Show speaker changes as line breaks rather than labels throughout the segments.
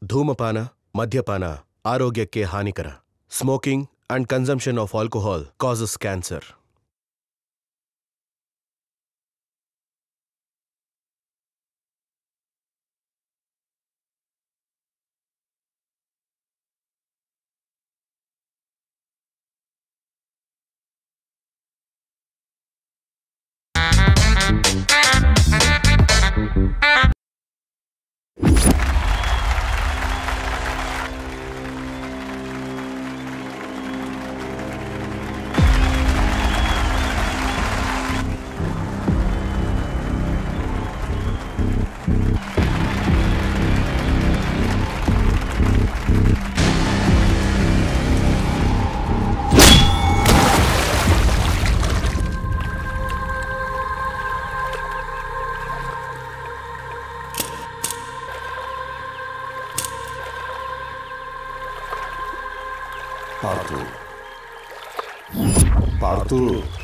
ಧೂಮಪಾನ ಮದ್ಯಪಾನ ಆರೋಗ್ಯಕ್ಕೆ ಹಾನಿಕರ smoking and consumption of alcohol causes cancer
ಪಾರ್ತು ಪಾರ್ತು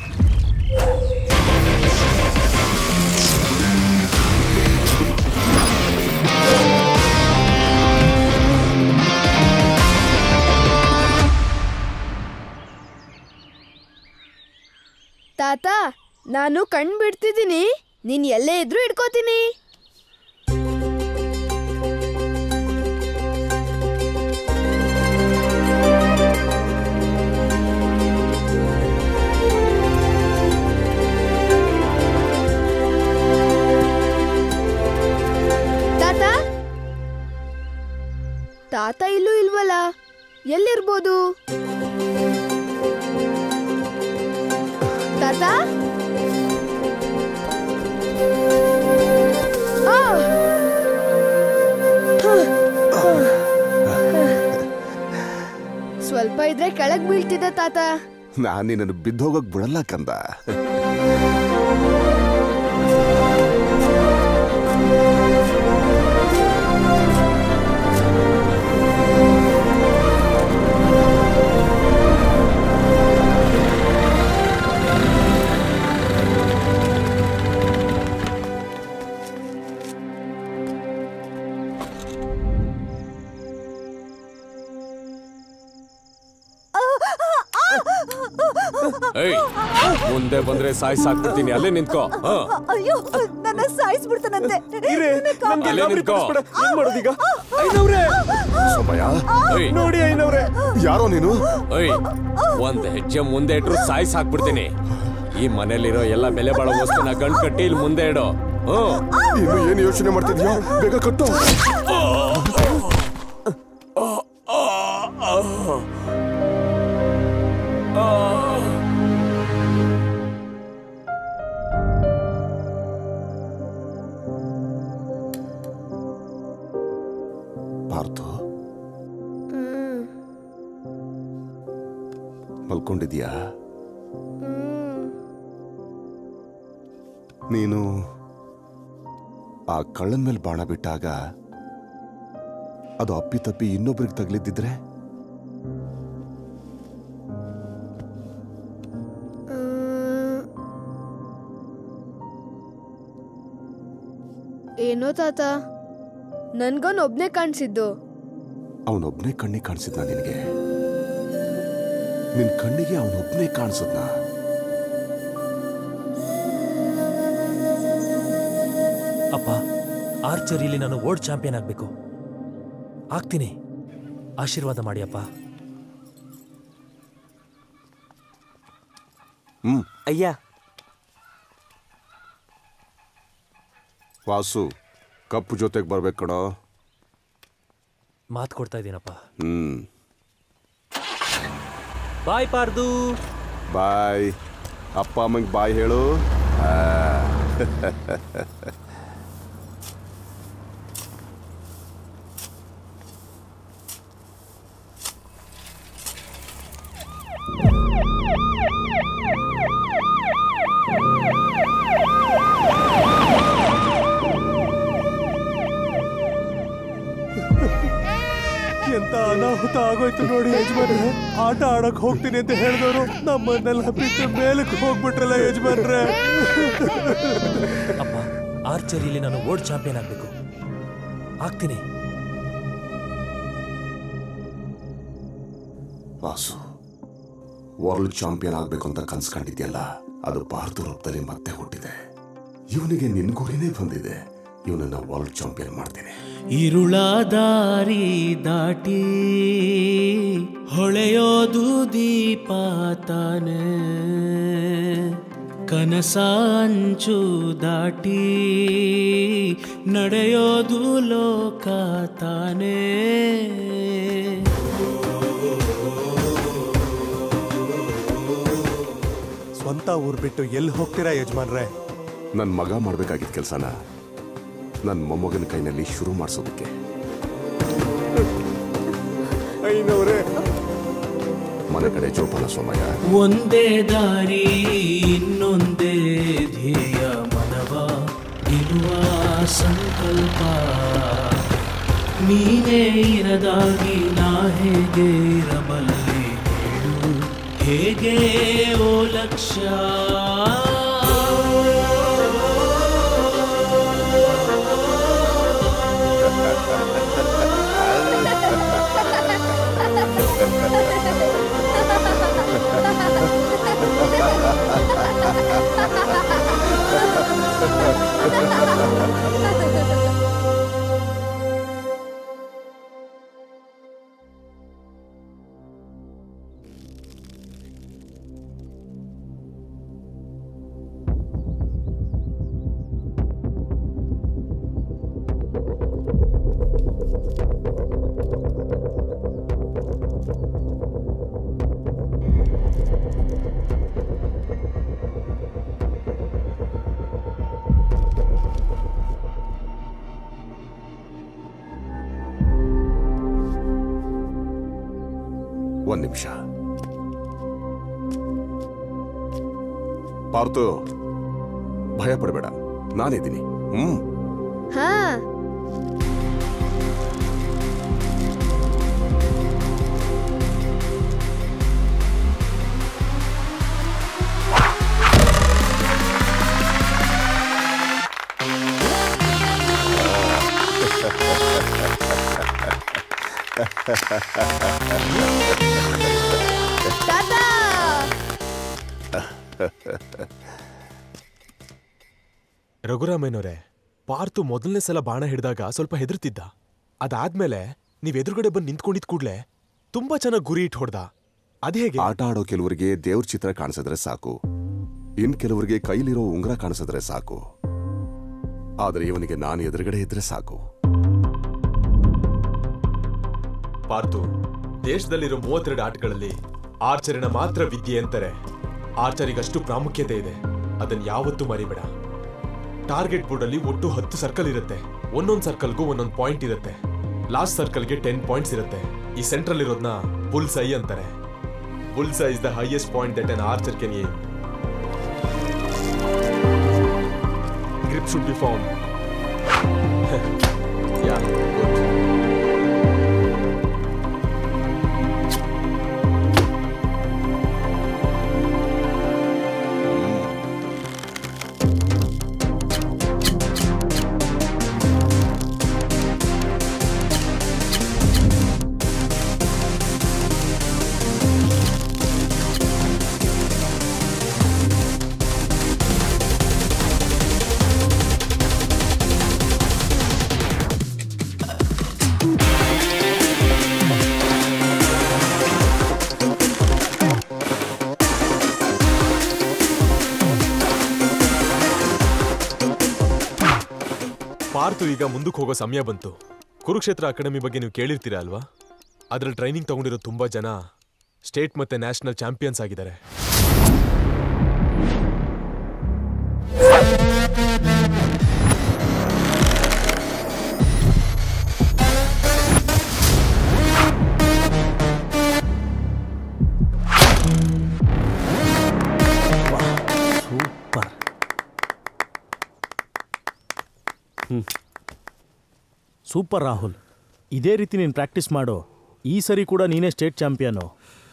ತಾತ ನಾನು ಕಣ್ ಬಿಡ್ತಿದ್ದೀನಿ ನೀನ್ ಎಲ್ಲೇ ಇದ್ರೂ ಇಟ್ಕೋತೀನಿ ತಾತ ತಾತ ಇಲ್ಲೂ ಇಲ್ವಲ್ಲ ಎಲ್ಲಿರ್ಬೋದು ತಾತ ಆ! ಸ್ವಲ್ಪ ಇದ್ರೆ ಕೆಳಗ್ ಬೀಳ್ತಿದ್ದ ತಾತ
ನಾನು ನಿನ್ನನ್ನು ಬಿದ್ದೋಗಕ್ ಬಿಡಲ್ಲ ಕಂದ
ಏಯ್ ಮುಂದೆ ಬಂದ್ರೆ ಸಾಯ್ ಸಾಕ್ಬಿಡ್ತೀನಿ ಅಲ್ಲೇ ನಿಂತ್ಕೋ ಹ.
ಅಯ್ಯೋ ನನ್ನ ಸಾಯಿಸ್ಬಿಡ್ತಾನಂತೆ
ಅಲ್ಲೇ ನಿಂತ್ಕೋ
ಸಮಯ
ಏಯ್
ನೋಡಿ ಐನವ್ರೆ
ಯಾರೋ ನೀನು
ಏಯ್ ಒಂದ್ ಹೆಜ್ಜೆ ಮುಂದೆ ಇಟ್ರು ಸಾಯ್ ಸಾಕ್ಬಿಡ್ತೀನಿ ಈ ಮನೇಲಿರೋ ಎಲ್ಲ ಬೆಲೆ ಬಾಳೋ ವಸ್ತುನ ಗಂಡ್ ಕಟ್ಟಿ ಇಲ್ಲಿ ಮುಂದೆ ಇಡು ಹ್ಮ್
ಇನ್ನು ಏನು ಯೋಚನೆ ಮಾಡ್ತಿದ್ಯಾ ಬೇಗ ಕಟ್ಟು ಪಾರ್ತು ಮಲ್ಕೊಂಡಿದ್ಯಾ ನೀನು ಆ ಕಳ್ಳನ್ ಮೇಲೆ ಬಾಣ ಬಿಟ್ಟಾಗ ಅದು ಅಪ್ಪಿತಪ್ಪಿ ಇನ್ನೊಬ್ರಿಗೆ ತಗಲಿದ್ದಿದ್ರೆ
ಏನೋ ತಾತ ನನ್ಗನ್ ಒಬ್ನೇ ಕಾಣಿಸಿದ್ದು
ಅವನೊಬ್ನೇ ಕಣ್ಣಿಗೆ ಕಾಣಿಸಿದ್ನ ನಿನಗೆ ನಿನ್ ಕಣ್ಣಿಗೆ ಅವನೊಬ್ನೇ ಕಾಣಿಸಿದ್ನ
ಅಪ್ಪ ಆರ್ಚರಿಲಿ ನಾನು ವರ್ಲ್ಡ್ ಚಾಂಪಿಯನ್ ಆಗ್ಬೇಕು ಆಗ್ತೀನಿ ಆಶೀರ್ವಾದ ಮಾಡಿ ಅಪ್ಪ
ಹ್ಮ್
ಅಯ್ಯ
ವಾಸು ಕಪ್ಪು ಜೊತೆಗೆ ಬರ್ಬೇಕು ಕಣೋ
ಮಾತು ಕೊಡ್ತಾ ಇದ್ದೀನಪ್ಪ
ಹ್ಮ್
ಬಾಯ್ ಪಾರ್ದು
ಬಾಯ್ ಅಪ್ಪ ಅಮ್ಮಂಗೆ ಬಾಯ್ ಹೇಳು ಆ.
ಎಂತ ಅನಾಹುತ ಆಗೋಯ್ತು ನೋಡಿ ಯಜಮಾನ್ರೆ ಆಟ ಆಡಕ್ ಹೋಗ್ತೀನಿ ಅಂತ ಹೇಳಿದವರು ನಮ್ಮನ್ನೆಲ್ಲ ಬಿಟ್ಟು ಮೇಲಕ್ಕೆ ಹೋಗ್ಬಿಟ್ರಲ್ಲ ಯಜಮಾನ್ರೆ
ಅಪ್ಪ ಆರ್ಚರಿಲಿ ನಾನು ವರ್ಲ್ಡ್ ಚಾಂಪಿಯನ್ ಆಗ್ಬೇಕು ಆಗ್ತೀನಿ
ವಾಸು ವರ್ಲ್ಡ್ ಚಾಂಪಿಯನ್ ಆಗ್ಬೇಕು ಅಂತ ಕನ್ಸ್ಕೊಂಡಿದ್ಯಲ್ಲ ಅದು ಭಾರತ ರೂಪದಲ್ಲಿ ಮತ್ತೆ ಹುಟ್ಟಿದೆ ಇವನಿಗೆ ನಿನ್ ಗುರಿನೇ ಬಂದಿದೆ ಇವನನ್ನ ವರ್ಲ್ಡ್ ಚಾಂಪಿಯನ್ ಮಾಡ್ತೀನಿ
ಇರುಳ ದಾರಿ ದಾಟಿ ಹೊಳೆಯೋದು ದೀಪ ತಾನೆ ಕನಸಾಂಚು ದಾಟಿ ನಡೆಯೋದು ಲೋಕ ತಾನೇ
ಸ್ವಂತ ಊರ್ ಬಿಟ್ಟು ಎಲ್ಲಿ ಹೋಗ್ತೀರಾ ಯಜಮಾನ್ರೆ
ನನ್ನ ಮಗ ಮಾಡ್ಬೇಕಾಗಿದ್ದ ಕೆಲಸನ ನನ್ನ ಮೊಮ್ಮಗನ ಕೈನಲ್ಲಿ ಶುರು ಮಾಡಿಸೋದಕ್ಕೆ ಮನೆ ಕಡೆ ಜೋಪಾನ ಸೋಮಯ್ಯ
ಒಂದೇ ದಾರಿ ಇನ್ನೊಂದೇ ಧ್ಯೇಯ ಮನವ ಇರುವ ಸಂಕಲ್ಪ ನೀನೇ ಇರದಾಗಿ ನಾ ಹೇಗೆ ಇರಬಲ್ಲೆ ಹೇಳು ಹೇಗೆ ಓ ಲಕ್ಷ್ಯ
ಒಂದ್ ನಿಮಿಷ ಪಾರ್ತು ಭಯ ಪಡಬೇಡ ನಾನಿದ್ದೀನಿ ಹ್ಮ್
ಹಾ ತಾತ
ರಘುರಾಮಯ್ಯನವರೇ ಪಾರ್ತು ಮೊದಲನೇ ಸಲ ಬಾಣ ಹಿಡಿದಾಗ ಸ್ವಲ್ಪ ಹೆದರ್ತಿದ್ದ ಅದಾದ್ಮೇಲೆ ನೀವ್ ಎದುರುಗಡೆ ಬಂದು ನಿಂತ್ಕೊಂಡಿದ್ ಕೂಡ್ಲೆ ತುಂಬಾ ಚೆನ್ನಾಗಿ ಗುರಿ ಇಟ್ಟು ಹೊಡ್ದ ಅದೇ ಹೇಗೆ
ಆಟ ಆಡೋ ಕೆಲವರಿಗೆ ದೇವ್ರ ಚಿತ್ರ ಕಾಣಿಸಿದ್ರೆ ಸಾಕು ಇನ್ ಕೆಲವರಿಗೆ ಕೈಲಿರೋ ಉಂಗುರ ಕಾಣಿಸಿದ್ರೆ ಸಾಕು ಆದ್ರೆ ಇವನಿಗೆ ನಾನು ಎದುರುಗಡೆ ಇದ್ರೆ ಸಾಕು
ಪಾರ್ತು ದೇಶದಲ್ಲಿರೋ ಮೂವತ್ತೆರಡು ಆಟಗಳಲ್ಲಿ ಆರ್ಚರಿನ ಮಾತ್ರ ವಿದ್ಯೆ ಅಂತಾರೆ ಆರ್ಚರಿಗಷ್ಟು ಪ್ರಾಮುಖ್ಯತೆ ಇದೆ ಅದನ್ನ ಯಾವತ್ತೂ ಮರಿಬೇಡ ಟಾರ್ಗೆಟ್ ಬೋರ್ಡ್ ಅಲ್ಲಿ ಒಟ್ಟು ಹತ್ತು ಸರ್ಕಲ್ ಇರುತ್ತೆ ಒಂದೊಂದ್ ಸರ್ಕಲ್ಗೂ ಒಂದೊಂದ್ ಪಾಯಿಂಟ್ ಇರುತ್ತೆ ಲಾಸ್ಟ್ ಸರ್ಕಲ್ಗೆ ಟೆನ್ ಪಾಯಿಂಟ್ಸ್ ಇರುತ್ತೆ ಈ ಸೆಂಟ್ರಲ್ ಇರೋದ್ನ ಬುಲ್ ಸೈ ಅಂತಾರೆ bull's eye is the highest point that an archer can aim grip should be firm yeah good ಪಾರ್ತು ಈಗ ಮುಂದಕ್ಕೆ ಹೋಗೋ ಸಮಯ ಬಂತು ಕುರುಕ್ಷೇತ್ರ ಅಕಾಡೆಮಿ ಬಗ್ಗೆ ನೀವು ಕೇಳಿರ್ತೀರಾ ಅಲ್ವಾ ಅದ್ರಲ್ಲಿ ಟ್ರೈನಿಂಗ್ ತಗೊಂಡಿರೋ ತುಂಬಾ ಜನ ಸ್ಟೇಟ್ ಮತ್ತೆ ನ್ಯಾಷನಲ್ ಚಾಂಪಿಯನ್ಸ್ ಆಗಿದ್ದಾರೆ
ಸೂಪರ್
ಸೂಪರ್ ರಾಹುಲ್ ಇದೇ ರೀತಿ ನೀನು ಪ್ರಾಕ್ಟೀಸ್ ಮಾಡು ಈ ಸರಿ ಕೂಡ ನೀನೇ ಸ್ಟೇಟ್ ಚಾಂಪಿಯನು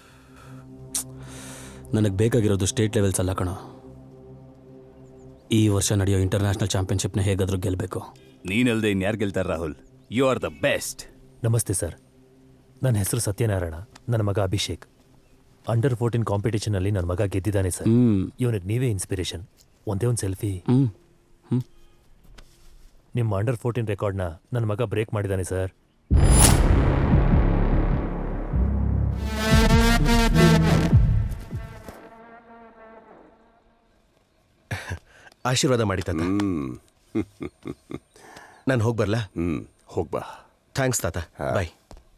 ನನಗೆ ಬೇಕಾಗಿರೋದು ಸ್ಟೇಟ್ ಲೆವೆಲ್ಸ್ ಅಲ್ಲ ಕಣ ಈ ವರ್ಷ ನಡೆಯೋ ಇಂಟರ್ನ್ಯಾಷನಲ್ ಚಾಂಪಿಯನ್ಶಿಪ್ನ ಹೇಗಾದ್ರೂ ಗೆಲ್ಲಬೇಕು
ನೀನಲ್ದೆ ಇನ್ಯಾರು ಗೆಲ್ತಾರೆ Rahul you are the best
ನಮಸ್ತೆ ಸರ್ ನನ್ನ ಹೆಸರು ಸತ್ಯನಾರಾಯಣ ನನ್ನ ಮಗ ಅಭಿಷೇಕ್ ಅಂಡರ್ ಫೋರ್ಟೀನ್ ಕಾಂಪಿಟೇಷನ್ ಅಲ್ಲಿ ನನ್ನ ಮಗ ಗೆದ್ದಿದ್ದಾನೆ ಸರ್
ಹ್ಮ್.
ಇವನಿಗೆ ನೀವೇ ಇನ್ಸ್ಪಿರೇಷನ್ ಒಂದೇ ಒಂದು ಸೆಲ್ಫಿ
ಹ್ಮ್
ನಿಮ್ಮ ಅಂಡರ್ ಫೋರ್ಟೀನ್ ರೆಕಾರ್ಡ್ನ ನನ್ನ ಮಗ ಬ್ರೇಕ್ ಮಾಡಿದ್ದಾನೆ ಸರ್
ಆಶೀರ್ವಾದ ಮಾಡಿ ತಾತ ನಾನು ಹೋಗಿ ಬರ್ಲಾ
ಹ್ಮ್ ಹೋಗ್ಬಾ
ಥ್ಯಾಂಕ್ಸ್ ತಾತ ಬಾಯ್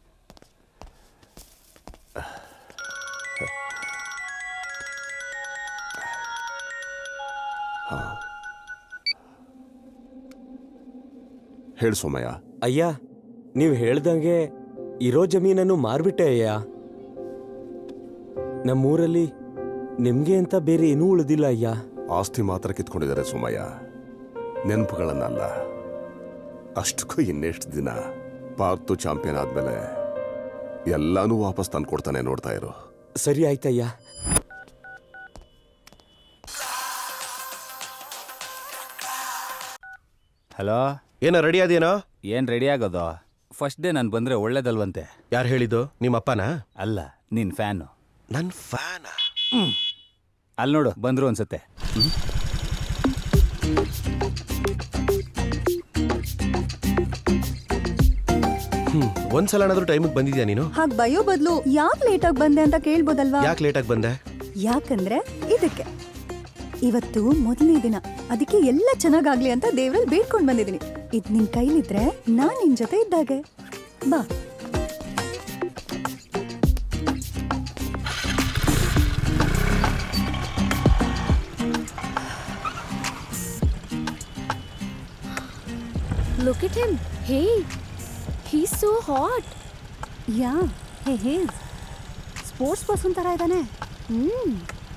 ಹೇಳು ಸೋಮಯ್ಯ
ಅಯ್ಯ ನೀವು ಹೇಳ್ದಂಗೆ ಇರೋ ಜಮೀನನ್ನು ಮಾರ್ಬಿಟ್ಟೆ ಅಯ್ಯ ನಮ್ಮೂರಲ್ಲಿ ನಿಮ್ಗೆ ಅಂತ ಬೇರೆ ಏನೂ ಉಳಿದಿಲ್ಲ ಅಯ್ಯ
ಆಸ್ತಿ ಮಾತ್ರ ಕಿತ್ಕೊಂಡಿದ್ದಾರೆ ಸೋಮಯ್ಯ ನೆನಪುಗಳನ್ನಲ್ಲ ಅಷ್ಟಕ್ಕೂ ಇನ್ನೆಷ್ಟು ದಿನ ಪಾರ್ತು ಚಾಂಪಿಯನ್ ಆದ್ಮೇಲೆ ಎಲ್ಲಾನು ವಾಪಸ್ ತಂದು ಕೊಡ್ತಾನೆ ನೋಡ್ತಾ ಇರು
ಸರಿ ಆಯ್ತಯ್ಯ
ಹಲೋ
ಏನೋ ರೆಡಿ ಅದೇನೋ
ಏನ್ ರೆಡಿ ಆಗೋದು ಫಸ್ಟ್ ಡೇ ನಾನು ಬಂದ್ರೆ ಒಳ್ಳೇದಲ್ವಂತೆ
ಯಾರು ಹೇಳಿದ್ದು ನಿಮ್ಮ ಅಪ್ಪನ
ಅಲ್ಲ ನಿನ್ ಫ್ಯಾನು
ನನ್ನ ಫ್ಯಾನ
ಅಲ್ಲಿ ನೋಡು ಬಂದ್ರು ಅನ್ಸುತ್ತೆ
ಹ್ಮ್ ಒಂದ್ಸಲ ಏನಾದ್ರೂ ಟೈಮಿಗೆ ಬಂದಿದ್ಯಾ ನೀನು
ಹಾಗ್ ಬಯೋ ಬದಲು ಯಾಕೆ ಲೇಟ್ ಆಗಿ ಬಂದೆ ಅಂತ ಕೇಳ್ಬೋದಲ್ವಾ
ಯಾಕೆ ಲೇಟಾಗಿ ಬಂದೆ
ಯಾಕಂದ್ರೆ ಇದಕ್ಕೆ ಇವತ್ತು ಮೊದಲನೇ ದಿನ ಅದಕ್ಕೆ ಎಲ್ಲ ಚೆನ್ನಾಗಾಗ್ಲಿ ಅಂತ ದೇವ್ರಲ್ಲಿ ಬೇಡ್ಕೊಂಡ್ ಬಂದಿದ್ದೀನಿ ಇದ್ ನಿನ್ ಕೈಲಿದ್ರೆ ನಾನ್ ನಿನ್ ಜೊತೆ ಇದ್ದಾಗೆ ಬಾ
Look at him. Hey, he's so hot.
Yeah hey hey sports person ತರ ಇದ್ದಾನೆ ಹ್ಮ್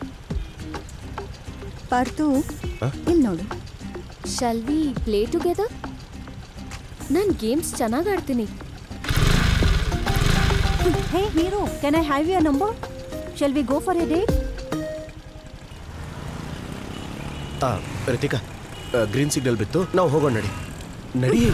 ಪಾರ್ತು ಇಲ್ಲಿ ನೋಡು
Shall we play together? ನಾನು ಗೇಮ್ಸ್ ಚೆನ್ನಾಗಿ ಆಡ್ತೀನಿ
hey hero can I have your number shall we go for a date
ಆ ರಿತಿಕಾ ಗ್ರೀನ್ ಸಿಗ್ನಲ್ ಬಿತ್ತು ನಾವು ಹೋಗೋಣ ನಡಿ ನಡಿ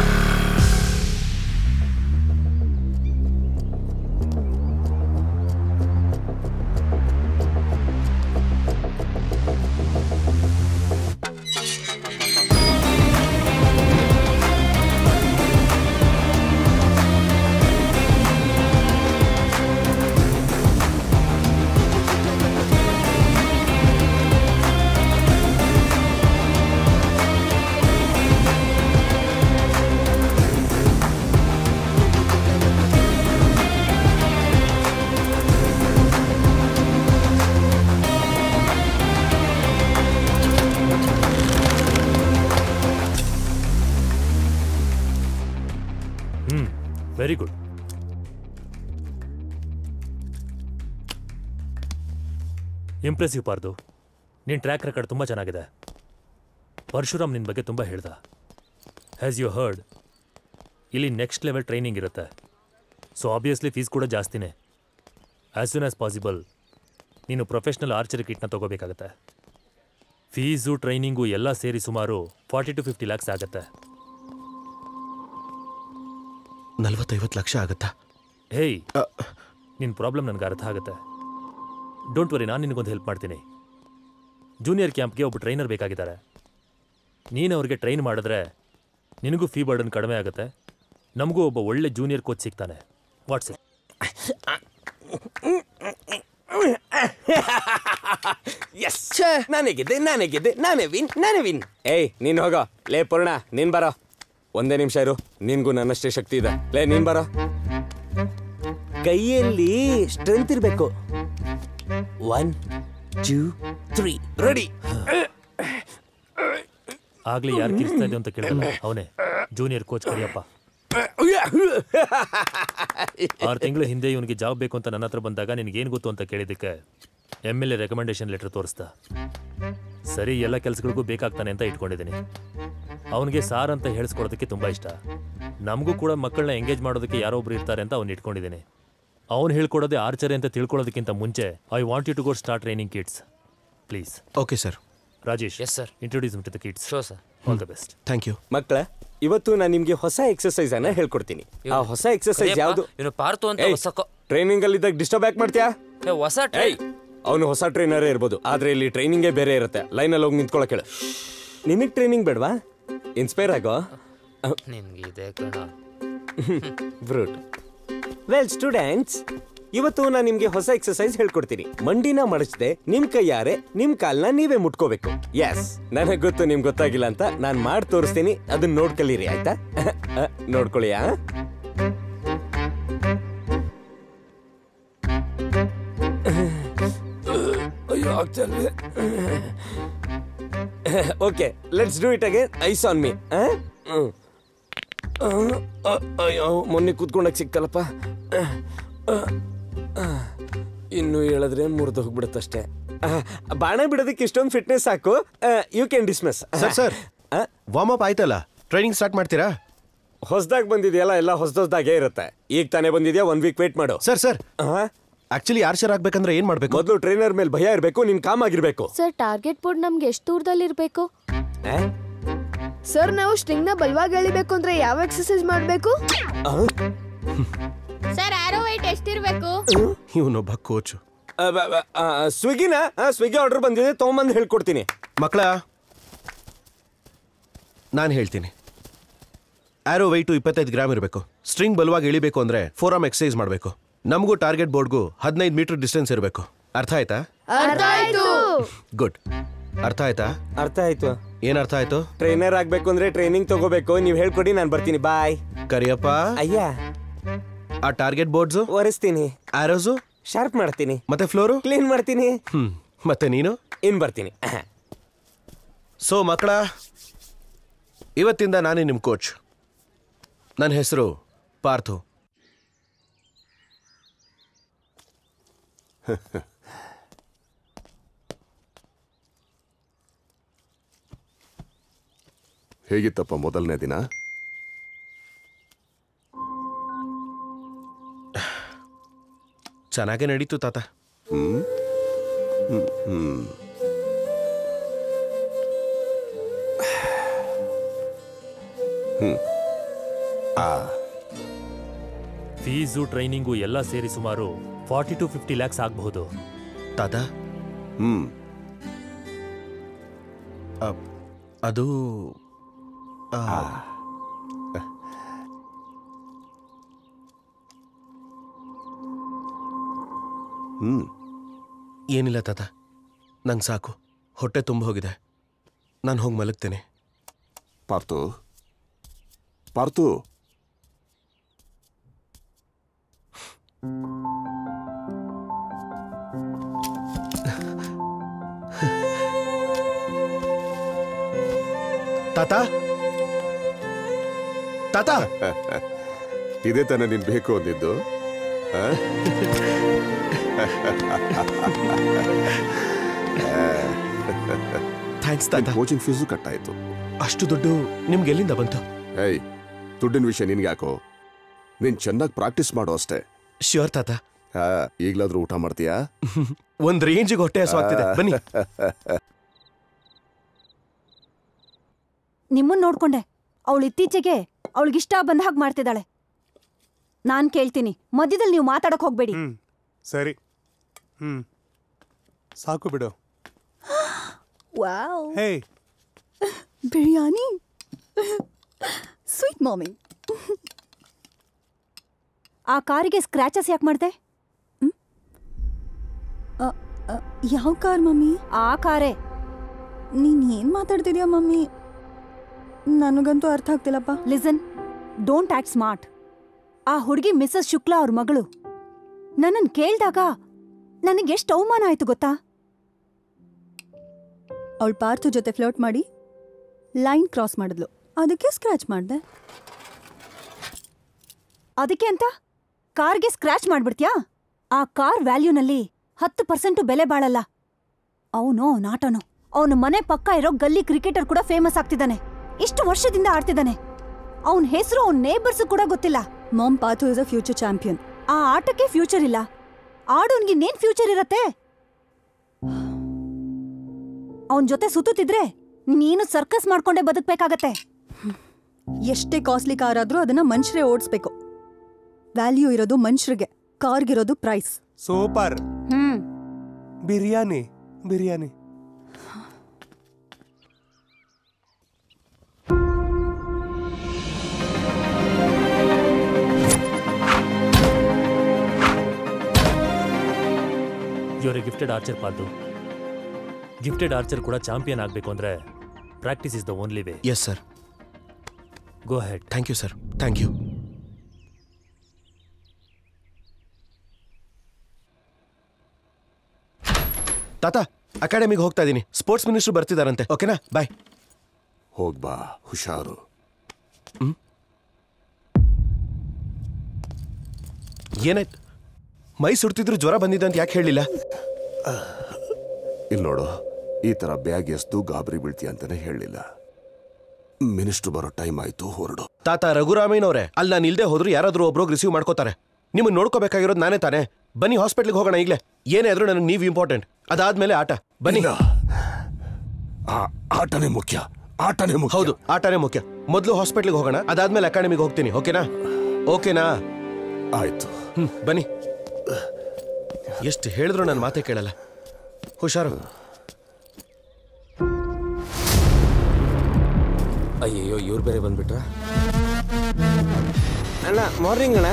ಹ್ಮ್ ವೆರಿ ಗುಡ್ ಇಂಪ್ರೆಸಿವ್ ಪಾರ್ದು ನಿನ್ನ ಟ್ರ್ಯಾಕ್ ರೆಕಾರ್ಡ್ ತುಂಬ ಚೆನ್ನಾಗಿದೆ ಪರಶುರಾಮ್ ನಿನ್ನ ಬಗ್ಗೆ ತುಂಬ ಹೇಳ್ದ ಹ್ಯಾಸ್ ಯು ಹರ್ಡ್ ಇಲ್ಲಿ ನೆಕ್ಸ್ಟ್ ಲೆವೆಲ್ ಟ್ರೈನಿಂಗ್ ಇರುತ್ತೆ ಸೊ ಆಬ್ವಿಯಸ್ಲಿ ಫೀಸ್ ಕೂಡ ಜಾಸ್ತಿನೇ ಆ್ಯಸ್ ಸೂನ್ ಆಸ್ ಪಾಸಿಬಲ್ ನೀನು ಪ್ರೊಫೆಷ್ನಲ್ ಆರ್ಚರಿ ಕಿಟ್ನ ತಗೋಬೇಕಾಗತ್ತೆ ಫೀಸು ಟ್ರೈನಿಂಗು ಎಲ್ಲ ಸೇರಿ ಸುಮಾರು ಫಾರ್ಟಿ ಟು ಫಿಫ್ಟಿ ಲ್ಯಾಕ್ಸ್ ಆಗುತ್ತೆ
ನಲ್ವತ್ತೈವತ್ತು ಲಕ್ಷ ಆಗುತ್ತಾ
ಹೇಯ್ ನಿನ್ನ ಪ್ರಾಬ್ಲಮ್ ನನಗೆ ಅರ್ಥ ಆಗುತ್ತೆ ಡೋಂಟ್ ವರಿ ನಾನು ನಿನಗೊಂದು ಹೆಲ್ಪ್ ಮಾಡ್ತೀನಿ ಜೂನಿಯರ್ ಕ್ಯಾಂಪ್ಗೆ ಒಬ್ಬ ಟ್ರೈನರ್ ಬೇಕಾಗಿದ್ದಾರೆ ನೀನು ಅವ್ರಿಗೆ ಟ್ರೈನ್ ಮಾಡಿದ್ರೆ ನಿನಗೂ ಫೀ ಬರ್ಡನ್ ಕಡಿಮೆ ಆಗುತ್ತೆ ನಮಗೂ ಒಬ್ಬ ಒಳ್ಳೆ ಜೂನಿಯರ್ ಕೋಚ್ ಸಿಗ್ತಾನೆ ವಾಟ್ಸ್
ಎಸ್ ನಾನೇ ಗೆದ್ದೆ ನಾನೇ ಗೆದ್ದೆ ನಾನೇ ವಿನ್ ನಾನೇ ವಿನ್ ಏಯ್ ನೀನ್ ಹೋಗೋ ಲೇ ಪೂರ್ಣ ನೀನ್ ಬರೋ ಒಂದೇ ನಿಮಿಷ ಇರು ನಿನ್ಗೂ ನನ್ನಷ್ಟೇ ಶಕ್ತಿ ಇದೆ ಲೇ ನೀನ್ ಬರೋ ಕೈಯಲ್ಲಿ ಸ್ಟ್ರೆಂತ್ ಇರಬೇಕು ಒನ್ ಟೂ ತ್ರೀ ರೆಡಿ
ಆಗ್ಲೇ ಯಾರು ಕಿರಿಸ್ತಾ ಇದೆ ಅಂತ ಕೇಳಲ್ಲ ಅವನೇ ಜೂನಿಯರ್ ಕೋಚ್ ಕರಿಯಪ್ಪ ಆರು ತಿಂಗಳ ಹಿಂದೆ ಇವನಿಗೆ ಜಾಬ್ ಬೇಕು ಅಂತ ನನ್ನ ಹತ್ರ ಬಂದಾಗ ನಿನಗೇನು ಗೊತ್ತು ಅಂತ ಕೇಳಿದ್ದಕ್ಕೆ M L A recommendation letter ತೋರಿಸ್ದ ಸರಿ ಎಲ್ಲ ಕೆಲಸಗಳಿಗೂ ಬೇಕಾಗ್ತಾನೆ ಅಂತ ಇಟ್ಕೊಂಡಿದ್ದೀನಿ ಅವನಿಗೆ ಸಾರ್ ಅಂತ ಹೇಳಿಸ್ಕೊಡೋದಕ್ಕೆ ತುಂಬ ಇಷ್ಟ ನಮಗೂ ಕೂಡ ಮಕ್ಕಳನ್ನ ಎಂಗೇಜ್ ಮಾಡೋದಕ್ಕೆ ಯಾರೋ ಒಬ್ರು ಇರ್ತಾರೆ ಅಂತ ಅವ್ನು ಇಟ್ಕೊಂಡಿದ್ದೀನಿ ಅವ್ನು ಹೇಳ್ಕೊಡೋದೇ ಆರ್ಚರಿ ಅಂತ ತಿಳ್ಕೊಳ್ಳೋದಕ್ಕಿಂತ ಮುಂಚೆ I want you to go start training kids please
okay sir
Rajesh yes sir introduce to the kids show sir all the best
thank you
ಮಕ್ಕಳ ಇವತ್ತು ನಾನು ನಿಮ್ಗೆ ಹೊಸ ಎಕ್ಸರ್ಸೈಸ್ ಅನ್ನ ಹೇಳ್ಕೊಡ್ತೀನಿ ಆ ಹೊಸ ಎಕ್ಸರ್ಸೈಸ್
ಕರಿಯಪ್ಪ,
ಯಾವುದು
ಇವ್ನು ಪಾರ್ತು ಅಂತ ಹೊಸ
ಟ್ರೈನಿಂಗ್ ಅಲ್ಲಿ ಇದ್ದಾಗ ಡಿಸ್ಟರ್ಬ್ ಯಾಕೆ ಮಾಡ್ತೀಯಾ
ಹೊಸ
ಏಯ್ ಅವನು ಹೊಸ ಟ್ರೈನರೇ ಇರ್ಬೋದು ಆದ್ರೆ ಇಲ್ಲಿ ಟ್ರೈನಿಂಗೇ ಬೇರೆ ಇರುತ್ತೆ ಲೈನಲ್ಲಿ ಹೋಗಿ ನಿಂತ್ಕೊಳಕ್ ಹೇಳು ನಿನಗೆ ಟ್ರೈನಿಂಗ್ ಬೇಡವಾ ಇನ್ಸ್ಪೈರ್ ಆಗೋ
ನಿನ್ಗೆ ಇದೆ ಕಣ
ಬ್ರೂಟ್ ವೆಲ್ ಸ್ಟೂಡೆಂಟ್ಸ್ ಇವತ್ತು ನಾನು ನಿಮ್ಗೆ ಹೊಸ ಎಕ್ಸರ್ಸೈಸ್ ಹೇಳ್ಕೊಡ್ತೀನಿ ಮಂಡಿನ ಮಡಚದೆ ನಿಮ್ ಕೈಯಾರೆ ನಿಮ್ ಕಾಲ್ನ ನೀವೇ ಮುಟ್ಕೋಬೇಕು ಎಸ್ ನನಗೆ ಗೊತ್ತು ನಿಮ್ಗೆ ಗೊತ್ತಾಗಿಲ್ಲ ಅಂತ ನಾನು ಮಾಡಿ ತೋರಿಸ್ತೀನಿ ಅದನ್ನ ನೋಡ್ಕಲೀರಿ ಆಯ್ತಾ ನೋಡ್ಕೊಳ್ಳಿ ಆ ಅಯ್ಯೋ ಆಗ್ತಲ್ವೇ okay let's do it again eyes on me ಅಯ್ಯೋ ಮೊನ್ನೆ ಕೂತ್ಕೊಂಡಾಗ ಸಿಕ್ತಲ್ಲಪ್ಪ ಅಹ್, ಅಹ್, ಅಹ್. ಇನ್ನು ಹೇಳಿದ್ರೆ ಮುರಿದು ಹೋಗ್ಬಿಡುತ್ತಷ್ಟೇ ಅಹ್, ಬಾಣ ಬಿಡೋದಕ್ಕೆ ಇಷ್ಟೊಂದು ಫಿಟ್ನೆಸ್ ಸಾಕು you can dismiss
sir sir warm up ಆಯ್ತಲ್ಲ ಟ್ರೈನಿಂಗ್ ಸ್ಟಾರ್ಟ್ ಮಾಡ್ತೀರಾ
ಹೊಸದಾಗಿ ಬಂದಿದೆಯಲ್ಲ ಎಲ್ಲ ಹೊಸದಾಗೇ ಇರುತ್ತೆ ಈಗ ತಾನೇ ಬಂದಿದ್ಯಾ ಒನ್ ವೀಕ್ ವೇಟ್ ಮಾಡು
ಸರ್ ಸರ್ ಆಕ್ಚುಲಿ ಆರ್ಚರ್ ಆಗ್ಬೇಕಂದ್ರೆ ಏನ್ ಮಾಡ್ಬೇಕು
ಮೊದಲು ಟ್ರೈನರ್ ಮೇಲೆ ಭಯ ಇರಬೇಕು ನಿನ್ ಕಾಮ್ ಆಗಿರ್ಬೇಕು
ಸರ್ ಟಾರ್ಗೆಟ್ ಬೋರ್ಡ್ ನಮ್ಗೆ ಎಷ್ಟು ದೂರದಲ್ಲಿರ್ಬೇಕು
ಸರ್ ನಾವು ಸ್ಟ್ರಿಂಗ್ ನ ಬಲವಾಗಿ ಎಳಿಬೇಕು ಅಂದ್ರೆ ಯಾವ ಎಕ್ಸರ್ಸೈಸ್ ಮಾಡ್ಬೇಕು
ಸರ್ ಆರೋ ವೈಟ್ ಎಷ್ಟಿರ್ಬೇಕು
ಇವನೊಬ್ಬ ಕೋಚ್
ಸ್ವಿಗ್ಗಿನ ಸ್ವಿಗ್ಗಿ ಆರ್ಡರ್ ಬಂದಿದೆ ತೊಗೊಂಬಂದು ಹೇಳ್ಕೊಡ್ತೀನಿ
ಮಕ್ಕಳ ನಾನು ಹೇಳ್ತೀನಿ ಆರೋ ವೈಟು ಇಪ್ಪತ್ತೈದು ಗ್ರಾಮ್ ಇರಬೇಕು ಸ್ಟ್ರಿಂಗ್ ಬಲವಾಗಿ ಇಳಿಬೇಕು ಅಂದ್ರೆ ಫೋರಮ್ ಎಕ್ಸಸೈಸ್ ಮಾಡಬೇಕು ನಮಗೂ ಟಾರ್ಗೆಟ್ ಬೋರ್ಡ್ಗೂ ಹದಿನೈದು ಮೀಟರ್ ಡಿಸ್ಟೆನ್ಸ್ ಇರಬೇಕು ಅರ್ಥ ಆಯ್ತಾ
ಅರ್ಥ ಆಯ್ತು
ಗುಡ್ ಅರ್ಥ ಆಯ್ತಾ
ಅರ್ಥ ಆಯ್ತು
ಏನ್ ಅರ್ಥ ಆಯ್ತು
ಟ್ರೈನರ್ ಆಗ್ಬೇಕು ಅಂದ್ರೆ ಟ್ರೈನಿಂಗ್ ತಗೋಬೇಕು ನೀವ್ ಹೇಳ್ಕೊಡಿ ನಾನು ಬರ್ತೀನಿ ಬಾಯ್
ಕರಿಯಪ್ಪ
ಅಯ್ಯ
ಆ ಟಾರ್ಗೆಟ್ ಬೋರ್ಡ್ಸು
ಒರೆಸ್ತೀನಿ
ಆರೋಸು
ಶಾರ್ಪ್ ಮಾಡ್ತೀನಿ
ಮತ್ತೆ ಫ್ಲೋರು
ಕ್ಲೀನ್ ಮಾಡ್ತೀನಿ
ಹ್ಮ್ ಮತ್ತೆ ನೀನು
ಇನ್ ಬರ್ತೀನಿ
ಸೊ ಮಕ್ಕಳ ಇವತ್ತಿಂದ ನಾನೇ ನಿಮ್ಮ ಕೋಚ್ ನನ್ನ ಹೆಸರು ಪಾರ್ಥು
ಹೇಗಿತ್ತಪ್ಪ ಮೊದಲನೇ ದಿನ
ಚೆನ್ನಾಗೇ ನಡೀತು ತಾತ
ಹ್ಮ್ ಹ್ಮ್ ಹ್ಮ್ ಹ್ಮ್ ಆ
ಫೀಸು ಟ್ರೈನಿಂಗು ಎಲ್ಲ ಸೇರಿ ಸುಮಾರು ಫಾರ್ಟಿ ಟು ಫಿಫ್ಟಿ ಲ್ಯಾಕ್ಸ್ ಆಗಬಹುದು
ತಾತ
ಹ್ಮ್
ಅ- ಅದು ಆ,
ಹ್ಮ್
ಏನಿಲ್ಲ ತಾತ ನಂಗೆ ಸಾಕು ಹೊಟ್ಟೆ ತುಂಬ ಹೋಗಿದೆ ನಾನು ಹೋಗಿ ಮಲಗ್ತೇನೆ
ಪಾರ್ಥು ಪಾರ್ಥು
ತಾತ ತಾತ
ಇದೇ ತಾನೇ ನೀನ್ ಬೇಕು ಅಂದಿದ್ದು ಆ?
ಥ್ಯಾಂಕ್ಸ್
ನಿನ್ ಕೋಚಿಂಗ್ ಫೀಸು ಕಟ್ಟಾಯ್ತು
ಅಷ್ಟು ದುಡ್ಡು ನಿಮ್ಗೆ ಎಲ್ಲಿಂದ ಬಂತು
ಏಯ್ ದುಡ್ಡಿನ ವಿಷಯ ನಿನ್ಗೆ ಯಾಕೋ ನೀನ್ ಚೆನ್ನಾಗಿ ಪ್ರಾಕ್ಟೀಸ್ ಮಾಡು ಅಷ್ಟೇ
ಶ್ಯೂರ್ ತಾತ
ಆ, ಈಗ್ಲಾದ್ರೂ ಊಟ ಮಾಡ್ತೀಯಾ
ಒಂದ್ ರೇಂಜಿಗೆ ಹೊಟ್ಟೆ ಹಸುವಾಗ್ತಿದೆ ಬನ್ನಿ
ನಿಮ್ಮನ್ನ ನೋಡ್ಕೊಂಡೆ ಅವಳು ಇತ್ತೀಚೆಗೆ ಅವಳಿಗಿಷ್ಟ ಬಂದ ಹಾಗೆ ಮಾಡ್ತಿದ್ದಾಳೆ ನಾನ್ ಕೇಳ್ತೀನಿ ಮಧ್ಯದಲ್ಲಿ ನೀವು ಮಾತಾಡಕ್ ಹೋಗ್ಬೇಡಿ
ಹ್ಮ್ ಸರಿ ಹ್ಮ್ ಸಾಕು ಬಿಡು
ವಾವ್
ಹೇ
ಬಿರಿಯಾನಿ ಸ್ವೀಟ್ ಮಾಮಿ ಆ ಕಾರಿಗೆ ಸ್ಕ್ರಾಚಸ್ ಯಾಕೆ ಮಾಡ್ದೆ ಯಾವ ಕಾರ್ ಮಮ್ಮಿ ಆ ಕಾರೇ ನೀನ್ ಏನ್ ಮಾತಾಡ್ತಿದ್ಯಾ ಮಮ್ಮಿ ನನಗಂತೂ ಅರ್ಥ ಆಗ್ತಿಲ್ಲಪ್ಪ ಲಿಸನ್ ಡೋಂಟ್ ಆಕ್ಟ್ ಸ್ಮಾರ್ಟ್ ಆ ಹುಡುಗಿ ಮಿಸಸ್ ಶುಕ್ಲಾ ಅವ್ರ ಮಗಳು ನನ್ನನ್ ಕೇಳ್ದಾಗ ನನಗೆ ಎಷ್ಟು ಅವಮಾನ ಆಯ್ತು ಗೊತ್ತಾ ಅವಳು ಪಾರ್ಥು ಜೊತೆ ಫ್ಲೋಟ್ ಮಾಡಿ ಲೈನ್ ಕ್ರಾಸ್ ಮಾಡಿದ್ಲು ಅದಕ್ಕೆ ಸ್ಕ್ರಾಚ್ ಮಾಡ್ದೆ ಅದಕ್ಕೆ ಅಂತ ಕಾರ್ಗೆ ಸ್ಕ್ರಾಚ್ ಮಾಡ್ಬಿಡ್ತ್ಯಾ ಆ ಕಾರ್ ವ್ಯಾಲ್ಯೂನಲ್ಲಿ ಹತ್ತು ಪರ್ಸೆಂಟು ಬೆಲೆ ಬಾಳಲ್ಲ ಅವನು ನಾಟನು ಅವನ ಮನೆ ಪಕ್ಕ ಇರೋ ಗಲ್ಲಿ ಕ್ರಿಕೆಟರ್ ಕೂಡ ಫೇಮಸ್ ಆಗ್ತಿದ್ದಾನೆ ಇಷ್ಟು ವರ್ಷದಿಂದ ಆಡ್ತಿದ್ದಾನೆ ಅವನ ಹೆಸರು ಅವನ ನೇಬರ್ಸ್ ಕೂಡ ಗೊತ್ತಿಲ್ಲ mom Parthu is a future champion ಆ ಆಟಕ್ಕೆ ಫ್ಯೂಚರ್ ಇಲ್ಲ ಆಡೋನ್ಗೆ ಇನ್ನೇನ್ ಫ್ಯೂಚರ್ ಇರತ್ತೆ ಅವನ್ ಜೊತೆ ಸುತ್ತುತ್ತಿದ್ರೆ ನೀನು ಸರ್ಕಸ್ ಮಾಡ್ಕೊಂಡೇ ಬದುಕ್ಬೇಕಾಗತ್ತೆ ಎಷ್ಟೇ ಕಾಸ್ಟ್ಲಿ ಕಾರ್ ಆದ್ರೂ ಅದನ್ನ ಮನುಷ್ಯರೇ ಓಡಿಸ್ಬೇಕು ವ್ಯಾಲ್ಯೂ ಇರೋದು ಮನುಷ್ಯರಿಗೆ ಕಾರ್ಗಿರೋದು ಪ್ರೈಸ್
ಸೂಪರ್
ಹ್ಮ್
biryani biryani
you're gifted archer Parthu gifted archer ಕೂಡ ಚಾಂಪಿಯನ್ ಆಗಬೇಕು ಅಂದರೆ practice is the only way
yes sir
go ahead
thank you sir thank you ತಾತ ಅಕಾಡೆಮಿಗೆ ಹೋಗ್ತಾ ಇದ್ದೀನಿ ಸ್ಪೋರ್ಟ್ಸ್ ಮಿನಿಸ್ಟರ್ ಬರ್ತಿದಾರಂತೆ ಓಕೆನಾ ಬಾಯ್
ಹೋಗ್ಬಾ ಹುಷಾರು
ಏನಾಯ್ತು ಮೈ ಸುಡ್ತಿದ್ರು ಜ್ವರ ಬಂದಿದೆ ಅಂತ ಯಾಕೆ ಹೇಳಲಿಲ್ಲ
ಇಲ್ಲಿ ನೋಡು ಈ ತರ ಬ್ಯಾಗ್ ಎಸ್ದು ಗಾಬರಿ ಬೀಳ್ತೀಯ ಅಂತಾನೆ ಹೇಳಲಿಲ್ಲ ಮಿನಿಸ್ಟ್ರು ಬರೋ ಟೈಮ್ ಆಯ್ತು ಹೊರಡು
ತಾತ ರಘುರಾಮಯ್ಯ ಅವರೇ ಅಲ್ಲಿ ನಾನು ಇಲ್ಲದೆ ಹೋದ್ರು ಯಾರಾದ್ರೂ ಒಬ್ರು ರಿಸೀವ್ ಮಾಡ್ಕೋತಾರೆ ನಿಮ್ಮನ್ನ ನೋಡ್ಕೋಬೇಕಾಗಿರೋದು ನಾನೇ ತಾನೇ ಬನ್ನಿ ಹಾಸ್ಪಿಟ್ಲಿಗೆ ಹೋಗೋಣ ಈಗಲೇ ಏನೇ ಆದ್ರೂ ನನಗೆ ನೀವು ಇಂಪಾರ್ಟೆಂಟ್ ಅದಾದ್ಮೇಲೆ ಆಟ ಬನ್ನಿ
ಆ- ಆಟನೇ ಮುಖ್ಯ ಆಟನೇ ಮುಖ್ಯ
ಹೌದು ಆಟನೇ ಮುಖ್ಯ ಮೊದಲು ಹಾಸ್ಪಿಟ್ಲಿಗೆ ಹೋಗೋಣ ಅದಾದ್ಮೇಲೆ ಅಕಾಡೆಮಿಗೆ ಹೋಗ್ತೀನಿ ಓಕೆನಾ ಓಕೆನಾ
ಆಯ್ತು
ಹ್ಮ್ ಬನ್ನಿ ಎಷ್ಟು ಹೇಳಿದ್ರು ನನ್ನ ಮಾತೇ ಕೇಳಲ್ಲ ಹುಷಾರು
ಅಯ್ಯಯ್ಯೋ ಇವ್ರು ಬೇರೆ ಬಂದ್ಬಿಟ್ರ ಅಣ್ಣ ಮಾರ್ನಿಂಗ್ ಅಣ್ಣ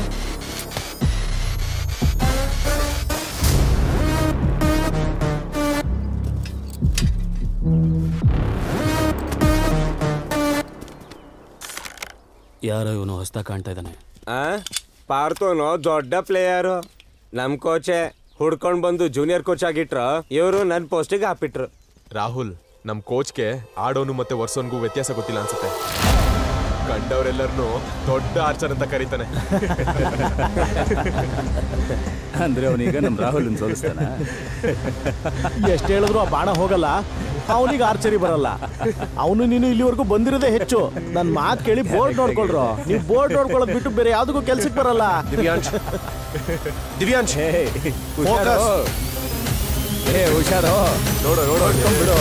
ಯಾರೋ ಇವನು ಹೊಸ್ದಾಗಿ ಕಾಣ್ತಾ ಇದ್ದಾನೆ
ಆ ಪಾರ್ಥೋನು ದೊಡ್ಡ ಪ್ಲೇಯರು ನಮ್ ಕೋಚೆ ಹುಡ್ಕೊಂಡ್ ಬಂದು ಜೂನಿಯರ್ ಕೋಚ್ ಆಗಿಟ್ರ ಇವರು ನನ್ನ ಪೋಸ್ಟಿಗೆ ಹಾಕ್ಬಿಟ್ರು
ರಾಹುಲ್ ನಮ್ ಕೋಚ್ಗೆ ಆಡೋನು ಮತ್ತೆ ವರ್ಸೋನ್ಗೂ ವ್ಯತ್ಯಾಸ ಗೊತ್ತಿಲ್ಲ ಅನ್ಸುತ್ತೆ ಕಂಡವರೆಲ್ಲರನ್ನು ದೊಡ್ಡ ಆರ್ಚರ್ ಅಂತ ಕರೀತಾನೆ
ಅಂದ್ರೆ ಅವನೀಗ ನಮ್ಮ ರಾಹುಲ್ ಸೋಲಿಸ್ತಾನ
ಎಷ್ಟು ಹೇಳಿದ್ರು ಆ ಬಾಣ ಹೋಗಲ್ಲ ಅವನಿಗೆ ಆರ್ಚರಿ ಬರಲ್ಲ ಅವನು ನೀನು ಇಲ್ಲಿವರೆಗೂ ಬಂದಿರೋದೇ ಹೆಚ್ಚು ನನ್ನ ಮಾತು ಕೇಳಿ ಬೋರ್ಡ್ ನೋಡ್ಕೊಳ್ರು ನೀವು ಬೋರ್ಡ್ ನೋಡ್ಕೊಳ್ಳೋದು ಬಿಟ್ಟು ಬೇರೆ ಯಾವ್ದಕ್ಕೂ ಕೆಲ್ಸಕ್ಕೆ ಬರಲ್ಲ
ದಿವ್ಯಾಂಶ್ ದಿವ್ಯಾಂಶ್
ಹುಷಾರು ಏ ಹುಷಾರು ನೋಡು ನೋಡು ಬಿಡು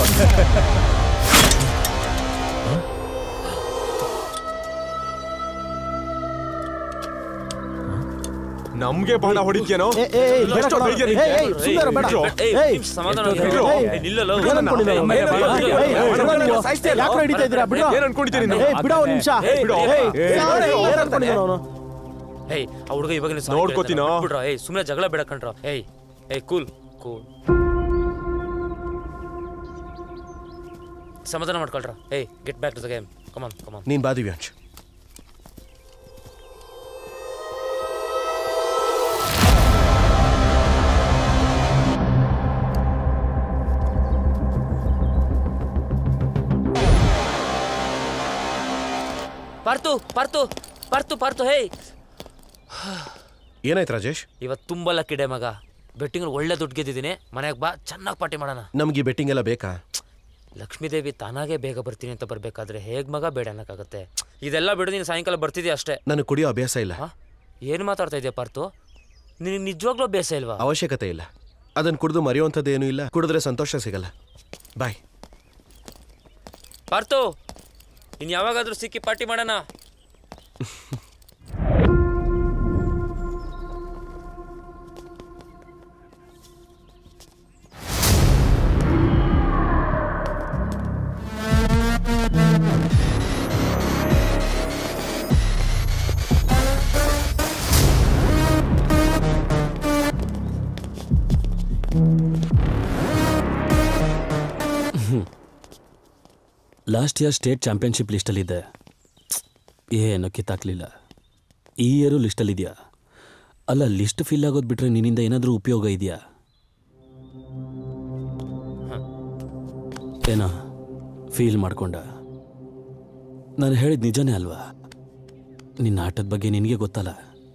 ನಮ್ಗೆ ಬಾಣ ಹೊಡಿದ್ಯೇನೋ
ಏ, ಏ, ಏ, ಬೇಡ
ಎಷ್ಟೋ
ಕಣೋ.
ಧೈರ್ಯ
ಏ, ಏ,
ನಿಂಗೆ?
ಸುಮ್ನಿರು, ಬೇಡ.
ಬಿಡ್ರೋ?
ಏಯ್,
ಸಮಾಧಾನ
ಏಯ್,
ಬಿಡ್ರೋ?
ಏಯ್,
ಏಯ್, ನಿಲ್ಲಲ್ಲ.
ಏನ್ ಅನ್ಕೊಂಡಿದ್ದೀರ?
ಏಯ್,
ಏಯ್,
ಏಯ್,
ಏಯ್,
ಏಯ್,
ಬಿಡೋ ನೀವು.
ಸಾಯಿಸ್ತೀಯ ಅಲ್ವಾ?
ಯಾಕೆ ಹಿಡಿತಾ ಇದ್ದೀರಾ ಬಿಡು
ಏನ್ ಅನ್ಕೊಂಡಿದ್ದೀರಿ ನೀವು?
ಏಯ್, ಬಿಡೋ ಒಂದ್ ನಿಮಿಷ
ಏಯ್, ಬಿಡು.
ಏಯ್,
ಏಯ್,
ಯಾರು-
ಬಿಡು.
ಏನ್ ಅನ್ಕೊಂಡಿದ್ದೀರ ಅವನು
ಏಯ್ ಆ ಹುಡುಗ ಇವಾಗ
ನೋಡ್ಕೋತೀನೋ?
ಬಿಡ್ರ ಏಯ್ ಸುಮ್ಮನೆ ಜಗಳ ಬೇಡ ಕಣ್ರ ಏಯ್ ಏಯ್ ಕೂಲ್ ಕೂಲ್ ಸಮಾಧಾನ ಮಾಡ್ಕೊಳ್ರ hey get back to the game come on come on
ನೀನ್ ಬಾ ದಿವ್ಯಾಂಶ್
ಪಾರ್ತು ಪಾರ್ತು ಪಾರ್ತು ಪಾರ್ತು ಹೇಯ್
ಏನಾಯ್ತು ರಾಜೇಶ್
ಇವತ್ತು ತುಂಬ ಲಕ್ಕಿಡೆ ಮಗ ಬೆಟ್ಟಿಂಗ್ ಒಳ್ಳೆ ದುಡ್ಡು ಗೆದ್ದಿದ್ದೀನಿ ಮನೆಗೆ ಬಾ ಚೆನ್ನಾಗಿ ಪಾರ್ಟಿ ಮಾಡೋಣ
ನಮ್ಗೆ ಈ ಬೆಟ್ಟಿಂಗ್ ಎಲ್ಲ ಬೇಕಾ
ಲಕ್ಷ್ಮೀದೇವಿ ತಾನಾಗೆ ಬೇಗ ಬರ್ತೀನಿ ಅಂತ ಬರ್ಬೇಕಾದ್ರೆ ಹೇಗ್ ಮಗ ಬೇಡ ಅನ್ನಕ್ಕಾಗತ್ತೆ ಇದೆಲ್ಲ ಬಿಡು ನೀನು ಸಾಯಂಕಾಲ ಬರ್ತಿದ್ಯಾ ಅಷ್ಟೇ
ನನಗೆ ಕುಡಿಯೋ ಅಭ್ಯಾಸ ಇಲ್ಲ
ಏನು ಮಾತಾಡ್ತಾ ಇದೆಯಾ ಪಾರ್ತು ನಿನಗೆ ನಿಜವಾಗ್ಲೂ ಅಭ್ಯಾಸ ಇಲ್ವಾ
ಅವಶ್ಯಕತೆ ಇಲ್ಲ ಅದನ್ನ ಕುಡಿದು ಮರೆಯುವಂಥದ್ದು ಏನೂ ಇಲ್ಲ ಕುಡಿದ್ರೆ ಸಂತೋಷ ಸಿಗಲ್ಲ ಬಾಯ್
ಪಾರ್ತು ಇನ್ ಯಾವಾಗಾದ್ರೂ ಸಿಕ್ಕಿ ಪಾರ್ಟಿ ಮಾಡೋಣ
ಲಾಸ್ಟ್ ಇಯರ್ ಸ್ಟೇಟ್ ಚಾಂಪಿಯನ್ಶಿಪ್ ಲಿಸ್ಟಲ್ಲಿದ್ದೆ ಏನು ಕಿತ್ತಾಕ್ಲಿಲ್ಲ ಈ ಇಯರು ಲಿಸ್ಟಲ್ಲಿದೆಯಾ ಅಲ್ಲ ಲಿಸ್ಟ್ ಫಿಲ್ ಆಗೋದು ಬಿಟ್ರೆ ನಿನ್ನಿಂದ ಏನಾದರೂ ಉಪಯೋಗ ಇದೆಯಾ ಏನೋ ಫೀಲ್ ಮಾಡ್ಕೊಂಡ ನಾನು ಹೇಳಿದ ನಿಜನೇ ಅಲ್ವಾ ನಿನ್ನ ಆಟದ ಬಗ್ಗೆ ನಿನಗೆ ಗೊತ್ತಲ್ಲ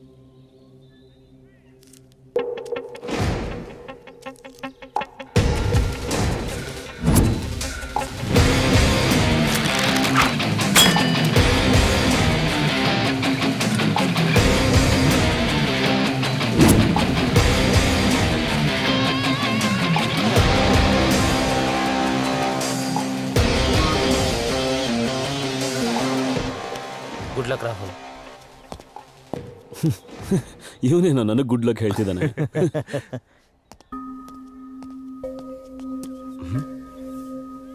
ಗುಡ್ ಲಕ್ ರಾಹುಲ್
ಇವನೇನೋ ನನಗೆ ಗುಡ್ ಲಕ್ ಹೇಳ್ತಿದ್ದಾನೆ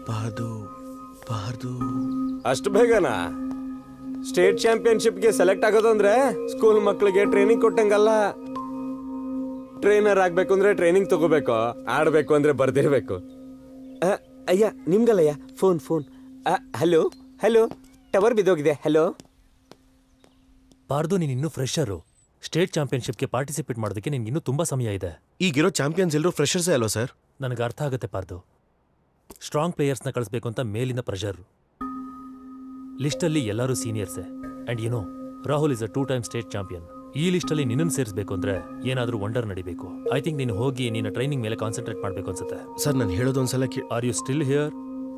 ಪಾರ್ದು ಪಾರ್ದು
ಅಷ್ಟು ಬೇಗನಾ ಸ್ಟೇಟ್ ಚಾಂಪಿಯನ್ಶಿಪ್ಗೆ ಸೆಲೆಕ್ಟ್ ಆಗೋದಂದ್ರೆ ಸ್ಕೂಲ್ ಮಕ್ಕಳಿಗೆ ಟ್ರೈನಿಂಗ್ ಕೊಟ್ಟಂಗಲ್ಲ ಟ್ರೈನರ್ ಆಗ್ಬೇಕು ಅಂದ್ರೆ ಟ್ರೈನಿಂಗ್ ತಗೋಬೇಕು ಆಡ್ಬೇಕು ಅಂದ್ರೆ ಬರ್ದಿರ್ಬೇಕು ಅ, ಅಯ್ಯ ನಿಮ್ಗಲ್ಲಯ್ಯ phone phone hello hello tower ಬಿದ್ದೋಗಿದೆ ಹಲೋ
ಪಾರ್ದು ನೀನು ಇನ್ನೂ ಫ್ರೆಶರು ಸ್ಟೇಟ್ ಚಾಂಪಿಯನ್ಶಿಪ್ಗೆ ಪಾರ್ಟಿಸಿಪೇಟ್ ಮಾಡೋದಕ್ಕೆ ನಿನ್ಗೆ ಇನ್ನೂ ತುಂಬ ಸಮಯ ಇದೆ
ಈಗಿರೋ ಚಾಂಪಿಯನ್ಸ್ ಎಲ್ಲರೂ ಫ್ರೆಷರ್ಸೇ ಅಲ್ವಾ ಸರ್
ನನಗೆ ಅರ್ಥ ಆಗುತ್ತೆ ಪಾರ್ದು ಸ್ಟ್ರಾಂಗ್ ಪ್ಲೇಯರ್ಸ್ನ ಕಳಿಸ್ಬೇಕು ಅಂತ ಮೇಲಿನ ಪ್ರೆಷರ್ ಲಿಸ್ಟಲ್ಲಿ ಎಲ್ಲರೂ ಸೀನಿಯರ್ಸೇ and you know Rahul is a two time state champion ಈ ಲಿಸ್ಟಲ್ಲಿ ನಿನ್ನನ್ನು ಸೇರಿಸಬೇಕು ಅಂದ್ರೆ ಏನಾದರೂ ವಂಡರ್ ನಡಿಬೇಕು ಐ ಥಿಂಕ್ ನೀನು ಹೋಗಿ ನಿನ್ನ ಟ್ರೈನಿಂಗ್ ಮೇಲೆ ಕಾನ್ಸಂಟ್ರೇಟ್ ಮಾಡಬೇಕು ಅನ್ಸುತ್ತೆ
ಸರ್ ನಾನು ಹೇಳೋದೊಂದ್ಸಲ ಕೇ
ಆರ್ ಯು ಸ್ಟಿಲ್ ಹಿಯರ್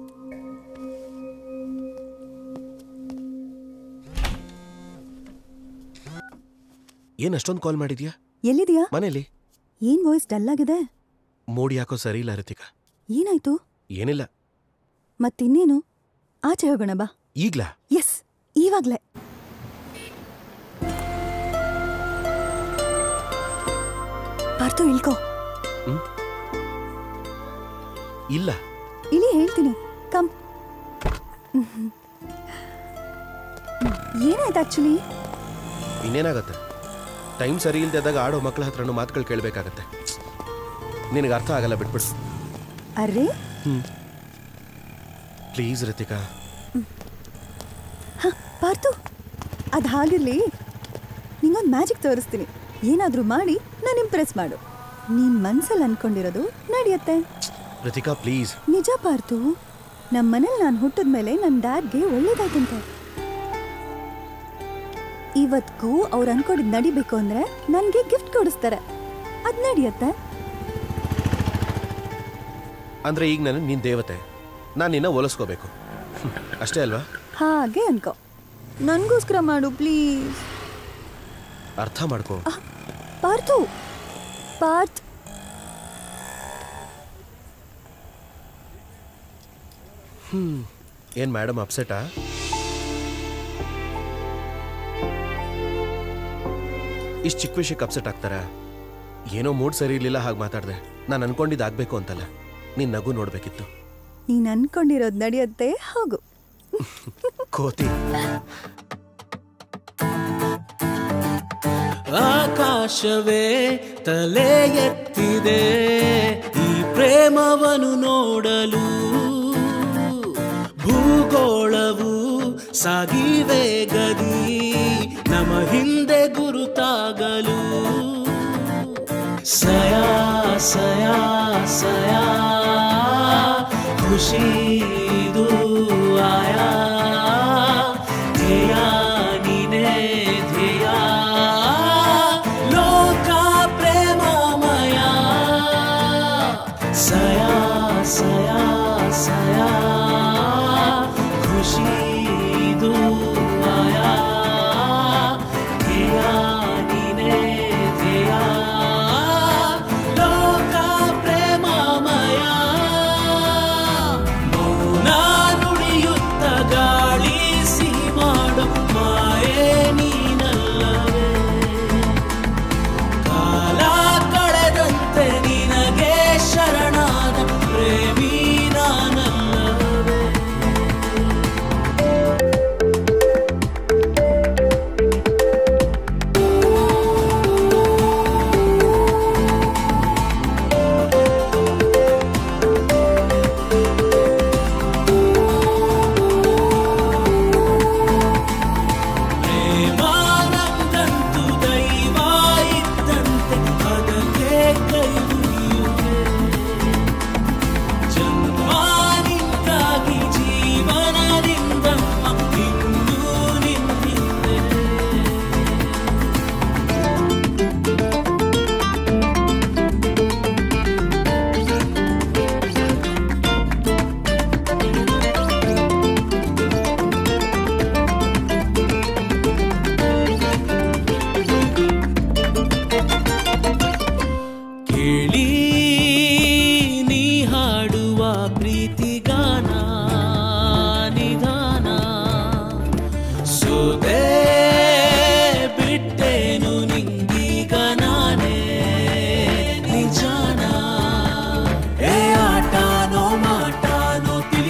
ಏನ್ ಅಷ್ಟೊಂದು ಕಾಲ್ ಮಾಡಿದ್ಯಾ
ಎಲ್ಲಿದ್ಯಾ
ಮನೇಲಿ
ಏನ್ ವಾಯ್ಸ್ ಡಲ್ ಆಗಿದೆ
ಮೋಡಿ ಯಾಕೋ ಸರಿ ಇಲ್ಲ ರಿತಿಕಾ
ಏನಾಯ್ತು
ಏನಿಲ್ಲ
ಮತ್ತಿನ್ನೇನು ಆಚೆ ಹೋಗೋಣ ಬಾ
ಈಗ್ಲಾ
ಎಸ್ ಇವಾಗ್ಲೇ ಪಾರ್ತು ಇಳ್ಕೋ
ಇಲ್ಲ
ಇಳಿ ಹೇಳ್ತೀನಿ ಕಮ್ ಏನಾಯ್ತು ಆಕ್ಚುಲಿ
ಇನ್ನೇನಾಗತ್ತೆ ಟೈಮ್ ಸರಿ ಇಲ್ದಿದ್ದಾಗ ಆಡೋ ಮಕ್ಕಳ ಹತ್ರನೂ ಮಾತುಗಳು ಕೇಳಬೇಕಾಗತ್ತೆ ನಿನಗೆ ಅರ್ಥ ಆಗಲ್ಲ ಬಿಟ್ಬಿಡು
ಅರ್ರೆ
ಹ್ಮ್ ಪ್ಲೀಸ್ ರಿತಿಕಾ
ಹ ಪಾರ್ತು ಅದು ಹಾಗಿರ್ಲಿ ನಿಂಗೊಂದು ಮ್ಯಾಜಿಕ್ ತೋರಿಸ್ತೀನಿ ಏನಾದರೂ ಮಾಡಿ ನಾನು ಇಂಪ್ರೆಸ್ ಮಾಡು ನೀನ್ ಮನ್ಸಲ್ಲಿ ಅನ್ಕೊಂಡಿರೋದು ನಡೆಯುತ್ತೆ
ರಿತಿಕಾ ಪ್ಲೀಸ್
ನಿಜ ಪಾರ್ತು ನಮ್ಮ ಮನೇಲಿ ನಾನು ಹುಟ್ಟಿದ ಮೇಲೆ ನನ್ನ ಡ್ಯಾಡ್ಗೆ ಒಳ್ಳೇದಾಯ್ತಂತೆ ಇವತ್ಗೂ ಅವ್ರು ಅನ್ಕೊಂಡಿದ್ ನಡಿಬೇಕು ಅಂದ್ರೆ ನನಗೆ ಗಿಫ್ಟ್ ಕೊಡಿಸ್ತಾರೆ ಅದ್ ನಡೆಯುತ್ತೆ
ಅಂದ್ರೆ ಈಗ ನಾನು ನಿನ್ ದೇವತೆ ನಾನು ನಿನ್ನ ಒಲಿಸ್ಕೋಬೇಕು ಹ್ಮ್. ಅಷ್ಟೇ ಅಲ್ವಾ
ಹಾಗೆ ಅನ್ಕೋ ನನಗೋಸ್ಕರ ಮಾಡು ಪ್ಲೀಸ್
ಅರ್ಥ ಮಾಡ್ಕೋ
ಪಾರ್ಥು ಪಾರ್ಥ್
ಹ್ಮ್ ಏನ್ ಮೇಡಮ್ ಅಪ್ಸೆಟಾ ಇಷ್ಟು ಚಿಕ್ಕ ವಿಷಯಕ್ಕೆ ಅಪ್ಸೆಟ್ ಆಗ್ತಾರಾ ಏನೋ ಮೂಡ್ ಸರಿ ಇರ್ಲಿಲ್ಲ ಹಾಗೆ ಮಾತಾಡ್ದೆ ನಾನು ಅನ್ಕೊಂಡಿದ್ದು ಆಗ್ಬೇಕು ಅಂತಲ್ಲ ನಿನ್ ನಗು ನೋಡ್ಬೇಕಿತ್ತು
ನೀನ್ ಅನ್ಕೊಂಡಿರೋದ್ ನಡೆಯುತ್ತೆ ಹೋಗು
ಕೋತಿ
ಆಕಾಶವೇ ತಲೆ ಎತ್ತಿದೆ ಈ ಪ್ರೇಮವನ್ನು ನೋಡಲು ಭೂಗೋಳವು ಸಾಗಿವೆ ಗದಿ ನಮ ಹಿಂದೆ ಗುರುತಾಗಲು ಸಯ ಸಯ ಸಯ ಖುಷಿದು ಆಯಾ ಧ್ಯೇಯ ನೀನೇ ಧ್ಯೇಯ ಲೋಕ ಪ್ರೇಮಮಯ ಸಯ ಸಯ ಸಯ ಖುಷಿದು ಆಯಾ ಧ್ಯೇಯ ನೀನೇ ಧ್ಯೇಯ ಲೋಕ ಪ್ರೇಮಮಯ ಮೌನ ನುಡಿಯುತ್ತ ಗಾಳಿ ಸಿಹಿ ಮಾಡು ಮಾಯೆ ನೀನಲ್ಲವೇ ಕಾಲ ಕಳೆದಂತೆ ನಿನಗೆ ಶರಣಾದ ಪ್ರೇಮಿ ನಾನಲ್ಲವೇ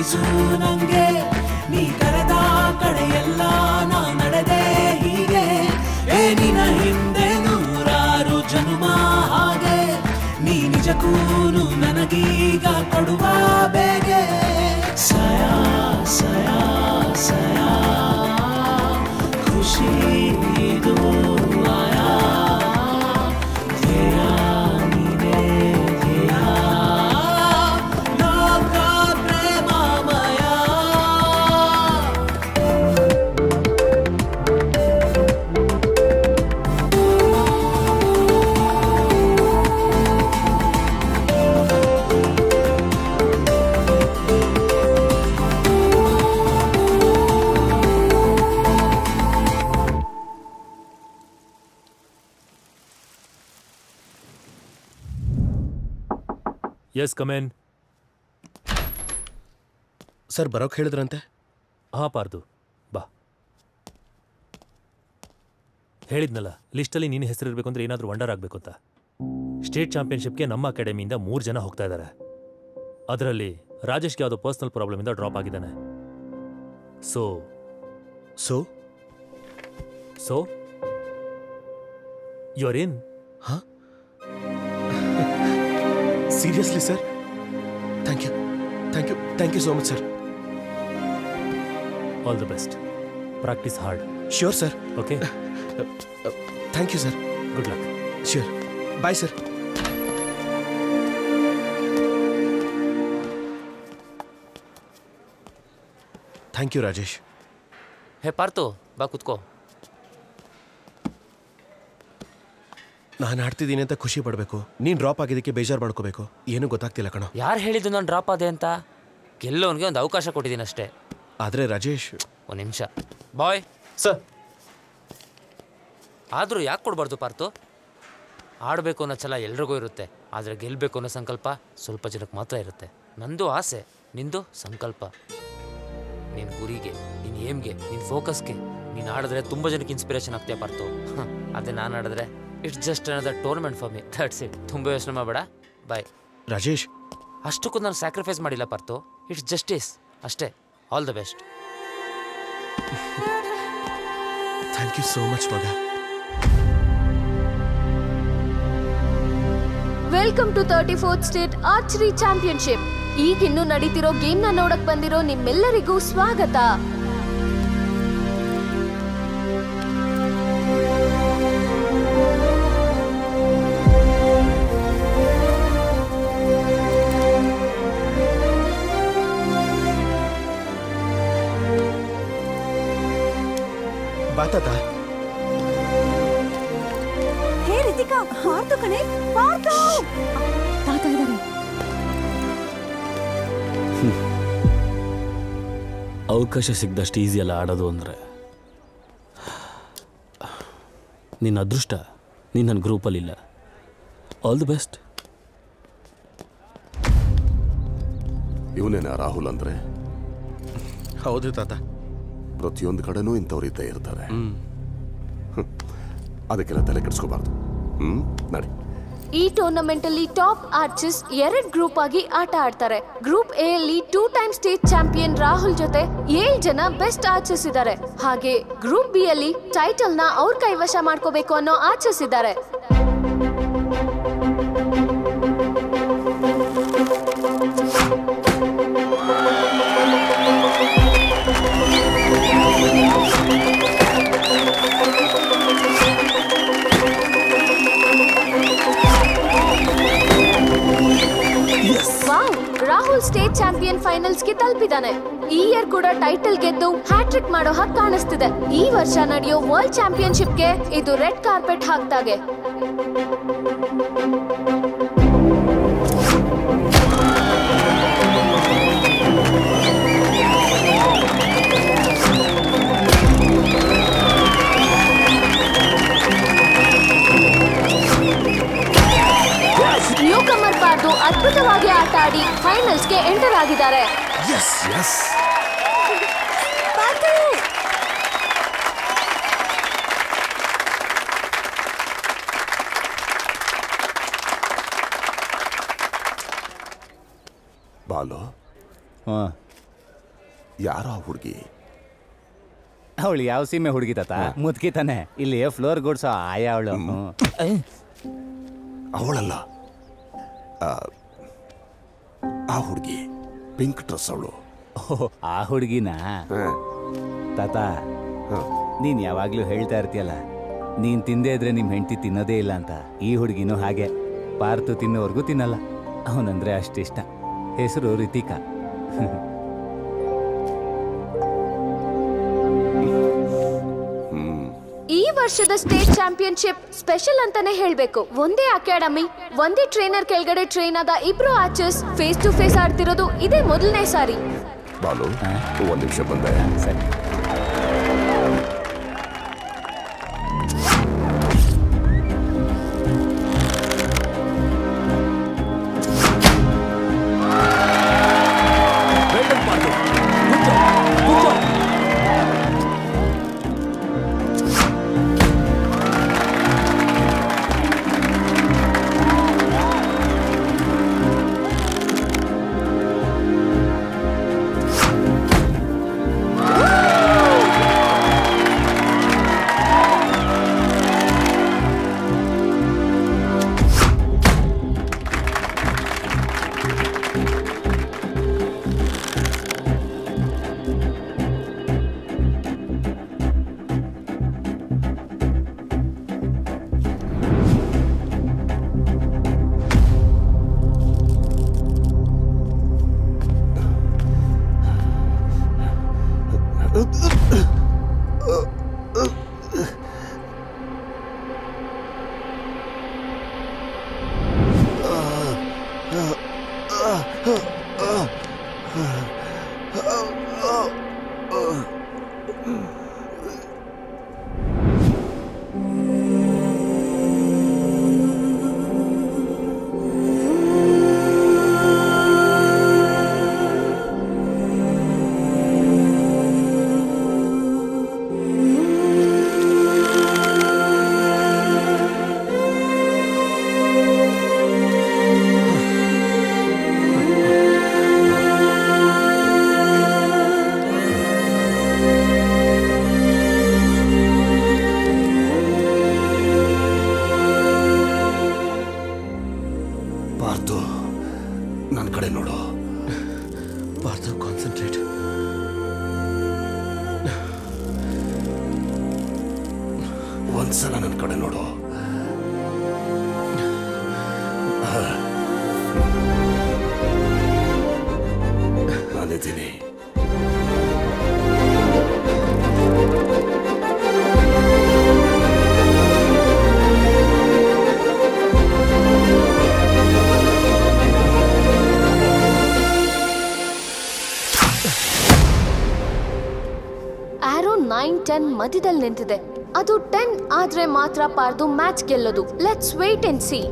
ತಿಳಿಸು ನಂಗೆ ನೀ ಕರೆದ ಕಡೆಯೆಲ್ಲ ನಾ ನಡೆದೆ ಹೀಗೆ ಏ ನಿನ ಹಿಂದೆ ನೂರಾರು ಜನುಮ ಹಾಗೆ ನೀ ನಿಜಕ್ಕೂನು ನನಗೀಗ ಕೊಡುವ ಬೇಗೆ ಸಯ ಸಯ ಸಯ ಖುಷಿ ಇದು ಆಯಾ ಧ್ಯೇಯ ನೀನೇ ಧ್ಯೇಯ ಲೋಕ ಪ್ರೇಮಮಯ
ಎಸ್ ಕಮೆನ್
ಸರ್ ಬರೋಕ್ ಹೇಳಿದ್ರಂತೆ
ಹಾ ಪಾರ್ದು ಬಾ ಹೇಳಿದ್ನಲ್ಲ ಲಿಸ್ಟಲ್ಲಿ ನಿನ್ನ ಹೆಸರಿರ್ಬೇಕು ಅಂದ್ರೆ ಏನಾದರೂ ವಂಡರ್ ಆಗಬೇಕು ಅಂತ ಸ್ಟೇಟ್ ಚಾಂಪಿಯನ್ಶಿಪ್ಗೆ ನಮ್ಮ ಅಕಾಡೆಮಿಯಿಂದ ಮೂರು ಜನ ಹೋಗ್ತಾ ಇದ್ದಾರೆ ಅದರಲ್ಲಿ ರಾಜೇಶ್ಗೆ ಯಾವುದೋ ಪರ್ಸನಲ್ ಪ್ರಾಬ್ಲಮಿಂದ ಡ್ರಾಪ್ ಆಗಿದ್ದಾನೆ so
so
so you're in
seriously sir thank you thank you thank you so much sir
all the best practice hard
sure sir
okay
thank you sir
good luck
sure bye sir thank you Rajesh
hey Parthu ಬಾ ಕುತ್ಕೋ
ನಾನು ಆಡ್ತಿದ್ದೀನಿ ಅಂತ ಖುಷಿ ಪಡಬೇಕು ನೀನು drop ಆಗಿದ್ದಕ್ಕೆ ಬೇಜಾರು ಮಾಡ್ಕೋಬೇಕು ಏನೂ ಗೊತ್ತಾಗ್ತಿಲ್ಲ ಕಣೋ
ಯಾರು ಹೇಳಿದ್ದು ನಾನು ಡ್ರಾಪ್ ಆದೆ ಅಂತ ಗೆಲ್ಲೋನ್ಗೆ ಒಂದು ಅವಕಾಶ ಕೊಟ್ಟಿದ್ದೀನಿ ಅಷ್ಟೇ
ಆದರೆ ರಾಜೇಶ್
ಒಂದು ನಿಮಿಷ ಬಾಯ್
ಸರ್
ಆದರೂ ಯಾಕೆ ಕೊಡಬಾರ್ದು ಪಾರ್ತು ಆಡಬೇಕು ಅನ್ನೋ ಛಲ ಎಲ್ರಿಗೂ ಇರುತ್ತೆ ಆದರೆ ಗೆಲ್ಲಬೇಕು ಅನ್ನೋ ಸಂಕಲ್ಪ ಸ್ವಲ್ಪ ಜನಕ್ಕೆ ಮಾತ್ರ ಇರುತ್ತೆ ನಂದು ಆಸೆ ನಿಂದು ಸಂಕಲ್ಪ ನಿನ್ನ ಗುರಿಗೆ ನಿನ್ನ ಏಮ್ಗೆ ನಿನ್ನ ಫೋಕಸ್ಗೆ ನೀನು ಆಡಿದ್ರೆ ತುಂಬ ಜನಕ್ಕೆ ಇನ್ಸ್ಪಿರೇಷನ್ ಆಗ್ತೀಯ ಪಾರ್ತು ಹ, ಅದೇ ನಾನು ಆಡಿದ್ರೆ it's just another tournament for me that's it ತುಂಬ ಯೋಚನೆ ಮಾಡಬೇಡ ಬಾಯ್
ರಾಜೇಶ್
ಅಷ್ಟಕ್ಕೂ ನಾನು ಸ್ಯಾಕ್ರಿಫೈಸ್ ಮಾಡಿಲ್ಲ ಪಾರ್ತು ಇಟ್ಸ್ ಜಸ್ಟಿಸ್ ಅಷ್ಟೇ all the best
thank you so much ಮಗ
welcome to thirty fourth state archery championship ಈಗಿನ್ನು ನಡೀತಿರೋ ಗೇಮ್ ನ ನೋಡಕ್ ಬಂದಿರೋ ನಿಮ್ಮೆಲ್ಲರಿಗೂ ಸ್ವಾಗತ
ಬಾತಾತ
ಹೇ ರಿತಿಕಾ ಪಾರ್ತು ಕಣೆ ಪಾರ್ತು ತಾತ ಇದ್ದಾರೆ
ಅವಕಾಶ ಸಿಗ್ದಷ್ಟು ಈಸಿ ಅಲ್ಲ ಆಡೋದು ಅಂದರೆ ನಿನ್ನ ಅದೃಷ್ಟ ನೀನು ನನ್ನ ಗ್ರೂಪಲ್ಲಿಲ್ಲ ಆಲ್ ದಿ ಬೆಸ್ಟ್
ಇವನೇನ ರಾಹುಲ್ ಅಂದ್ರೆ
ಹೌದು ತಾತ
ಪ್ರತಿಯೊಂದು ಕಡೆನೂ ಇಂಥವ್ರು ಇದ್ದೇ ಇರ್ತಾರೆ ಹ್ಮ್. ಅದಕ್ಕೆಲ್ಲ ತಲೆ ಕೆಡಿಸ್ಕೋಬಾರ್ದು ಹ್ಮ್ ನಡಿ
ಈ ಟೂರ್ನಮೆಂಟ್ ಅಲ್ಲಿ ಟಾಪ್ ಆರ್ಚರ್ಸ್ ಎರಡ್ ಗ್ರೂಪ್ ಆಗಿ ಆಟ ಆಡ್ತಾರೆ ಗ್ರೂಪ್ ಎ ಅಲ್ಲಿ two time state champion Rahul ಜೊತೆ ಏಳ್ ಜನ ಬೆಸ್ಟ್ ಆರ್ಚರ್ಸ್ ಇದ್ದಾರೆ ಹಾಗೆ ಗ್ರೂಪ್ ಬಿ ಅಲ್ಲಿ ಟೈಟಲ್ ನ ಅವ್ರ ಕೈವಶ ಮಾಡ್ಕೋಬೇಕು ಅನ್ನೋ ಆರ್ಚರ್ಸ್ ಇದ್ದಾರೆ wow Rahul state champion finals ಗೆ ತಲುಪಿದಾನೆ ಈ ಇಯರ್ ಕೂಡ ಟೈಟಲ್ ಗೆದ್ದು ಹ್ಯಾಟ್ರಿಕ್ ಮಾಡೋ ಹಾಗೆ ಕಾಣಿಸ್ತಿದೆ ಈ ವರ್ಷ ನಡೆಯೋ ವರ್ಲ್ಡ್ ಚಾಂಪಿಯನ್ಶಿಪ್ ಗೆ ಇದು ರೆಡ್ ಕಾರ್ಪೆಟ್ ಹಾಕ್ದಾಗೆ ನ್ಯೂ ಕಮರ್ ಪಾರ್ದು ಅದ್ಭುತವಾಗಿ ಆಟ ಆಡಿ ಫೈನಲ್ಸ್ಗೆ ಎಂಟರ್ ಆಗಿದ್ದಾರೆ
ಎಸ್ ಎಸ್ ಬಾಲು
ಹಾಂ
ಯಾರೋ ಆ ಹುಡುಗಿ
ಅವಳು ಯಾವ ಸೀಮೆ ಹುಡುಗಿ ತಾತ ಮುದ್ಕಿ ತಾನೆ ಇಲ್ಲಿ ಫ್ಲೋರ್ ಗುಡ್ಸೋ ಆಯ ಅವಳು
ಅವಳಲ್ಲ ಆ, ಆ ಹುಡುಗಿ ಪಿಂಕ್ ಡ್ರೆಸ್ ಅವಳು
ಆ ಹುಡುಗಿನ ತಾತ ನೀನ್ ಯಾವಾಗ್ಲೂ ಹೇಳ್ತಾ ಇರ್ತೀಯಲ್ಲ ನೀನ್ ತಿಂದೇ ಇದ್ರೆ ನಿಮ್ ಹೆಂಡತಿ ತಿನ್ನೋದೇ ಇಲ್ಲ ಅಂತ ಈ ಹುಡುಗಿನೂ ಹಾಗೆ ಪಾರ್ತು ತಿನ್ನೋವರೆಗೂ ತಿನ್ನಲ್ಲ ಅವನಂದ್ರೆ ಅಷ್ಟಿಷ್ಟ ಹೆಸರು ರಿತಿಕಾ
ಈ ವರ್ಷದ ಸ್ಟೇಟ್ ಚಾಂಪಿಯನ್ಶಿಪ್ ಸ್ಪೆಷಲ್ ಅಂತಾನೆ ಹೇಳ್ಬೇಕು ಒಂದೇ ಅಕಾಡೆಮಿ ಒಂದೇ ಟ್ರೈನರ್ ಕೆಳಗಡೆ ಟ್ರೈನ್ ಆದ ಇಬ್ರು ಆಚರ್ಸ್ ಫೇಸ್ ಟು ಫೇಸ್ ಆಡ್ತಿರೋದು ಇದೇ ಮೊದಲನೇ ಸಾರಿ
ಬಾಲು ಒಂದ್ ನಿಮಿಷ ಬಂದೆ
ಸರಿ
ಪಾರ್ತು ನನ್ನ ಕಡೆ ನೋಡು
ಪಾರ್ಥ ಕಾನ್ಸಂಟ್ರೇಟ್
ಒಂದ್ಸಲ ನನ್ನ ಕಡೆ ನೋಡು ನಾನಿದ್ದೀನಿ
ಆರೋ ನೈನ್ ಟೆನ್ ಮಧ್ಯದಲ್ಲಿ ನಿಂತಿದೆ ಅದು ಟೆನ್ ಆದ್ರೆ ಮಾತ್ರ ಪಾರ್ದು ಮ್ಯಾಚ್ ಗೆಲ್ಲೋದು let's wait and see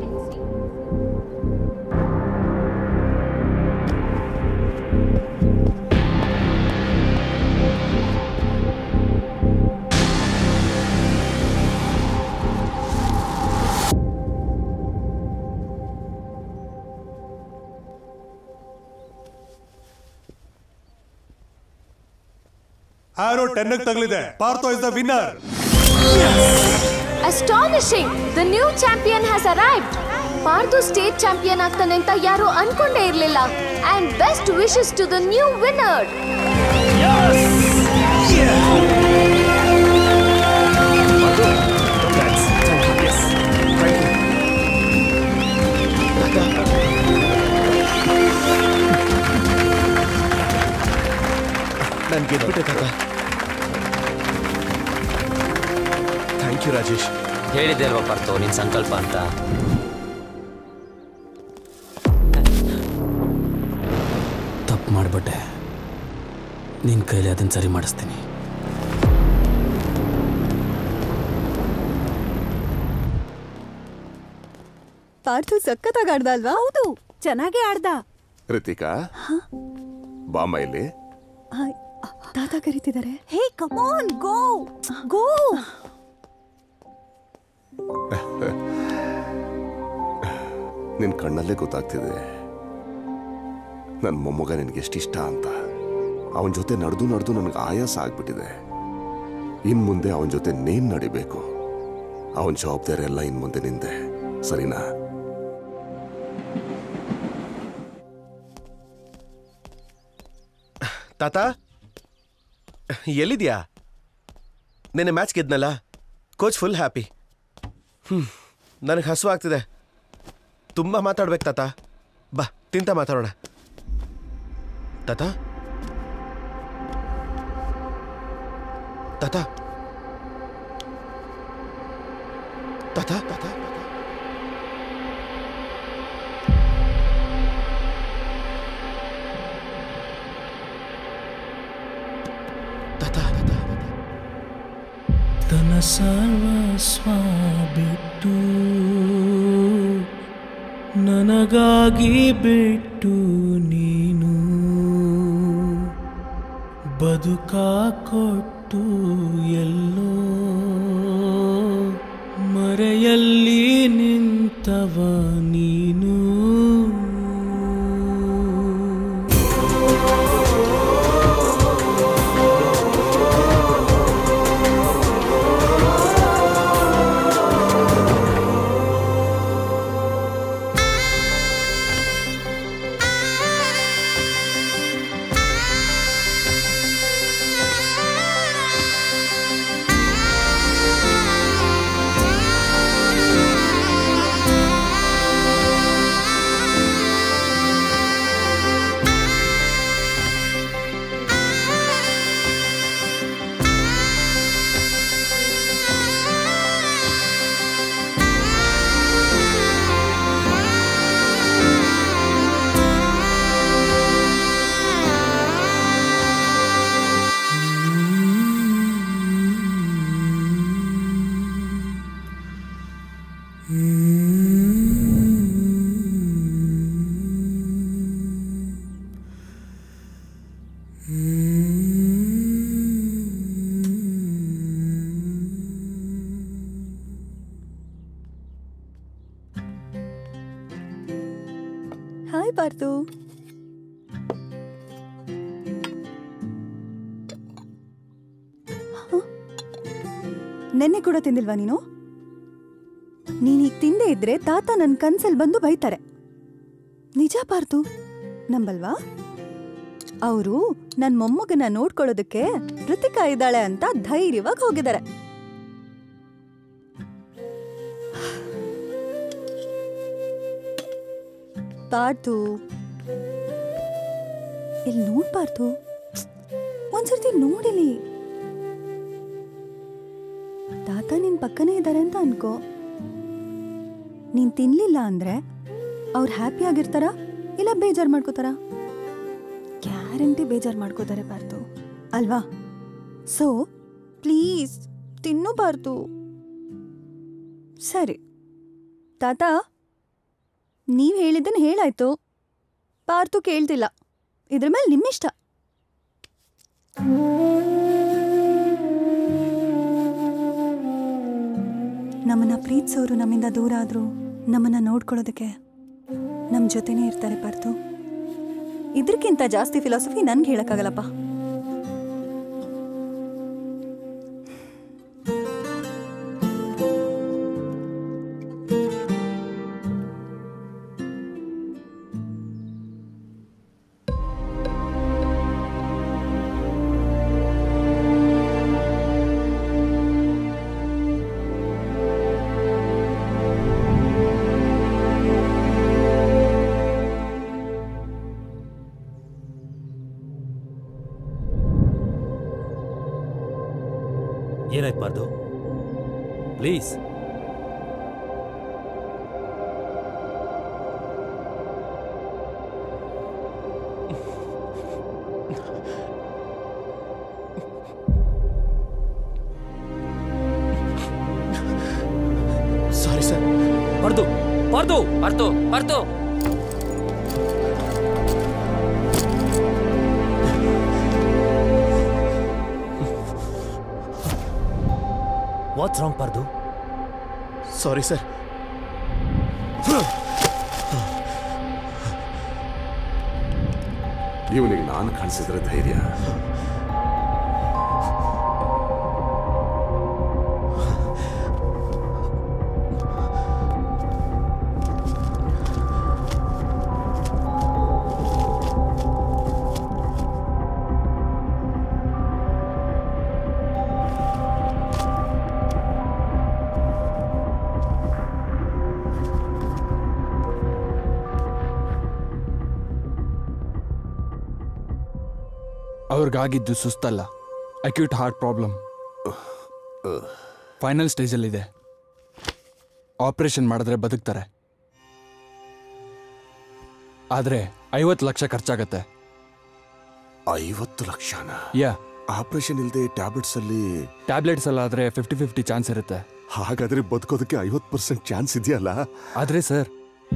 arrow ten ತಗಲಿದೆ Partho is the winner
astonishing the new champion has arrived Parthu state champion ಆಗ್ತಾನೆ ಅಂತ ಯಾರು ಅನ್ಕೊಂಡೇ ಇರ್ಲಿಲ್ಲ and best wishes to the new winner
ನಾನು ಗೆದ್ಬಿಟ್ಟೆ ತಾತ ಥ್ಯಾಂಕ್ ಯು ರಾಜೇಶ್
ಹೇಳಿದೆ ಅಲ್ವಾ ಪಾರ್ಥೋ ನಿನ್ ಸಂಕಲ್ಪ ಅಂತ
ತಪ್ಪು ಮಾಡಿಬಿಟ್ಟೆ ನಿನ್ನ ಕೈಲಿ ಅದನ್ನು ಸರಿ ಮಾಡಿಸ್ತೀನಿ
ಪಾರ್ಥು ಸಖತ್ತಾಗಿ ಆಡ್ದ ಅಲ್ವಾ ಹೌದು ಚೆನ್ನಾಗೇ ಆಡ್ದ
ರಿತಿಕಾ ಬಾಮ ಇಲ್ಲಿ
ತಾತ ಕರೀತಿದ್ದಾರೆ ಹೇ ಕಮಾನ್ ಗೋ ಗೋ
ನಿನ್ ಕಣ್ಣಲ್ಲೇ ಗೊತ್ತಾಗ್ತಿದೆ ನನ್ನ ಮೊಮ್ಮಗ ನಿನ್ಗೆ ಎಷ್ಟಿಷ್ಟ ಅಂತ ಅವನ ಜೊತೆ ನಡೆದು ನಡೆದು ನನಗೆ ಆಯಾಸ ಆಗ್ಬಿಟ್ಟಿದೆ ಇನ್ ಮುಂದೆ ಅವನ ಜೊತೆ ನೀನ್ ನಡಿಬೇಕು ಅವನ ಜವಾಬ್ದಾರಿ ಎಲ್ಲ ಇನ್ ಮುಂದೆ ನಿಂದೆ ಸರಿನಾ
ತಾತ ಎಲ್ಲಿದ್ಯಾ ನಿನ್ನೆ ಮ್ಯಾಚ್ ಗೆದ್ನಲ್ಲ ಕೋಚ್ ಫುಲ್ ಹ್ಯಾಪಿ ಹ್ಞೂ ನನಗೆ ಹಸು ಆಗ್ತಿದೆ ತುಂಬ ಮಾತಾಡ್ಬೇಕು ತಾತ ಬಾ ತಿಂತ ಮಾತಾಡೋಣ ತಾತ ತಾತ ತಾತ ತಾತ
ತನ ಸರ್ವಸ್ವ ಬಿಟ್ಟು ನನಗಾಗಿ ಬಿಟ್ಟು ನೀನು ಬದುಕ ಕೊಟ್ಟು ಎಲ್ಲೋ ಮರೆಯಲ್ಲಿ ನಿಂತವ ನೀನು
ಹಾಯ್ ಪಾರ್ತು ಹ? ನೆನ್ನೆ ಕೂಡ ತಿಂದಿಲ್ವಾ ನೀನು ನೀನೀಗ ತಿಂದೇ ಇದ್ರೆ ತಾತ ನನ್ನ ಕನ್ಸಲ್ಲಿ ಬಂದು ಬೈತಾರೆ ನಿಜ ಪಾರ್ತು ನಂಬಲ್ವಾ ಅವರು ನನ್ನ ಮೊಮ್ಮಗನ ನೋಡ್ಕೊಳ್ಳೋದಕ್ಕೆ ಋತಿಕಾ ಇದ್ದಾಳೆ ಅಂತ ಧೈರ್ಯವಾಗಿ ಹೋಗಿದ್ದಾರೆ ಪಾರ್ತು ಇಲ್ಲಿ ನೋಡ್ಬಾರ್ದು ಒಂದ್ಸರ್ತಿ ನೋಡಿಲಿ ತಾತ ನಿನ್ ಪಕ್ಕನೇ ಇದ್ದಾರೆ ಅಂತ ಅನ್ಕೋ ನೀನ್ ತಿನ್ಲಿಲ್ಲ ಅಂದ್ರೆ ಅವ್ರು ಹ್ಯಾಪಿ ಆಗಿರ್ತಾರ ಇಲ್ಲ ಬೇಜಾರ್ ಮಾಡ್ಕೋತಾರ ಗ್ಯಾರಂಟಿ ಬೇಜಾರ್ ಮಾಡ್ಕೋತಾರೆ ಪಾರ್ತು ಅಲ್ವಾ ಸೊ ಪ್ಲೀಸ್ ತಿನ್ನಬಾರ್ದು ಸರಿ ತಾತ ನೀವ್ ಹೇಳಿದ್ದನ್ನು ಹೇಳಾಯ್ತು ಪಾರ್ತು ಕೇಳ್ತಿಲ್ಲ ಇದ್ರ ಮೇಲೆ ನಿಮ್ಮಿಷ್ಟ ನಮ್ಮನ್ನ ಪ್ರೀತಿಸೋರು ನಮ್ಮಿಂದ ದೂರ ಆದ್ರು ನಮ್ಮನ್ನ ನೋಡ್ಕೊಳ್ಳೋದಕ್ಕೆ ನಮ್ಮ ಜೊತೆನೇ ಇರ್ತಾರೆ ಪಾರ್ತು ಇದಕ್ಕಿಂತ ಜಾಸ್ತಿ ಫಿಲಾಸಫಿ ನನ್ಗೆ ಹೇಳಕ್ಕಾಗಲ್ಲಪ್ಪ
ಏನಾಯ್ತು Parthu please
sorry sir
Parthu Parthu
Parthu Parthu
what's wrong Parthu
sorry sir
ಇವನಿಗೆ ನಾನು ಕಾಣಿಸಿದ್ರೆ ಧೈರ್ಯ
ಅವ್ರಿಗಾಗಿದ್ದು ಸುಸ್ತಲ್ಲ ಅಕ್ಯೂಟ್ ಹಾರ್ಟ್ ಪ್ರಾಬ್ಲಮ್ ಫೈನಲ್ ಸ್ಟೇಜಲ್ಲಿದೆ ಆಪರೇಷನ್ ಮಾಡಿದ್ರೆ ಬದುಕ್ತಾರೆ ಆದರೆ ಐವತ್ತು ಲಕ್ಷ ಖರ್ಚಾಗತ್ತೆ
ಐವತ್ತು ಲಕ್ಷನ
ಯಾ
ಆಪರೇಷನ್ ಇಲ್ಲದೆ ಟ್ಯಾಬ್ಲೆಟ್ಸ್ ಅಲ್ಲಿ
ಟ್ಯಾಬ್ಲೆಟ್ಸ್ ಎಲ್ಲ ಆದರೆ ಫಿಫ್ಟಿ ಫಿಫ್ಟಿ ಚಾನ್ಸ್ ಇರುತ್ತೆ
ಹಾಗಾದ್ರೆ ಬದುಕೋದಕ್ಕೆ ಐವತ್ತು ಪರ್ಸೆಂಟ್ ಚಾನ್ಸ್ ಇದೆಯಲ್ಲ
ಆದರೆ sir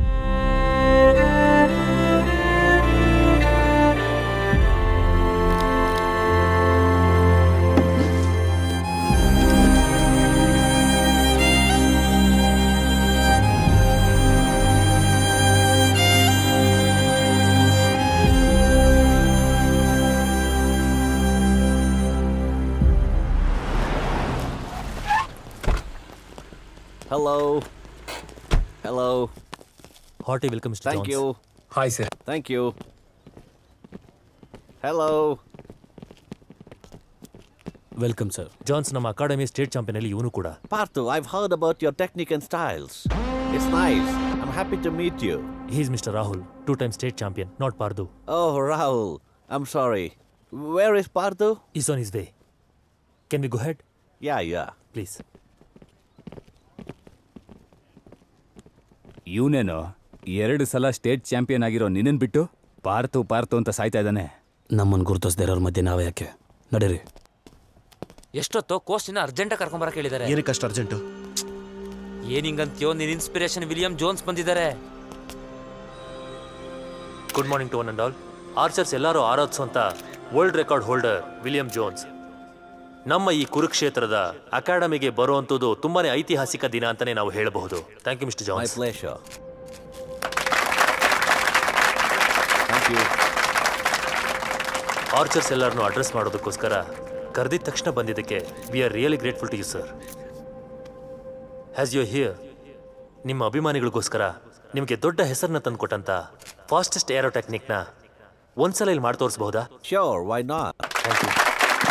Hello. Hello.
Hearty welcome, Mr.
Thank
Jones.
you.
Hi, sir.
Thank you. Hello.
Welcome sir Jones ನಮ್ಮ ಅಕಾಡೆಮಿ ಸ್ಟೇಟ್ ಚಾಂಪಿಯನಲ್ಲಿ ಇವನು ಕೂಡ
Parthu, I've heard about your technique and styles. It's nice. I'm happy to meet you.
He's mister Rahul two time state champion not Parthu
Oh, Rahul. I'm sorry. Where is Parthu?
He's on his way can we go ahead
Yeah, yeah.
Please
ಇವನೇನೋ ಎರಡು ಸಲ state champion ಆಗಿರೋ ನಿನ್ನನ್ ಬಿಟ್ಟು ಪಾರ್ತು ಪಾರ್ತು ಅಂತ ಸಾಯ್ತಾ ಇದ್ದಾನೆ
ನಮ್ಮನ್ನು ಗುರುತಿಸ್ದೇ ಇರೋರ ಮಧ್ಯೆ ನಾವೇ ಯಾಕೆ ನಡೀರಿ
ಎಷ್ಟೊತ್ತು ಕೋಸ್ಟಿನ ಅರ್ಜೆಂಟಾಗಿ ಕರ್ಕೊಂಬರಕ್ಕೆ ಹೇಳಿದ್ದಾರೆ
ಏನಕ್ಕೆ ಅಷ್ಟು ಅರ್ಜೆಂಟು
ಏನ್ ಹಿಂಗಂತೀಯೋ ನಿನ್ ಇನ್ಸ್ಪಿರೇಷನ್ ವಿಲಿಯಂ ಜೋನ್ಸ್ ಬಂದಿದ್ದಾರೆ
good morning to one and all archers ಎಲ್ಲರೂ ಆರಾಧಿಸುವಂತ world record holder William Jones ನಮ್ಮ ಈ ಕುರುಕ್ಷೇತ್ರದ ಅಕಾಡೆಮಿಗೆ ಬರುವಂಥದ್ದು ತುಂಬಾನೇ ಐತಿಹಾಸಿಕ ದಿನ ಅಂತಾನೆ ನಾವು ಹೇಳಬಹುದು thank you mister
My
Jones
pleasure. Thank you.
Archers ಎಲ್ಲರನ್ನು ಅಡ್ರೆಸ್ ಮಾಡೋದಕ್ಕೋಸ್ಕರ ಕರೆದಿದ ತಕ್ಷಣ ಬಂದಿದ್ದಕ್ಕೆ we are really grateful to you sir has you here ನಿಮ್ಮ ಅಭಿಮಾನಿಗಳಿಗೋಸ್ಕರ ನಿಮಗೆ ದೊಡ್ಡ ಹೆಸರನ್ನ ತಂದುಕೊಟ್ಟಂತ ಫಾಸ್ಟೆಸ್ಟ್ ಏರೋ ಟೆಕ್ನಿಕ್ನ ಒಂದ್ಸಲ ಇಲ್ಲಿ ಮಾಡಿ ತೋರಿಸಬಹುದಾ
Sure, why not?
Thank you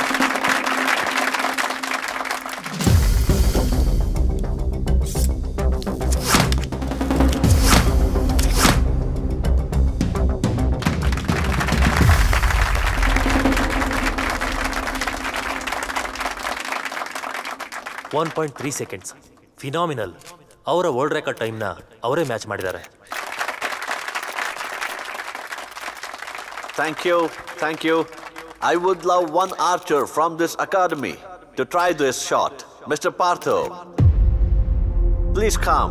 one point three seconds phenomenal ಅವರ ವರ್ಲ್ಡ್ ರೆಕಾರ್ಡ್ ಟೈಮ್ನ ಅವರೇ ಮ್ಯಾಚ್ ಮಾಡಿದ್ದಾರೆ
Thank you, thank you. I would love one archer from this academy to try this shot. Mr. Partho, please come.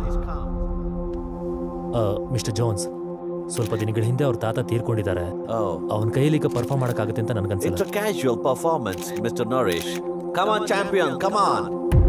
Mister Jones ಸ್ವಲ್ಪ ದಿನಗಳ ಹಿಂದೆ ಅವ್ರ ತಾತ ತೀರ್ಕೊಂಡಿದ್ದಾರೆ ಅವನ ಕೈಯಲ್ಲಿ ಈಗ ಪರ್ಫಾರ್ಮ್ ಮಾಡೋಕ್ಕಾಗುತ್ತೆ ಅಂತ
It's
ನನಗನ್ಸಿಲ್ಲ
a casual performance, Mr. Nourish. Come on, champion, come on.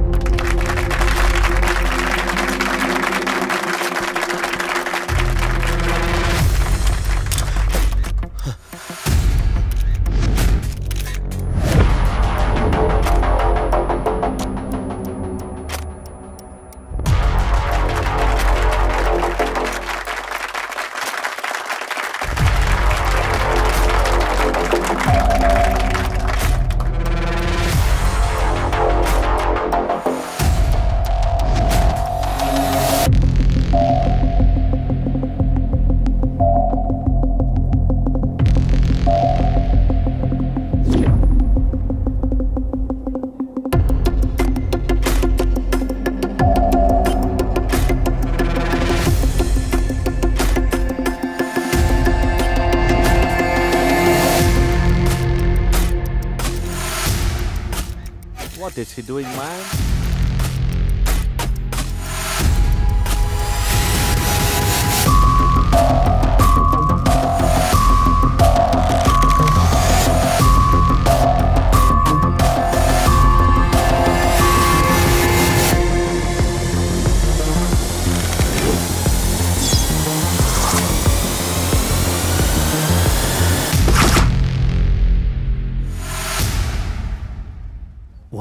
What is he doing, man?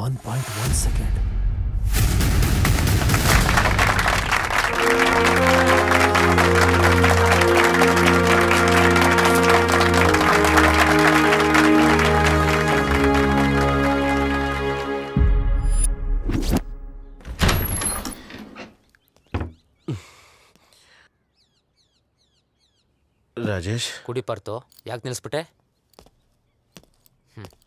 One point one second
Rajesh
ಕುಡಿ ಪಾರ್ತು ಯಾಕೆ ನಿಲ್ಲಿಸ್ಬಿಟ್ಟೆ ಹ್ಮ್.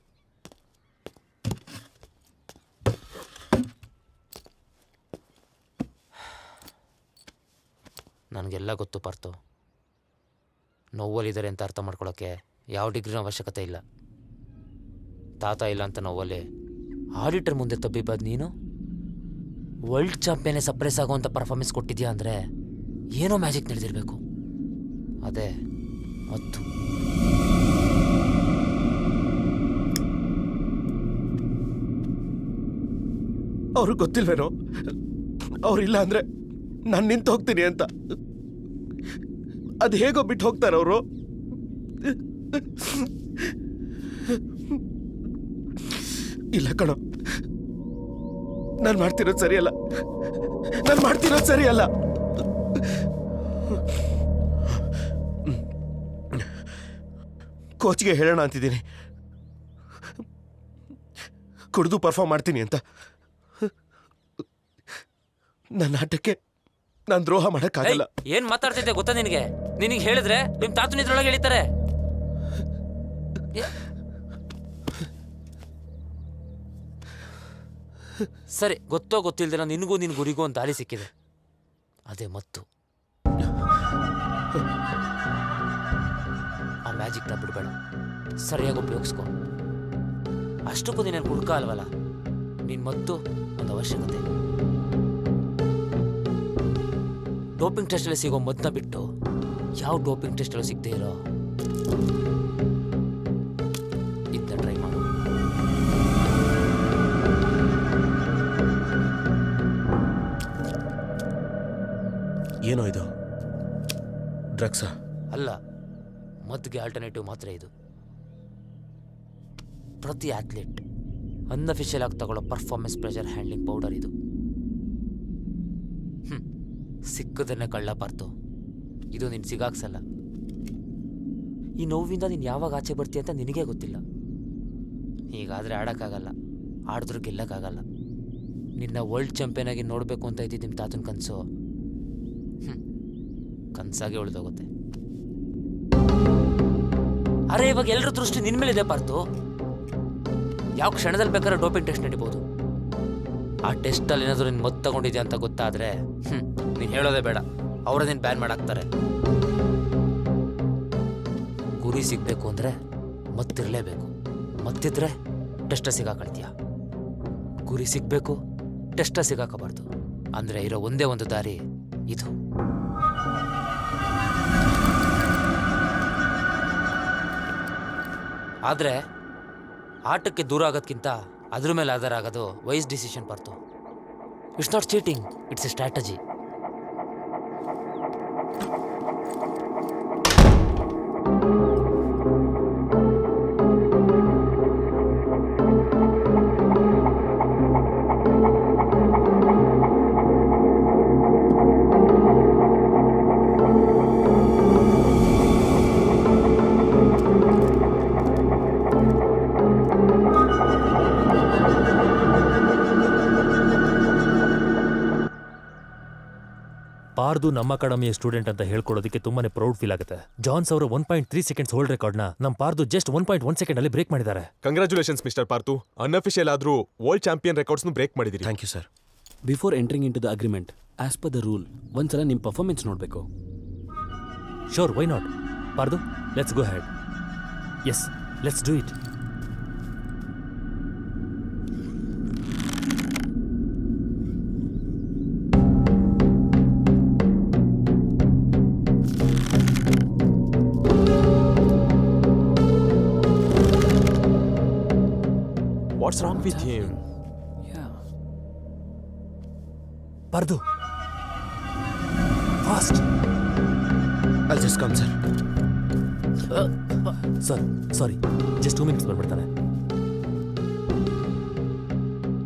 ನನಗೆಲ್ಲ ಗೊತ್ತು ಪಾರ್ತು ನೋವಲ್ಲಿದ್ದಾರೆ ಅಂತ ಅರ್ಥ ಮಾಡ್ಕೊಳ್ಳೋಕ್ಕೆ ಯಾವ ಡಿಗ್ರಿನ ಅವಶ್ಯಕತೆ ಇಲ್ಲ ತಾತ ಇಲ್ಲ ಅಂತ ನೋವಲ್ಲಿ ಆಡಿಟರ್ ಮುಂದೆ ತಬ್ಬಿಬಾದ್ ನೀನು ವರ್ಲ್ಡ್ ಚಾಂಪಿಯನ್ನೇ ಸಪ್ರೆಸ್ ಆಗುವಂಥ ಪರ್ಫಾರ್ಮೆನ್ಸ್ ಕೊಟ್ಟಿದ್ಯಾ ಅಂದರೆ ಏನೋ ಮ್ಯಾಜಿಕ್ ನಡೆದಿರಬೇಕು ಅದೇ ಮತ್ತು
ಅವ್ರಿಗೆ ಗೊತ್ತಿಲ್ವೇನೋ ಅವ್ರಿಲ್ಲ ಅಂದ್ರೆ ನಾನು ನಿಂತು ಹೋಗ್ತೀನಿ ಅಂತ ಅದು ಹೇಗೋ ಬಿಟ್ಟು ಹೋಗ್ತಾರೆ ಅವರು ಇಲ್ಲ ಕಣೋ ನಾನು ಮಾಡ್ತಿರೋದು ಸರಿಯಲ್ಲ ನಾನು ಮಾಡ್ತಿರೋದು ಸರಿಯಲ್ಲ ಕೋಚ್ಗೆ ಹೇಳೋಣ ಅಂತಿದ್ದೀನಿ ಕುಡಿದು ಪರ್ಫಾರ್ಮ್ ಮಾಡ್ತೀನಿ ಅಂತ ನನ್ನ ಆಟಕ್ಕೆ ನಾನು ದ್ರೋಹ ಮಾಡೋಕ್ಕಾಗಲ್ಲ
ಏಯ್, ಏನ್ ಮಾತಾಡ್ತಿದ್ದೆ ಗೊತ್ತಾ ನಿನಗೆ ನಿನಗೆ ಹೇಳಿದ್ರೆ ನಿಮ್ ತಾತು ನಿದ್ರೊಳಗೆ ಹೇಳಿತಾರೆ ಏ- ಸರಿ ಗೊತ್ತೋ ಗೊತ್ತಿಲ್ದಿರ ನಿನಗೂ ನಿನ್ ಗುರಿಗೂ ಒಂದು ದಾರಿ ಸಿಕ್ಕಿದೆ ಅದೇ ಮತ್ತು ಆ ಮ್ಯಾಜಿಕ್ನ ಬಿಡಬೇಡ ಸರಿಯಾಗಿ ಉಪಯೋಗಿಸ್ಕೊ ಅಷ್ಟಕ್ಕೂ ನೀನು ಹುಡುಕ ಅಲ್ವಲ್ಲ ನಿನ್ ಮತ್ತು ಒಂದು ಅವಶ್ಯಕತೆ ಡೋಪಿಂಗ್ ಟೆಸ್ಟಲ್ಲಿ ಸಿಗೋ ಮದ್ದನ್ನ ಬಿಟ್ಟು ಯಾವ ಡೋಪಿಂಗ್ ಟೆಸ್ಟಲ್ಲೂ ಸಿಗದೆ ಇರೋ ಇದನ್ನ ಟ್ರೈ ಮಾಡು
ಏನೋ ಇದು ಡ್ರಗ್ಸಾ
ಅಲ್ಲ ಮದ್ದುಗೆ ಆಲ್ಟರ್ನೇಟಿವ್ ಮಾತ್ರ ಇದು ಪ್ರತಿ ಅಥ್ಲೀಟ್ ಅನ್ಅಫಿಷಿಯಲ್ ಆಗಿ ತಗೊಳ್ಳೋ ಪರ್ಫಾರ್ಮೆನ್ಸ್ ಪ್ರೆಷರ್ ಹ್ಯಾಂಡ್ಲಿಂಗ್ ಪೌಡರ್ ಇದು ಹ್ಮ್. ಸಿಕ್ಕದನ್ನೇ ಕಳ್ಳ ಪಾರ್ತು ಇದು ನೀನು ಸಿಗಾಕ್ಸಲ್ಲ ಈ ನೋವಿಂದ ನೀನು ಯಾವಾಗ ಆಚೆ ಬರ್ತೀಯ ಅಂತ ನಿನಗೇ ಗೊತ್ತಿಲ್ಲ ಹೀಗಾದರೆ ಆಡೋಕ್ಕಾಗಲ್ಲ ಆಡಿದ್ರೂ ಗೆಲ್ಲಕ್ಕಾಗಲ್ಲ ನಿನ್ನ ವರ್ಲ್ಡ್ ಚಾಂಪಿಯನ್ ಆಗಿ ನೋಡಬೇಕು ಅಂತ ಇದ್ದಿದ್ದು ನಿಮ್ಮ ತಾತನ ಕನಸು ಕನಸಾಗೆ ಉಳಿದೋಗುತ್ತೆ ಅರೆ ಇವಾಗ ಎಲ್ಲರ ದೃಷ್ಟಿ ನಿನ್ ಮೇಲಿದೆ ಪಾರ್ತು ಯಾವ ಕ್ಷಣದಲ್ಲಿ ಬೇಕಾದ್ರೆ ಡೋಪಿಂಗ್ ಟೆಸ್ಟ್ ನಡಿಬೋದು ಆ ಟೆಸ್ಟಲ್ಲಿ ಏನಾದರೂ ನೀನು ಮದ್ದು ತಗೊಂಡಿದ್ಯಾ ಅಂತ ಗೊತ್ತಾದ್ರೆ ಹ್ಮ್ ನೀನು ಹೇಳೋದೇ ಬೇಡ ಅವರೇ ನೀನು ಬ್ಯಾನ್ ಮಾಡಾಕ್ತಾರೆ ಗುರಿ ಸಿಗ್ಬೇಕು ಅಂದ್ರೆ ಮತ್ತಿರಲೇಬೇಕು ಮತ್ತಿದ್ರೆ ಟೆಸ್ಟ ಸಿಗಾಕಳ್ತೀಯ ಗುರಿ ಸಿಗ್ಬೇಕು ಟೆಸ್ಟ ಸಿಗಾಕಬಾರ್ದು ಅಂದ್ರೆ ಇರೋ ಒಂದೇ ಒಂದು ದಾರಿ ಇದು ಆದರೆ ಆಟಕ್ಕೆ ದೂರ ಆಗೋದ್ಕಿಂತ ಅದ್ರ ಮೇಲೆ ಆಧಾರ ಆಗೋದು ವೈಸ್ ಡಿಸಿಷನ್ ಬರ್ತು it's not cheating it's a strategy
Parthu ನಮ್ಮ ಅಕಾಡೆಮಿಯ ಸ್ಟೂಡೆಂಟ್ ಅಂತ ಹೇಳ್ಕೊಡೋದಕ್ಕೆ ತುಂಬಾನೇ ಪ್ರೌಡ್ ಫೀಲ್ ಆಗುತ್ತೆ ಜಾನ್ಸ್ ಅವರ one point three seconds hold ರೆಕಾರ್ಡ್ನ ನಮ್ಮ Parthu just one point one second ಅಲ್ಲಿ ಬ್ರೇಕ್ ಮಾಡಿದ್ದಾರೆ
ಕಂಗ್ರ್ಯಾಚುಲೇಷನ್ಸ್ ಮಿಸ್ಟರ್ ಪಾರ್ಥು ಅನ್ಅಫಿಷಿಯಲ್ ಆದ್ರೂ ವರ್ಲ್ಡ್ ಚಾಂಪಿಯನ್ ರೆಕಾರ್ಡ್ಸ್ನು ಬ್ರೇಕ್ ಮಾಡಿದಿರಿ
thank you sir
before entering into the agreement as per the rule ಒಂದ್ಸಲ ನಿಮ್ಮ ಪರ್ಫಾರ್ಮೆನ್ಸ್ ನೋಡಬೇಕು
sure why not Parthu let's go ahead yes let's do it
what's wrong with him
Parthu fast
all just come sir
sir sorry just two minutes ಬಂದ್ಬಿಡ್ತಾನೆ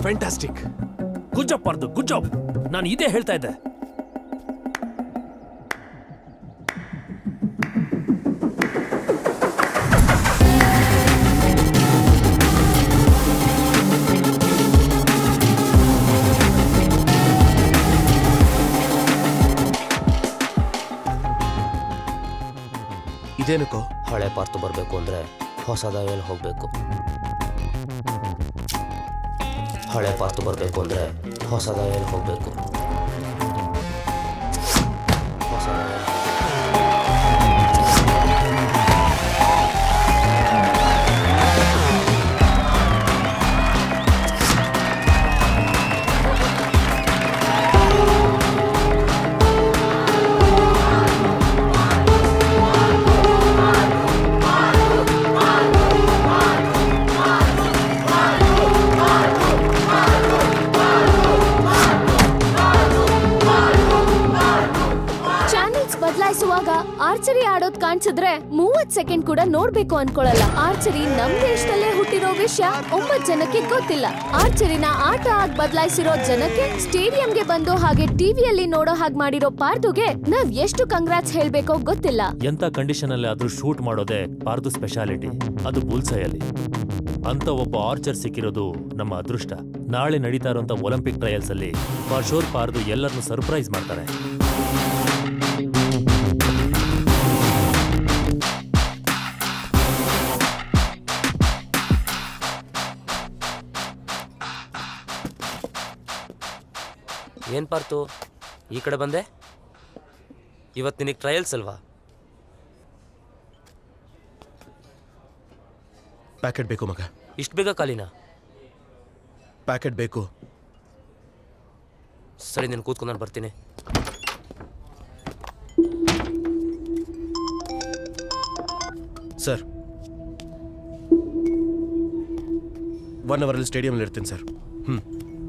fantastic
good job Parthu good job ನಾನು ಇದೇ ಹೇಳ್ತಾ ಇದ್ದೆ
ಇದೇನಕ್ಕೋ
ಹಳೆ ಪಾರ್ತು ಬರಬೇಕು ಅಂದ್ರೆ ಹೊಸದ ಎಲ್ಲಿ ಹೋಗ್ಬೇಕು ಹಳೆ ಪಾರ್ತು ಬರಬೇಕು ಅಂದ್ರೆ ಹೊಸದ ಎಲ್ಲಿ ಹೋಗ್ಬೇಕು ಹೊಸದ ಎಲ್ಲಿ
ಚಾನೆಲ್ಸ್ ಬದಲಾಯಿಸುವಾಗ ಆರ್ಚರಿ ಆಡೋದ್ ಕಾಣಿಸಿದ್ರೆ ಮೂವತ್ ಸೆಕೆಂಡ್ ಕೂಡ ನೋಡ್ಬೇಕು ಅನ್ಕೊಳಲ್ಲ ಆರ್ಚರಿ ನಮ್ ದೇಶದಲ್ಲೇ ಹುಟ್ಟಿರೋ ವಿಷಯ ಒಂಬತ್ ಜನಕ್ಕೆ ಗೊತ್ತಿಲ್ಲ ಆರ್ಚರಿನ ಆಟ ಆಗಿ ಬದಲಾಯಿಸಿರೋ ಜನಕ್ಕೆ ಸ್ಟೇಡಿಯಂಗೆ ಬಂದು ಹಾಗೆ ಟಿವಿಯಲ್ಲಿ ನೋಡೋ ಹಾಗೆ ಮಾಡಿರೋ ಪಾರ್ದುಗೆ ನಾವ್ ಎಷ್ಟು ಕಂಗ್ರಾಟ್ಸ್ ಹೇಳ್ಬೇಕೋ ಗೊತ್ತಿಲ್ಲ
ಎಂಥ ಕಂಡೀಷನ್ ಅಲ್ಲಿ ಆದ್ರೂ ಶೂಟ್ ಮಾಡೋದೇ ಪಾರ್ದು ಸ್ಪೆಷಾಲಿಟಿ ಅದು ಬುಲ್ಸೈಯಲ್ಲಿ ಅಂತ ಒಬ್ಬ ಆರ್ಚರ್ ಸಿಕ್ಕಿರೋದು ನಮ್ಮ ಅದೃಷ್ಟ ನಾಳೆ ನಡೀತಾ ಇರುವಂತ ಒಲಿಂಪಿಕ್ ಟ್ರಯಲ್ಸ್ ಅಲ್ಲಿ ಫಾರ್ ಶೋರ್ ಪಾರ್ದು ಎಲ್ಲರನ್ನು ಸರ್ಪ್ರೈಸ್ ಮಾಡ್ತಾರೆ
ಏನ್ ಪಾರ್ತು ಈ ಕಡೆ ಬಂದೆ ಇವತ್ತು ನಿನಗೆ ಟ್ರಯಲ್ಸ್ ಅಲ್ವಾ
ಪ್ಯಾಕೆಟ್ ಬೇಕು ಮಗ
ಇಷ್ಟು ಬೇಗ ಖಾಲಿನಾ
ಪ್ಯಾಕೆಟ್ ಬೇಕು
ಸರಿ ನೀನು ಕೂತ್ಕೊಂಡು ನಾನು ಬರ್ತೀನಿ
ಸರ್ ಒನ್ ಅವರಲ್ಲಿ ಸ್ಟೇಡಿಯಂಲ್ಲಿ ಇರ್ತೀನಿ ಸರ್ ಹ್ಞೂ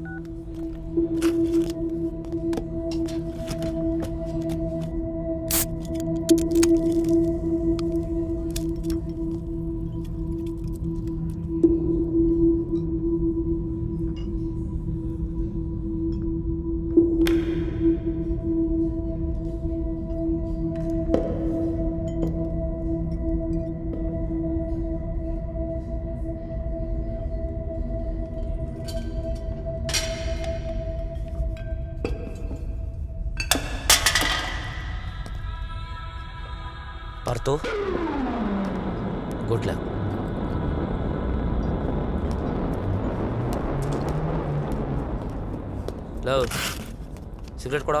Parthu good luck love cigarette ಕೊಡ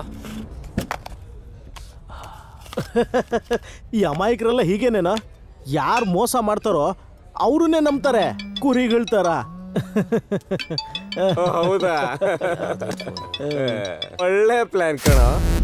ಈ ಅಮಾಯಕರೆಲ್ಲ ಹೀಗೇನೇನಾ ಯಾರು ಮೋಸ ಮಾಡ್ತಾರೋ ಅವ್ರನ್ನೇ ನಂಬ್ತಾರೆ ಕುರಿಗಳ ಥರ
ಹೌದಾ ಒಳ್ಳೆ ಪ್ಲಾನ್ ಕಣ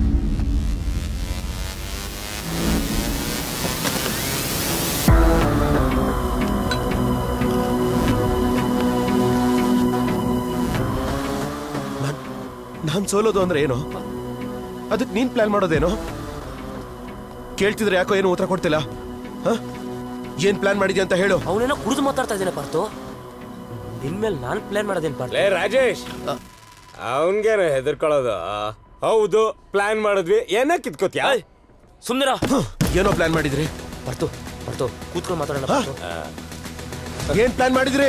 ನಾನು ಸೋಲೋದು ಅಂದ್ರೆ ಏನು ಅದಕ್ಕೆ ನೀನ್ ಪ್ಲಾನ್ ಮಾಡೋದೇನು ಕೇಳ್ತಿದ್ರೆ ಯಾಕೋ ಏನು ಉತ್ತರ ಕೊಡ್ತಿಲ್ಲ ಹ? ಏನ್ ಪ್ಲಾನ್ ಮಾಡಿದ್ಯಾ ಅಂತ ಹೇಳು
ಅವನೇನೋ ಕುಡಿದು ಮಾತಾಡ್ತಾ ಇದ್ದೇನೆ ಪಾರ್ತು ಇನ್ಮೇಲೆ ನಾನು ಪ್ಲಾನ್ ಮಾಡೋದೇನು ಪಾರ್ತು
ಲೇ ರಾಜೇಶ್ ಅವನ್ಗೇನು ಹೆದರ್ಕೊಳ್ಳೋದು ಹೌದು ಪ್ಲಾನ್ ಮಾಡಿದ್ವಿ ಏನ ಕಿತ್ಕೋತ್ಯಾ
ಸುಮ್ನಿರ
ಏನೋ ಪ್ಲಾನ್ ಮಾಡಿದ್ರಿ
ಬರ್ತು ಬರ್ತು ಕೂತ್ಕೊಂಡು ಮಾತಾಡೋಣ ಪಾರ್ತು.
ಏನ್ ಪ್ಲಾನ್ ಮಾಡಿದ್ರಿ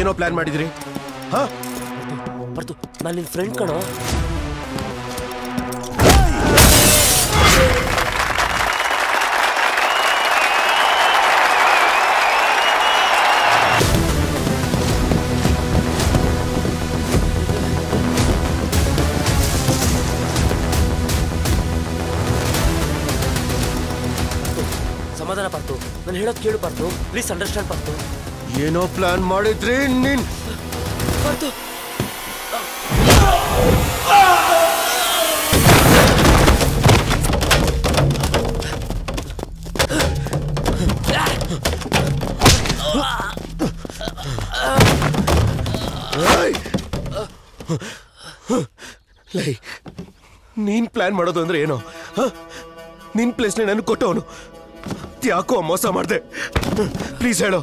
ಏನೋ ಪ್ಲಾನ್ ಮಾಡಿದ್ರಿ ಹಾ
ಬರ್ತು ನಾನು ನಿನ್ ಫ್ರೆಂಡ್ ಕಣೋ ಸಮಾಧಾನ ಪಾರ್ತು ನಾನು ಹೇಳೋದು ಕೇಳು ಪಾರ್ತು ಪ್ಲೀಸ್ ಅಂಡರ್ಸ್ಟ್ಯಾಂಡ್ ಪಾರ್ತು
ಏನೋ ಪ್ಲಾನ್ ಮಾಡಿದ್ರಿ ನೀನ್
ಪಾರ್ತು
ಲೈ ನೀನ್ ಪ್ಲಾನ್ ಮಾಡೋದು ಅಂದ್ರೆ ಏನೋ ಹ? ನಿನ್ ಪ್ಲೇಸ್ನ ನನಗೆ ಕೊಟ್ಟವನು ಯಾಕೋ ಮೋಸ ಮಾಡ್ದೆ ಪ್ಲೀಸ್ ಹೇಳು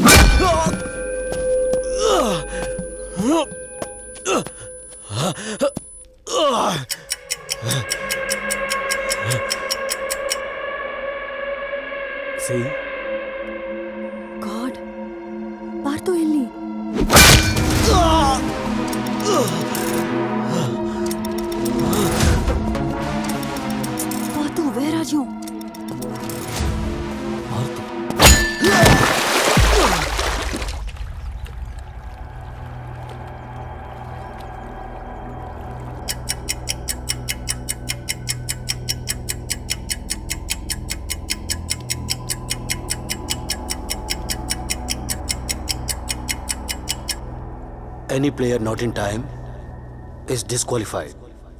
ಸಿ
ಗಾಡ್ ಪಾರ್ಥು ಎಲ್ಲಿ Parthu where are you
Any player not in time is disqualified.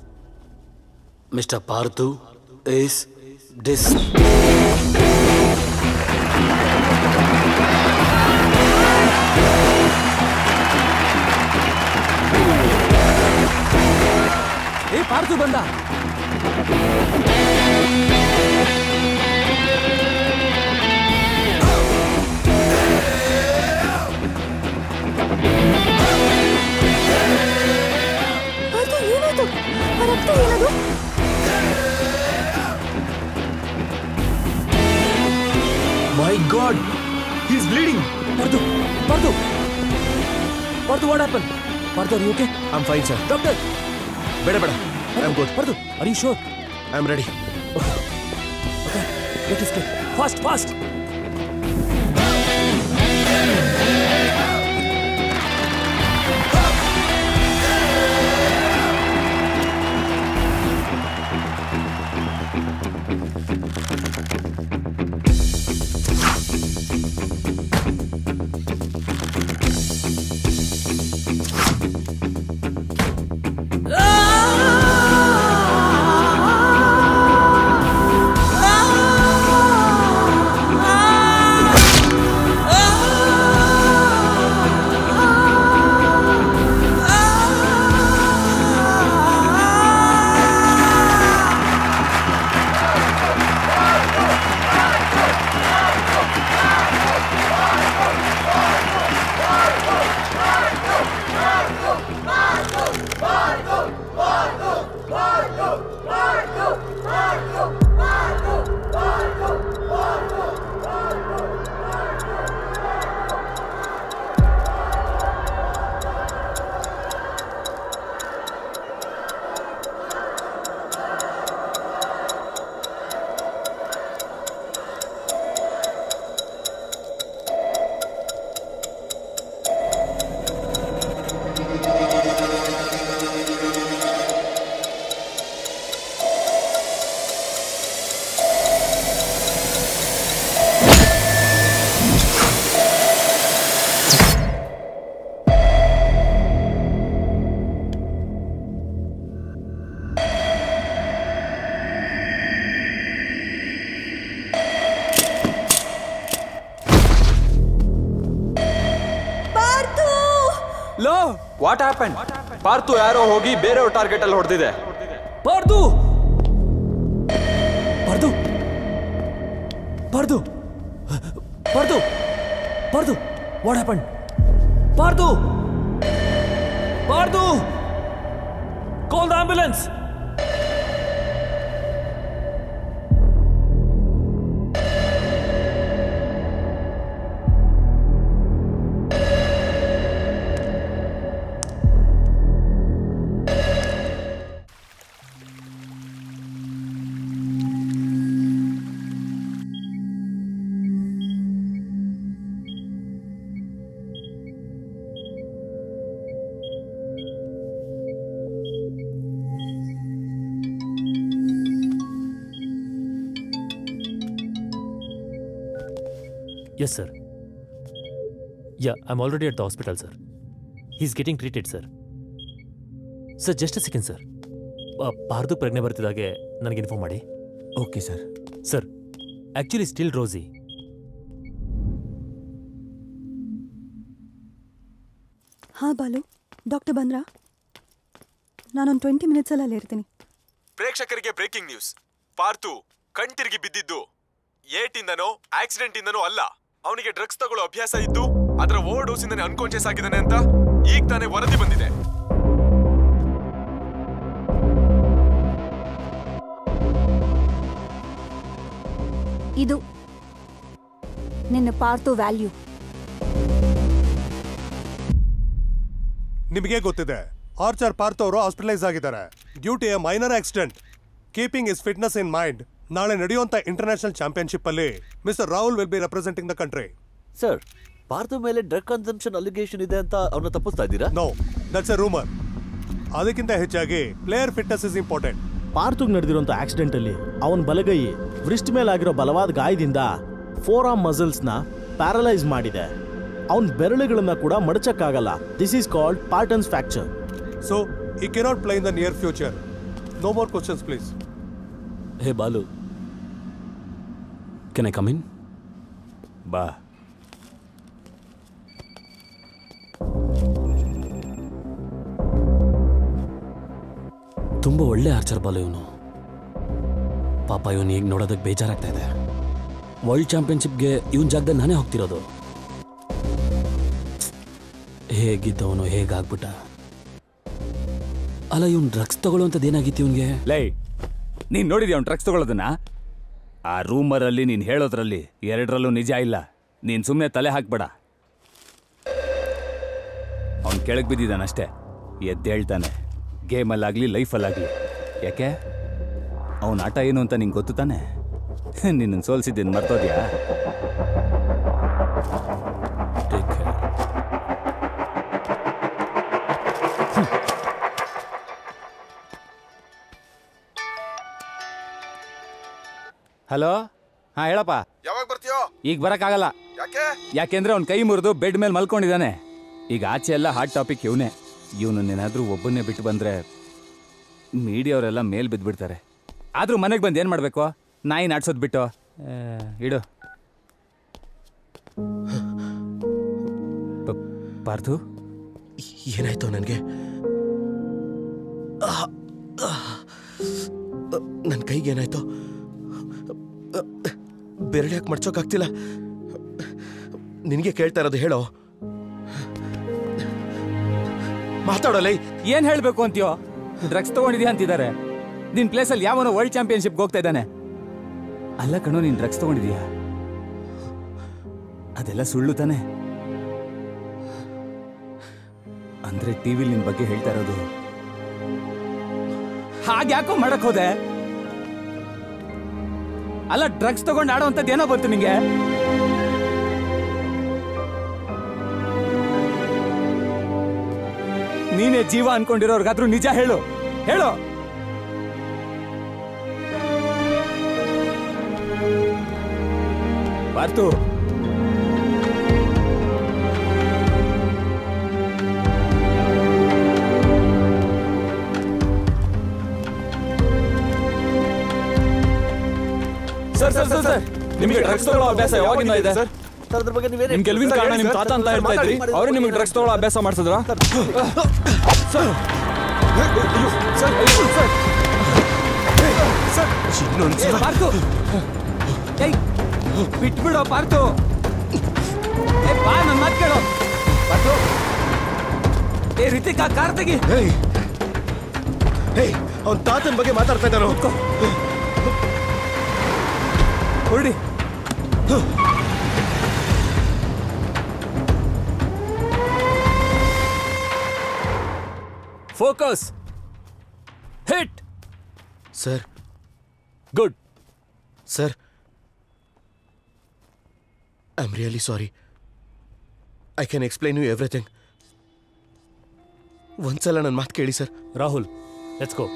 Mr. Parthu is dis.
ಏ ಪಾರ್ತು ಬಂದ
ಪಾರ್ಥು ಏನಾಯ್ತು ಆ ರಕ್ತ ಏನದು
my God he's bleeding Parthu Parthu Parthu what happen Parthu are you okay
I am fine sir
doctor
ಬೇಡ ಬೇಡ I am good
Parthu are you sure
I am ready
let us get fast fast ಲೋ
what happen Parthu ಯಾರೋ ಹೋಗಿ ಬೇರೆಯವ್ರ ಟಾರ್ಗೆಟ್ ಅಲ್ಲಿ ಹೊಡೆದಿದೆ
Parthu Parthu Parthu Parthu Parthu what happen Parthu Parthu call the ambulance
yes sir yeah I am already at the hospital sir he is getting treated sir sir just a second sir Parthu ಪ್ರಜ್ಞೆ ಬರ್ತಿದ್ದಾಗೆ ನನಗೆ inform ಮಾಡಿ
okay sir
sir actually still ರೋಸಿ
ಹಾ Balu doctor ಬಂದ್ರಾ ನಾನೊಂದು twenty ಮಿನಿಟ್ಸಲ್ಲಿ ಅಲ್ಲಿ ಇರ್ತೀನಿ
ಪ್ರೇಕ್ಷಕರಿಗೆ ಬ್ರೇಕಿಂಗ್ ನ್ಯೂಸ್ ಪಾರ್ಥು ಕಣ್ತಿರುಗಿ ಬಿದ್ದಿದ್ದು ಏಟಿಂದನೋ ಆಕ್ಸಿಡೆಂಟ್ ಇಂದನೋ ಅಲ್ಲ ಅವನಿಗೆ ಡ್ರಗ್ಸ್ ತಗೊಳ್ಳೋ ಅಭ್ಯಾಸ ಇದ್ದು ಅದರ ಓವರ್ ಡೋಸ್ ಇಂದನೇ ಅನ್ಕಾನ್ಶಿಯಸ್ ಆಗಿದ್ದಾನೆ ಅಂತ ಈಗ ತಾನೇ ವರದಿ ಬಂದಿದೆ
ಇದು ನಿನ್ನ ಪಾರ್ತು ವ್ಯಾಲ್ಯೂ
ನಿಮಗೆ ಗೊತ್ತಿದೆ ಆರ್ಚರ್ ಪಾರ್ತ್ ಅವರು ಹಾಸ್ಪಿಟಲೈಸ್ ಆಗಿದ್ದಾರೆ due to a minor accident keeping his fitness in mind ನಾಳೆ ನಡೆಯುವಂತ ಇಂಟರ್ನ್ಯಾಷನಲ್ ಚಾಂಪಿಯನ್ಶಿಪ್ ಅಲ್ಲಿ mister Rahul will be representing the country
sir Partha ಮೇಲೆ ಡ್ರಗ್ ಕನ್ಸಂಪ್ಷನ್ ಅಲಿಗೇಷನ್ ಇದೆ ಅಂತ ಅವನ್ನ ತಪ್ಪಿಸ್ತಾ ಇದ್ದೀರಾ
ನೋ ದಟ್ಸ್ ಎ ರೂಮರ್ ಅದಕ್ಕಿಂತ ಹೆಚ್ಚಾಗಿ ಪ್ಲೇಯರ್ ಫಿಟ್ನೆಸ್ ಇಸ್ ಇಂಪಾರ್ಟೆಂಟ್
ಪಾರ್ಥುಗ್ ನಡೆದಿರುವಂತ ಆಕ್ಸಿಡೆಂಟ್ ಅಲ್ಲಿ ಅವನ ಬಲಗೈ ವ್ರಿಸ್ಟ್ ಮೇಲಾಗಿರೋ ಬಲವಾದ ಗಾಯದಿಂದ ಫೋರ್ ಆರ್ಮ್ ಮಸಲ್ಸ್ನ ಪ್ಯಾರಲೈಸ್ ಮಾಡಿದೆ ಅವನ ಬೆರಳುಗಳನ್ನ ಕೂಡ ಮಡಚಕ್ಕಾಗಲ್ಲ this is called Barton's fracture
so he cannot play in the near future no more questions please
hey Balu can I come in
ಬಾ
ತುಂಬ ಒಳ್ಳೆ ಆರ್ಚರ್ ಬಾಲು ಇವನು ಪಾಪ ಇವನು ಈಗ ನೋಡೋದಕ್ಕೆ ಬೇಜಾರಾಗ್ತಾ ಇದೆ ವರ್ಲ್ಡ್ ಚಾಂಪಿಯನ್ಶಿಪ್ಗೆ ಇವನ್ ಜಾಗದಲ್ಲಿ ನಾನೇ ಹೋಗ್ತಿರೋದು ಹೇಗಿದ್ದವನು ಹೇಗಾಗ್ಬಿಟ್ಟ ಅಲ್ಲ ಇವನ್ ಡ್ರಗ್ಸ್ ತಗೊಳ್ಳುವಂಥದ್ದು ಏನಾಗಿತ್ತು ಇವನ್ಗೆ
ಲೈ ನೀನ್ ನೋಡಿದ್ಯಾ ಅವ್ನು ಡ್ರಗ್ಸ್ ತಗೊಳ್ಳೋದನ್ನ ಆ ರೂಮರಲ್ಲಿ ನೀನ್ ಹೇಳೋದ್ರಲ್ಲಿ ಎರಡರಲ್ಲೂ ನಿಜ ಇಲ್ಲ ನೀನ್ ಸುಮ್ಮನೆ ತಲೆ ಹಾಕ್ಬೇಡ ಅವ್ನು ಕೆಳಗೆ ಬಿದ್ದಿದ್ದಾನಷ್ಟೇ ಎದ್ದೇಳ್ತಾನೆ ಗೇಮಲ್ಲಾಗ್ಲಿ ಲೈಫಲ್ಲಾಗ್ಲಿ ಯಾಕೆ ಅವನ ಆಟ ಏನು ಅಂತ ನಿಂಗೆ ಗೊತ್ತು ತಾನೆ ನಿನ್ನ ಸೋಲ್ಸಿದ್ದೀನಿ ಮರ್ತೋದ್ಯಾ ಹಲೋ ಹಾ ಹೇಳಪ್ಪ
ಯಾವಾಗ ಬರ್ತೀಯೋ
ಈಗ ಬರಕ್ಕಾಗಲ್ಲ
ಯಾಕೆ
ಯಾಕೆಂದ್ರೆ ಅವ್ನ ಕೈ ಮುರಿದು ಬೆಡ್ ಮೇಲೆ ಮಲ್ಕೊಂಡಿದ್ದಾನೆ ಈಗ ಆಚೆ ಎಲ್ಲ ಹಾಟ್ ಟಾಪಿಕ್ ಇವನೇ ಇವನನ್ನೇನಾದ್ರೂ ಒಬ್ಬನ್ನೇ ಬಿಟ್ಟು ಬಂದ್ರೆ ಮೀಡಿಯಾವರೆಲ್ಲ ಮೇಲ್ ಬಿದ್ದ್ಬಿಡ್ತಾರೆ ಆದ್ರೂ ಮನೆಗೆ ಬಂದು ಏನು ಮಾಡಬೇಕು ನಾಯಿ ನಾಡ್ಸೋದು ಬಿಟ್ಟು ಆ, ಇಡು ಪ- ಪಾರ್ಥು
ಏನಾಯ್ತು ನನಗೆ ನನ್ನ ಕೈಗೆ ಏನಾಯ್ತು ಬೆರಳು ಯಾಕೆ ಮಡ್ಚೋಕ್ಕಾಗ್ತಿಲ್ಲ ನಿನಗೆ ಕೇಳ್ತಾ ಇರೋದು ಹೇಳೋ ಮಾತಾಡೋಲ್ಲ
ಏನ್ ಹೇಳ್ಬೇಕು ಅಂತೀಯೋ ಡ್ರಗ್ಸ್ ತಗೊಂಡಿದ್ಯಾ ಅಂತಿದ್ದಾರೆ ನಿನ್ ಪ್ಲೇಸಲ್ಲಿ ಯಾವನೋ ವರ್ಲ್ಡ್ ಚಾಂಪಿಯನ್ಶಿಪ್ಗೆ ಹೋಗ್ತಾ ಇದ್ದಾನೆ ಅಲ್ಲ ಕಣೋ ನೀನ್ ಡ್ರಗ್ಸ್ ತಗೊಂಡಿದ್ಯಾ ಅದೆಲ್ಲ ಸುಳ್ಳು ತಾನೆ ಅಂದ್ರೆ ಟಿವಿಲಿ ನಿನ್ ಬಗ್ಗೆ ಹೇಳ್ತಾ ಇರೋದು ಹಾಗ್ಯಾಕೋ ಮಾಡಕ್ ಹೋದೆ ಅಲ್ಲ ಡ್ರಗ್ಸ್ ತಗೊಂಡು ಆಡೋ ಅಂತದ್ ಏನೋ ಬಂತು ನಿಂಗೆ ನೀನೇ ಜೀವ ಅನ್ಕೊಂಡಿರೋರ್ಗಾದ್ರೂ ನಿಜ ಹೇಳು ಹೇಳು Parthu
sir sir sir sir ನಿಮಗೆ ಡ್ರಗ್ಸ್ ತಗೊಳ್ಳೋ ಅಭ್ಯಾಸ ಯಾವಾಗಿಂದ ಇದೆ ಸರ್
ಸರ್ ಅದ್ರ ಬಗ್ಗೆ ನೀವೇನು
ನಿಮ್ ಗೆಲುವಿನ ಕಾರಣ ನಿಮ್ ತಾತ ಅಂತ ಹೇಳ್ತಾ ಇದ್ರಿ ಅವರು ನಿಮಗೆ ಡ್ರಗ್ಸ್ ತಗೊಳ್ಳೋ ಅಭ್ಯಾಸ ಮಾಡಿಸಿದ್ರ ಸರ್
ಏ, ಪಾರ್ಥು ಏಯ್ ಬಿಟ್ಬಿಡೋ ಪಾರ್ಥು ಏ ಬಾ ನನ್ ಮಾತು ಕೇಳು ಪಾರ್ಥು ಏ ರಿತಿಕಾ ಕಾರ್ ತೆಗಿ
ಹೇಯ್ ಅವ್ನ ತಾತನ ಬಗ್ಗೆ ಮಾತಾಡ್ತಾ ಇದ್ದಾನೋ
ಹೊರಡಿ
focus hit
sir
good
sir I am really sorry I can explain you everything ಒಂದ್ಸಲ ನನ್ನ ಮಾತು ಕೇಳಿ ಸರ್
ರಾಹುಲ್ ಲೆಟ್ಸ್ ಗೋ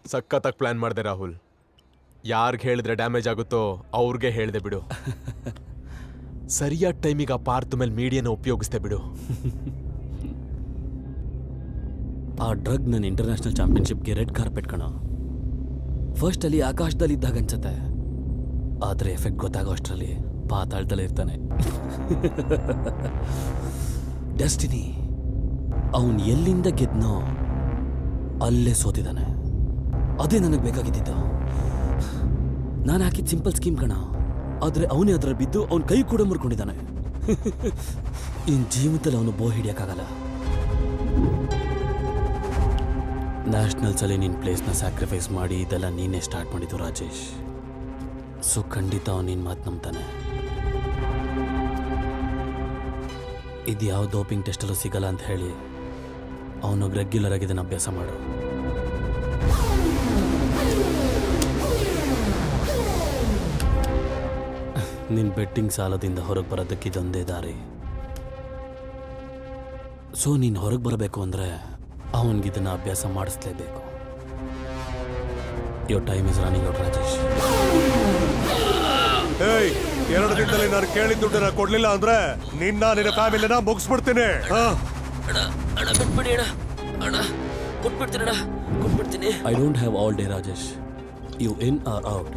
ಸಖತ್ತಾಗಿ ಪ್ಲಾನ್ ಮಾಡಿದೆ ರಾಹುಲ್ ಯಾರಿಗೆ ಹೇಳಿದ್ರೆ ಡ್ಯಾಮೇಜ್ ಆಗುತ್ತೋ ಅವ್ರಿಗೆ ಹೇಳಿದೆ ಬಿಡು ಸರಿಯಾದ ಟೈಮಿಗೆ ಆ ಪಾರ್ತ್ ಮೇಲೆ ಮೀಡಿಯಾನ ಉಪಯೋಗಿಸ್ದೆ ಬಿಡು
ಆ ಡ್ರಗ್ ನನ್ನ ಇಂಟರ್ನ್ಯಾಷನಲ್ ಚಾಂಪಿಯನ್ಶಿಪ್ಗೆ ರೆಡ್ ಕಾರ್ಪೆಟ್ ಕಣ ಫಸ್ಟ್ ಅಲ್ಲಿ ಆಕಾಶದಲ್ಲಿ ಇದ್ದಾಗ ಅನ್ಸುತ್ತೆ ಆದರೆ ಎಫೆಕ್ಟ್ ಗೊತ್ತಾಗೋ ಅಷ್ಟರಲ್ಲಿ ಪಾತಾಳ್ದಲ್ಲೇ ಇರ್ತಾನೆ ಡೆಸ್ಟಿನಿ ಅವನು ಎಲ್ಲಿಂದ ಗೆದ್ನೋ ಅಲ್ಲೇ ಸೋತಿದ್ದಾನೆ ಅದೇ ನನಗೆ ಬೇಕಾಗಿದ್ದಿದ್ದು ನಾನು ಹಾಕಿದ ಸಿಂಪಲ್ ಸ್ಕೀಮ್ ಕಣ ಆದರೆ ಅವನೇ ಅದರ ಬಿದ್ದು ಅವನ ಕೈ ಕೂಡ ಮುರ್ಕೊಂಡಿದ್ದಾನೆ ಇನ್ ಜೀವನದಲ್ಲಿ ಅವನು ಬೋ ಹಿಡಿಯೋಕ್ಕಾಗಲ್ಲ ನ್ಯಾಷನಲ್ಸಲ್ಲಿ ನಿನ್ನ ಪ್ಲೇಸ್ನ ಸ್ಯಾಕ್ರಿಫೈಸ್ ಮಾಡಿ ಇದೆಲ್ಲ ನೀನೇ ಸ್ಟಾರ್ಟ್ ಮಾಡಿದ್ದು ರಾಜೇಶ್ ಸೊ ಖಂಡಿತ ಅವನು ನಿನ್ನ ಮಾತು ನಂಬ್ತಾನೆ ಇದು ಯಾವ ಡೋಪಿಂಗ್ ಟೆಸ್ಟಲ್ಲೂ ಸಿಗಲ್ಲ ಅಂತ ಹೇಳಿ ಅವನು ರೆಗ್ಯುಲರ್ ಆಗಿ ಇದನ್ನು ಅಭ್ಯಾಸ ಮಾಡು ನಿನ್ನ ಬೆಟ್ಟಿಂಗ್ ಸಾಲದಿಂದ ಹೊರಗೆ ಬರೋದಕ್ಕೆ ಇದೊಂದೇ ದಾರಿ ಸೊ ನೀನು ಹೊರಗೆ ಬರಬೇಕು ಅಂದರೆ ಅವನಿಗೆ ಇದನ್ನು ಅಭ್ಯಾಸ ಮಾಡಿಸ್ಲೇಬೇಕು your time is running out Rajesh
ಏಯ್ ಎರಡು ದಿನದಲ್ಲಿ ನಾನು ಕೇಳಿದ ದುಡ್ಡನ್ನ ಕೊಡ್ಲಿಲ್ಲ ಅಂದ್ರೆ ನಿನ್ನ ನಿನ್ನ ಫ್ಯಾಮಿಲಿನ ಮುಗಿಸ್ಬಿಡ್ತೀನಿ ಹಾ
ಅಣ್ಣ ಬಿಟ್ಬಿಡಿ ಅಣ್ಣ ಅಣ್ಣ ಕೊಟ್ಬಿಡ್ತೀನಿ ಅಣ್ಣ ಕೊಟ್ಬಿಡ್ತೀನಿ I don't have all day Rajesh you in or out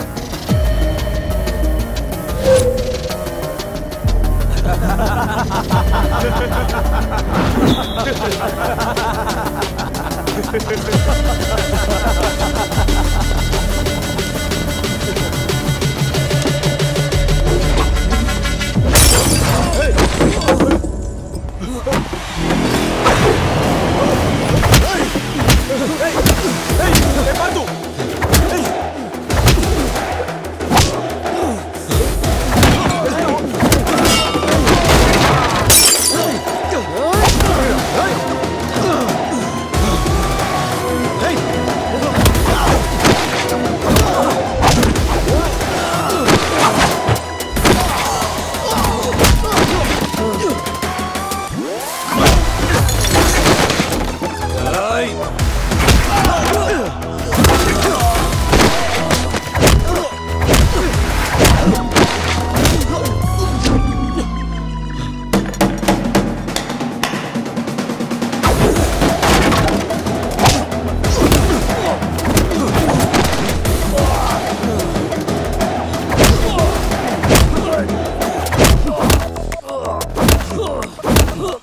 ha ha ha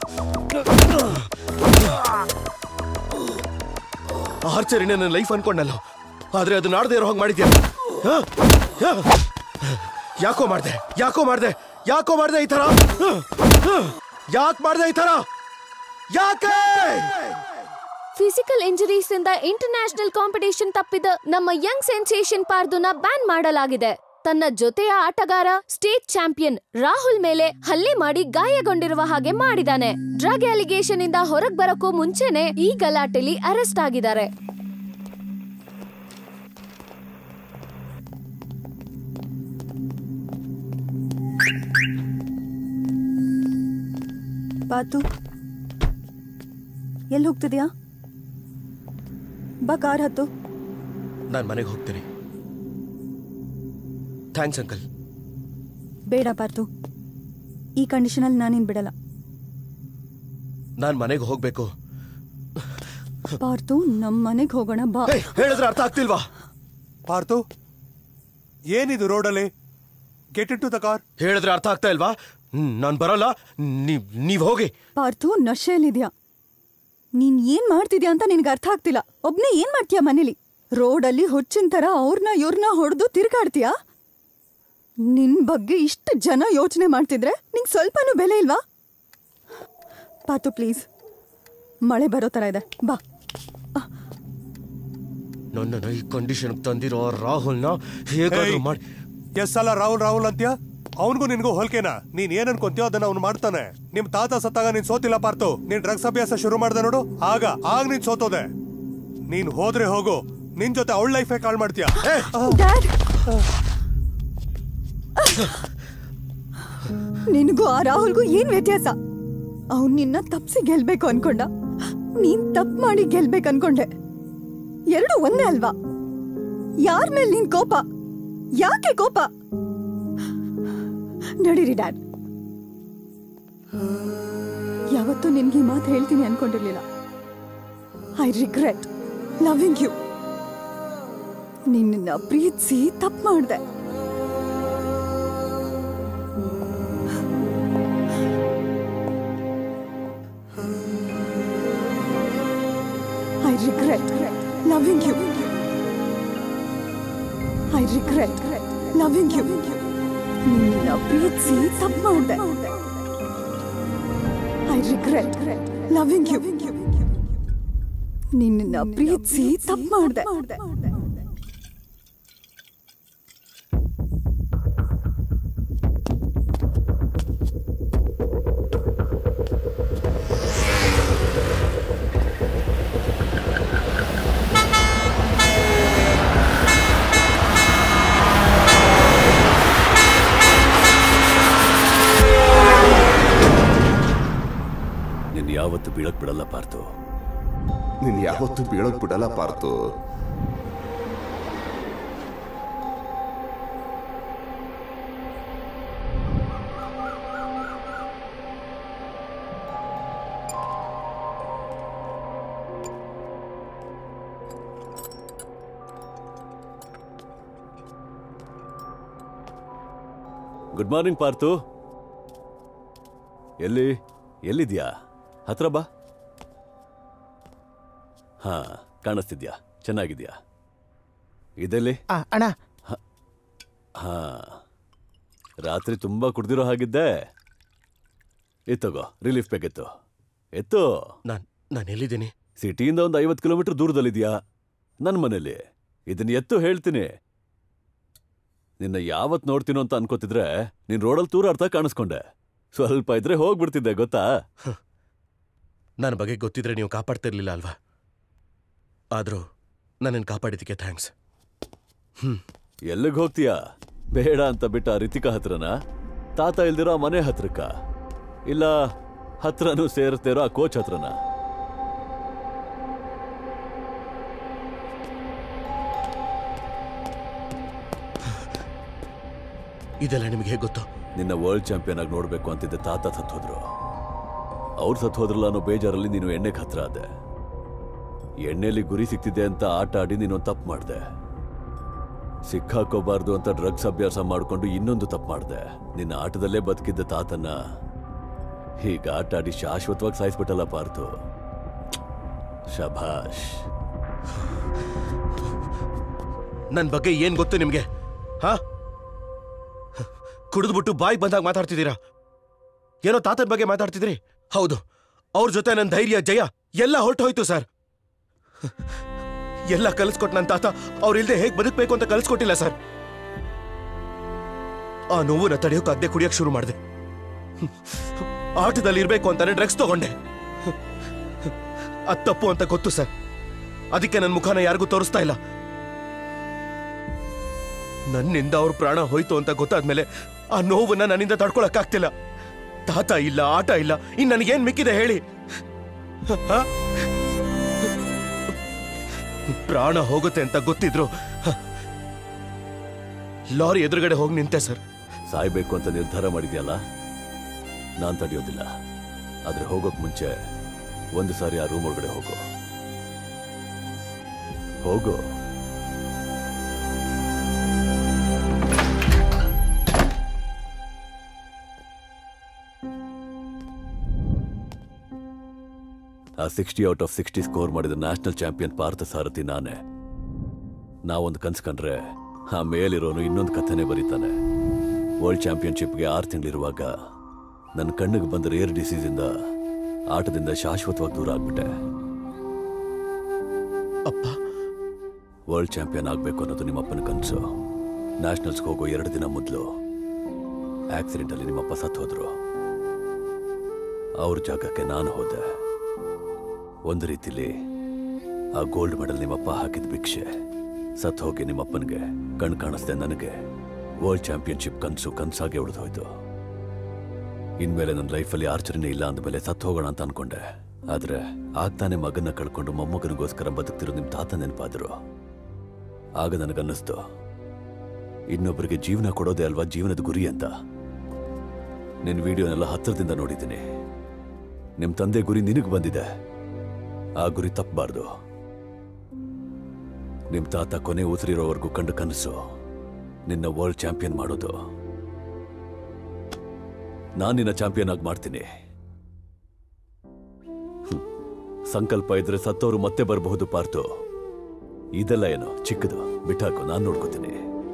ಆರ್ಚರಿನೇ ನನ್ನ ಲೈಫ್ ಅನ್ಕೊಂಡಲ್ಲ ಆದ್ರೆ ಅದನ್ನ ಆಡದೆ ಇರೋ ಹಾಗೆ ಮಾಡಿದ್ಯಾ ಹ? ಹ? ಯಾಕೋ ಮಾಡ್ದೆ ಯಾಕೋ ಮಾಡ್ದೆ ಯಾಕೋ ಮಾಡ್ದೆ ಈ ತರ ಯಾಕೆ ಮಾಡ್ದೆ ಈ ತರ ಯಾಕೆ
ಫಿಸಿಕಲ್ ಇಂಜರೀಸ್ ಇಂದ ಇಂಟರ್ನ್ಯಾಷನಲ್ ಕಾಂಪಿಟೇಷನ್ ತಪ್ಪಿದ ನಮ್ಮ ಯಂಗ್ ಸೆನ್ಸೇಷನ್ ಪಾರ್ದುನ ಬ್ಯಾನ್ ಮಾಡಲಾಗಿದೆ ತನ್ನ ಜೊತೆಯ ಆಟಗಾರ ಸ್ಟೇಟ್ ಚಾಂಪಿಯನ್ ರಾಹುಲ್ ಮೇಲೆ ಹಲ್ಲೆ ಮಾಡಿ ಗಾಯಗೊಂಡಿರುವ ಹಾಗೆ ಮಾಡಿದಾನೆ ಡ್ರಗ್ ಅಲಿಗೇಷನ್ ಇಂದ ಹೊರಗ್ ಬರಕ್ಕೂ ಮುಂಚೆನೆ ಈ ಗಲಾಟೆಲಿ ಅರೆಸ್ಟ್ ಆಗಿದ್ದಾರೆ
ಬಾತು ಎಲ್ಲಿ ಹೋಗ್ತಿದ್ಯಾ ಬಾ ಕಾರ್ ಹತ್ತು
ನಾನು ಮನೆಗೆ ಹೋಗ್ತೀನಿ ಥ್ಯಾಂಕ್ಸ್ ಅಂಕಲ್
ಬೇಡ ಪಾರ್ತು ಈ ಕಂಡೀಷನಲ್ಲಿ ನಾನಿನ್ ಬಿಡಲ್ಲ
ನಾನು ಮನೆಗೆ ಹೋಗ್ಬೇಕು
ಪಾರ್ತು ನಮ್ಮ ಮನೆಗೆ ಹೋಗೋಣ ಬಾ
ಹೇಳಿದ್ರೆ ಅರ್ಥ ಆಗ್ತಿಲ್ವಾ
ಪಾರ್ತು ಏನಿದು ರೋಡಲ್ಲಿ get into the car
ಹೇಳಿದ್ರೆ ಅರ್ಥ ಆಗ್ತಾ ಇಲ್ವಾ ನಾನು ಬರಲ್ಲ ನೀವ್ ನೀವ್ ಹೋಗಿ
ಪಾರ್ತು ನಶೆಯಲ್ಲಿದ್ಯಾ ನೀನ್ ಏನ್ ಮಾಡ್ತಿದ್ಯಾ ಅಂತ ನಿನ್ಗೆ ಅರ್ಥ ಆಗ್ತಿಲ್ಲ ಒಬ್ನೇ ಏನ್ ಮಾಡ್ತೀಯ ಮನೇಲಿ ರೋಡಲ್ಲಿ ಹುಚ್ಚಿನ ತರ ಅವ್ರನ್ನ ಇವ್ರನ್ನ ಹೊಡೆದು ತಿರ್ಗಾಡ್ತೀಯಾ ನಿನ್ ಬಗ್ಗೆ ಇಷ್ಟು ಜನ ಯೋಚನೆ ಮಾಡ್ತಿದ್ರೆ ನಿಂಗೆ ಸ್ವಲ್ಪನೂ ಬೆಲೆ ಇಲ್ವಾ ಪಾತು ಪ್ಲೀಸ್ ಮಳೆ ಬರೋ ತರ ಇದೆ ಬಾ
ನನ್ನನ್ನು ಈ ಕಂಡೀಷನ್ ತಂದಿರೋ ರಾಹುಲ್ನ ಹೇಗಾದ್ರೂ ಮಾಡಿ
ಎಸ್ ಸಲ ರಾಹುಲ್ ರಾಹುಲ್ ಅಂತ್ಯ ಅವನಿಗೂ ನಿನ್ಗೂ ಹೋಲ್ಕೆನಾ ನೀನ್ ಏನ್ ಅನ್ಕೊಂತೀಯೋ ಅದನ್ನ ಅವ್ನು ಮಾಡ್ತಾನೆ ನಿಮ್ ತಾತ ಸತ್ತಾಗ ನೀನ್ ಸೋತಿಲ್ಲ ಪಾರ್ತು ನೀನ್ ಡ್ರಗ್ಸ್ ಅಭ್ಯಾಸ ಶುರು ಮಾಡ್ದೆ ನೋಡು ಆಗ ಆಗ ನೀನ್ ಸೋತೋದೆ ನೀನ್ ಹೋದ್ರೆ ಹೋಗು ನಿನ್ ಜೊತೆ ಅವಳ ಲೈಫೇ ಕಾಲ್ ಮಾಡ್ತೀಯ
ಡ್ಯಾಡ್ ನಿನಗೂ ಆ ರಾಹುಲ್ಗೂ ಏನ್ ವ್ಯತ್ಯಾಸ ಅವ್ನ್ ನಿನ್ನ ತಪ್ಸಿ ಗೆಲ್ಬೇಕು ಅನ್ಕೊಂಡ ನೀನ್ ತಪ್ಪು ಮಾಡಿ ಗೆಲ್ಬೇಕು ಅನ್ಕೊಂಡೆ ಎರಡು ಒಂದೇ ಅಲ್ವಾ ಯಾರ ಮೇಲೆ ನಿನ್ ಕೋಪ ಯಾಕೆ ಕೋಪ ನಡೀರಿ ಡ್ಯಾಡ್ ಯಾವತ್ತೂ ನಿನ್ಗೆ ಈ ಮಾತು ಹೇಳ್ತೀನಿ ಅನ್ಕೊಂಡಿರ್ಲಿಲ್ಲ ಐ ರಿಗ್ರೆಟ್ ಲವಿಂಗ್ ಯು ನಿನ್ನ ಪ್ರೀತಿಸಿ ತಪ್ಪು ಮಾಡ್ದೆ I regret loving you I regret loving you ನಿನ್ನ ಪ್ರೀತಿಸಿ ತಪ್ಪು ಮಾಡ್ದೆ ಐ ರಿಗ್ರೆಟ್ ಲವಿಂಗ್ ಯು ನಿನ್ನ ಪ್ರೀತಿಸಿ ತಪ್ಪು ಮಾಡ್ದೆ
ನಿನ್ ಯಾವತ್ತು ಬೀಳಕ್ ಬಿಡಲ್ಲ ಪಾರ್ತು
ನೀನ್ ಯಾವತ್ತೂ ಬೀಳಕ್ ಬಿಡಲ್ಲ ಪಾರ್ತು
ಗುಡ್ ಮಾರ್ನಿಂಗ್ ಪಾರ್ತು ಎಲ್ಲಿ ಎಲ್ಲಿದ್ಯಾ ಹತ್ರ ಬಾ ಹಾ ಕಾಣಿಸ್ತಿದ್ಯಾ ಚೆನ್ನಾಗಿದ್ಯಾ ಇದೆಲ್ಲಿ
ಅಣ್ಣ
ಹಾ ರಾತ್ರಿ ತುಂಬಾ ಕುಡ್ದಿರೋ ಹಾಗಿದ್ದೆ ಎತ್ತಗೋ ರಿಲೀಫ್ ಬೇಕಿತ್ತು ಎತ್ತು
ನಾನ್ ನಾನು ಎಲ್ಲಿದ್ದೀನಿ
ಸಿಟಿಯಿಂದ ಒಂದು ಐವತ್ತು ಕಿಲೋಮೀಟರ್ ದೂರದಲ್ಲಿದ್ಯಾ ನನ್ನ ಮನೇಲಿ ಇದನ್ನ ಎತ್ತು ಹೇಳ್ತೀನಿ ನಿನ್ನ ಯಾವತ್ ನೋಡ್ತೀನೋ ಅಂತ ಅನ್ಕೋತಿದ್ರೆ ನೀನ್ ರೋಡಲ್ಲಿ ತೂರಾಡ್ತಾ ಕಾಣಿಸ್ಕೊಂಡೆ ಸ್ವಲ್ಪ ಇದ್ರೆ ಹೋಗ್ಬಿಡ್ತಿದ್ದೆ ಗೊತ್ತಾ
ನನ್ನ ಬಗ್ಗೆ ಗೊತ್ತಿದ್ರೆ ನೀವು ಕಾಪಾಡ್ತಿರ್ಲಿಲ್ಲ ಅಲ್ವಾ ಆದರೂ ನನ್ನನ್ನು ಕಾಪಾಡಿದ್ದಕ್ಕೆ ಥ್ಯಾಂಕ್ಸ್
ಎಲ್ಲಿಗೆ ಹೋಗ್ತೀಯಾ ಬೇಡ ಅಂತ ಬಿಟ್ಟ ರಿತಿಕಾ ಹತ್ರನ ತಾತ ಇಲ್ದಿರೋ ಆ ಮನೆ ಹತ್ರಕ್ಕ ಇಲ್ಲ ಹತ್ರನೂ ಸೇರ್ತಿರೋ ಆ ಕೋಚ್ ಹತ್ರನ
ಇದೆಲ್ಲ ನಿಮಗೆ ಹೇಗೆ ಗೊತ್ತು
ನಿನ್ನ ವರ್ಲ್ಡ್ ಚಾಂಪಿಯನ್ ಆಗಿ ನೋಡ್ಬೇಕು ಅಂತಿದ್ದೆ ತಾತ ಸತ್ತೋದ್ರು ಅವ್ರು ಸತ್ತೋದ್ರಲ್ಲ ಅನ್ನೋ ಬೇಜಾರಲ್ಲಿ ನೀನು ಎಣ್ಣೆಗೆ ಹತ್ರ ಆದೆ ಎಣ್ಣೆಲಿ ಗುರಿ ಸಿಕ್ತಿದೆ ಅಂತ ಆಟ ಆಡಿ ನೀನು ತಪ್ಪು ಮಾಡಿದೆ ಸಿಕ್ಕಾಕೋಬಾರ್ದು ಅಂತ ಡ್ರಗ್ಸ್ ಅಭ್ಯಾಸ ಮಾಡ್ಕೊಂಡು ಇನ್ನೊಂದು ತಪ್ಪು ಮಾಡಿದೆ ನಿನ್ನ ಆಟದಲ್ಲೇ ಬದುಕಿದ್ದ ತಾತನ್ನ ಹೀಗೆ ಆಟ ಆಡಿ ಶಾಶ್ವತವಾಗಿ ಸಾಯಿಸ್ಬಿಟ್ಟಲ್ಲ ಪಾರ್ತು ಶಭಾಷ್
ನನ್ನ ಬಗ್ಗೆ ಏನ್ ಗೊತ್ತು ನಿಮ್ಗೆ ಹಾ ಕುಡಿದ್ಬಿಟ್ಟು ಬಾಯಿ ಬಂದಾಗ ಮಾತಾಡ್ತಿದ್ದೀರಾ ಏನೋ ತಾತನ ಬಗ್ಗೆ ಮಾತಾಡ್ತಿದ್ರಿ ಹೌದು ಅವ್ರ ಜೊತೆ ನನ್ನ ಧೈರ್ಯ ಜಯ ಎಲ್ಲ ಹೊರಟೋಯ್ತು ಸರ್ ಎಲ್ಲ ಕಲಿಸ್ಕೊಟ್ ನನ್ನ ತಾತ ಅವ್ರಿಲ್ದೆ ಹೇಗ್ ಬದುಕಬೇಕು ಅಂತ ಕಲಿಸ್ಕೊಟ್ಟಿಲ್ಲ ಸರ್ ಆ ನೋವನ್ನ ತಡೆಯೋಕಾಗ್ದೆ ಕುಡಿಯಕ್ ಶುರು ಮಾಡಿದೆ ಆಟದಲ್ಲಿ ಇರ್ಬೇಕು ಅಂತಾನೆ ಡ್ರಗ್ಸ್ ತಗೊಂಡೆ ಅದ್ ತಪ್ಪು ಅಂತ ಗೊತ್ತು ಸರ್ ಅದಕ್ಕೆ ನನ್ನ ಮುಖನ ಯಾರಿಗೂ ತೋರಿಸ್ತಾ ಇಲ್ಲ ನನ್ನಿಂದ ಅವ್ರ ಪ್ರಾಣ ಹೋಯ್ತು ಅಂತ ಗೊತ್ತಾದ್ಮೇಲೆ ಆ ನೋವನ್ನ ನನ್ನಿಂದ ತಡ್ಕೊಳಕ್ಕಾಗ್ತಿಲ್ಲ ತಾತ ಇಲ್ಲ ಆಟ ಇಲ್ಲ ಇನ್ ನನಗೇನ್ ಮಿಕ್ಕಿದೆ ಹೇಳಿ ಹ? ಪ್ರಾಣ ಹೋಗುತ್ತೆ ಅಂತ ಗೊತ್ತಿದ್ರು ಹ. ಲಾರಿ ಎದುರುಗಡೆ ಹೋಗಿ ನಿಂತೆ ಸರ್
ಸಾಯ್ಬೇಕು ಅಂತ ನಿರ್ಧಾರ ಮಾಡಿದ್ಯಲ್ಲ ನಾನ್ ತಡೆಯೋದಿಲ್ಲ ಆದ್ರೆ ಹೋಗೋಕ್ ಮುಂಚೆ ಒಂದು ಸಾರಿ ಆ ರೂಮ್ ಒಳಗಡೆ ಹೋಗು ಹೋಗು ಆ sixty out of sixty score ಮಾಡಿದ ನ್ಯಾಷನಲ್ ಚಾಂಪಿಯನ್ ಪಾರ್ಥ ಸಾರಥಿ ನಾನೇ ನಾವೊಂದು ಕನ್ಸ್ ಕಂಡ್ರೆ ಆ ಮೇಲಿರೋನು ಇನ್ನೊಂದು ಕಥೆನೇ ಬರೀತಾನೆ ವರ್ಲ್ಡ್ ಚಾಂಪಿಯನ್ಶಿಪ್ಗೆ ಆರು ತಿಂಗಳಿರುವಾಗ ನನ್ನ ಕಣ್ಣಿಗೆ ಬಂದ ರೇರ್ ಡಿಸೀಸಿಂದ ಆಟದಿಂದ ಶಾಶ್ವತವಾಗಿ ದೂರ ಆಗ್ಬಿಟ್ಟೆ
ಅಪ್ಪ
ವರ್ಲ್ಡ್ ಚಾಂಪಿಯನ್ ಆಗಬೇಕು ಅನ್ನೋದು ನಿಮ್ಮಪ್ಪನ ಕನಸು ನ್ಯಾಷನಲ್ಸ್ಗೆ ಹೋಗೋ ಎರಡು ದಿನ ಮೊದಲು ಆಕ್ಸಿಡೆಂಟಲ್ಲಿ ನಿಮ್ಮಪ್ಪ ಸತ್ತು ಹೋದ್ರು ಅವ್ರ ಜಾಗಕ್ಕೆ ನಾನು ಹೋದೆ ಒಂದು ರೀತಿಲಿ ಆ ಗೋಲ್ಡ್ ಮೆಡಲ್ ನಿಮ್ಮಪ್ಪ ಹಾಕಿದ ಭಿಕ್ಷೆ ಸತ್ ಹೋಗಿ ನಿಮ್ಮಪ್ಪನಿಗೆ ಕಣ್ ಕಾಣಿಸ್ದೆ ನನಗೆ ವರ್ಲ್ಡ್ ಚಾಂಪಿಯನ್ಶಿಪ್ ಕನಸು ಕನಸಾಗೆ ಉಳಿದೋಯ್ತು ಇನ್ಮೇಲೆ ನನ್ನ ಲೈಫಲ್ಲಿ ಆರ್ಚರಿನೇ ಇಲ್ಲ ಅಂದಮೇಲೆ ಸತ್ತು ಹೋಗೋಣ ಅಂತ ಅನ್ಕೊಂಡೆ ಆದ್ರೆ ಆಗ್ತಾನೆ ಮಗನ್ನ ಕಳ್ಕೊಂಡು ಮೊಮ್ಮಗನಿಗೋಸ್ಕರ ಬದುಕ್ತಿರೋ ನಿಮ್ ತಾತ ನೆನಪಾದ್ರು ಆಗ ನನಗನ್ನಿಸ್ತು ಇನ್ನೊಬ್ಬರಿಗೆ ಜೀವನ ಕೊಡೋದೇ ಅಲ್ವಾ ಜೀವನದ ಗುರಿ ಅಂತ ನಿನ್ನ ವಿಡಿಯೋನೆಲ್ಲ ಹತ್ತಿರದಿಂದ ನೋಡಿದ್ದೀನಿ ನಿಮ್ ತಂದೆ ಗುರಿ ನಿನಗೆ ಬಂದಿದೆ ಆ ಗುರಿ ತಪ್ಪಬಾರ್ದು ನಿಮ್ ತಾತ ಕೊನೆ ಉಸಿರಿರೋವರೆಗೂ ಕಂಡು ಕನಸು ನಿನ್ನ ವರ್ಲ್ಡ್ ಚಾಂಪಿಯನ್ ಮಾಡೋದು ನಾನು ನಿನ್ನ ಚಾಂಪಿಯನ್ ಆಗಿ ಮಾಡ್ತೀನಿ ಹ್ಮ್. ಸಂಕಲ್ಪ ಇದ್ರೆ ಸತ್ತವರು ಮತ್ತೆ ಬರಬಹುದು ಪಾರ್ತು ಇದೆಲ್ಲ ಏನು ಚಿಕ್ಕದು ಬಿಟ್ಟಾಕು ನಾನು ನೋಡ್ಕೋತೀನಿ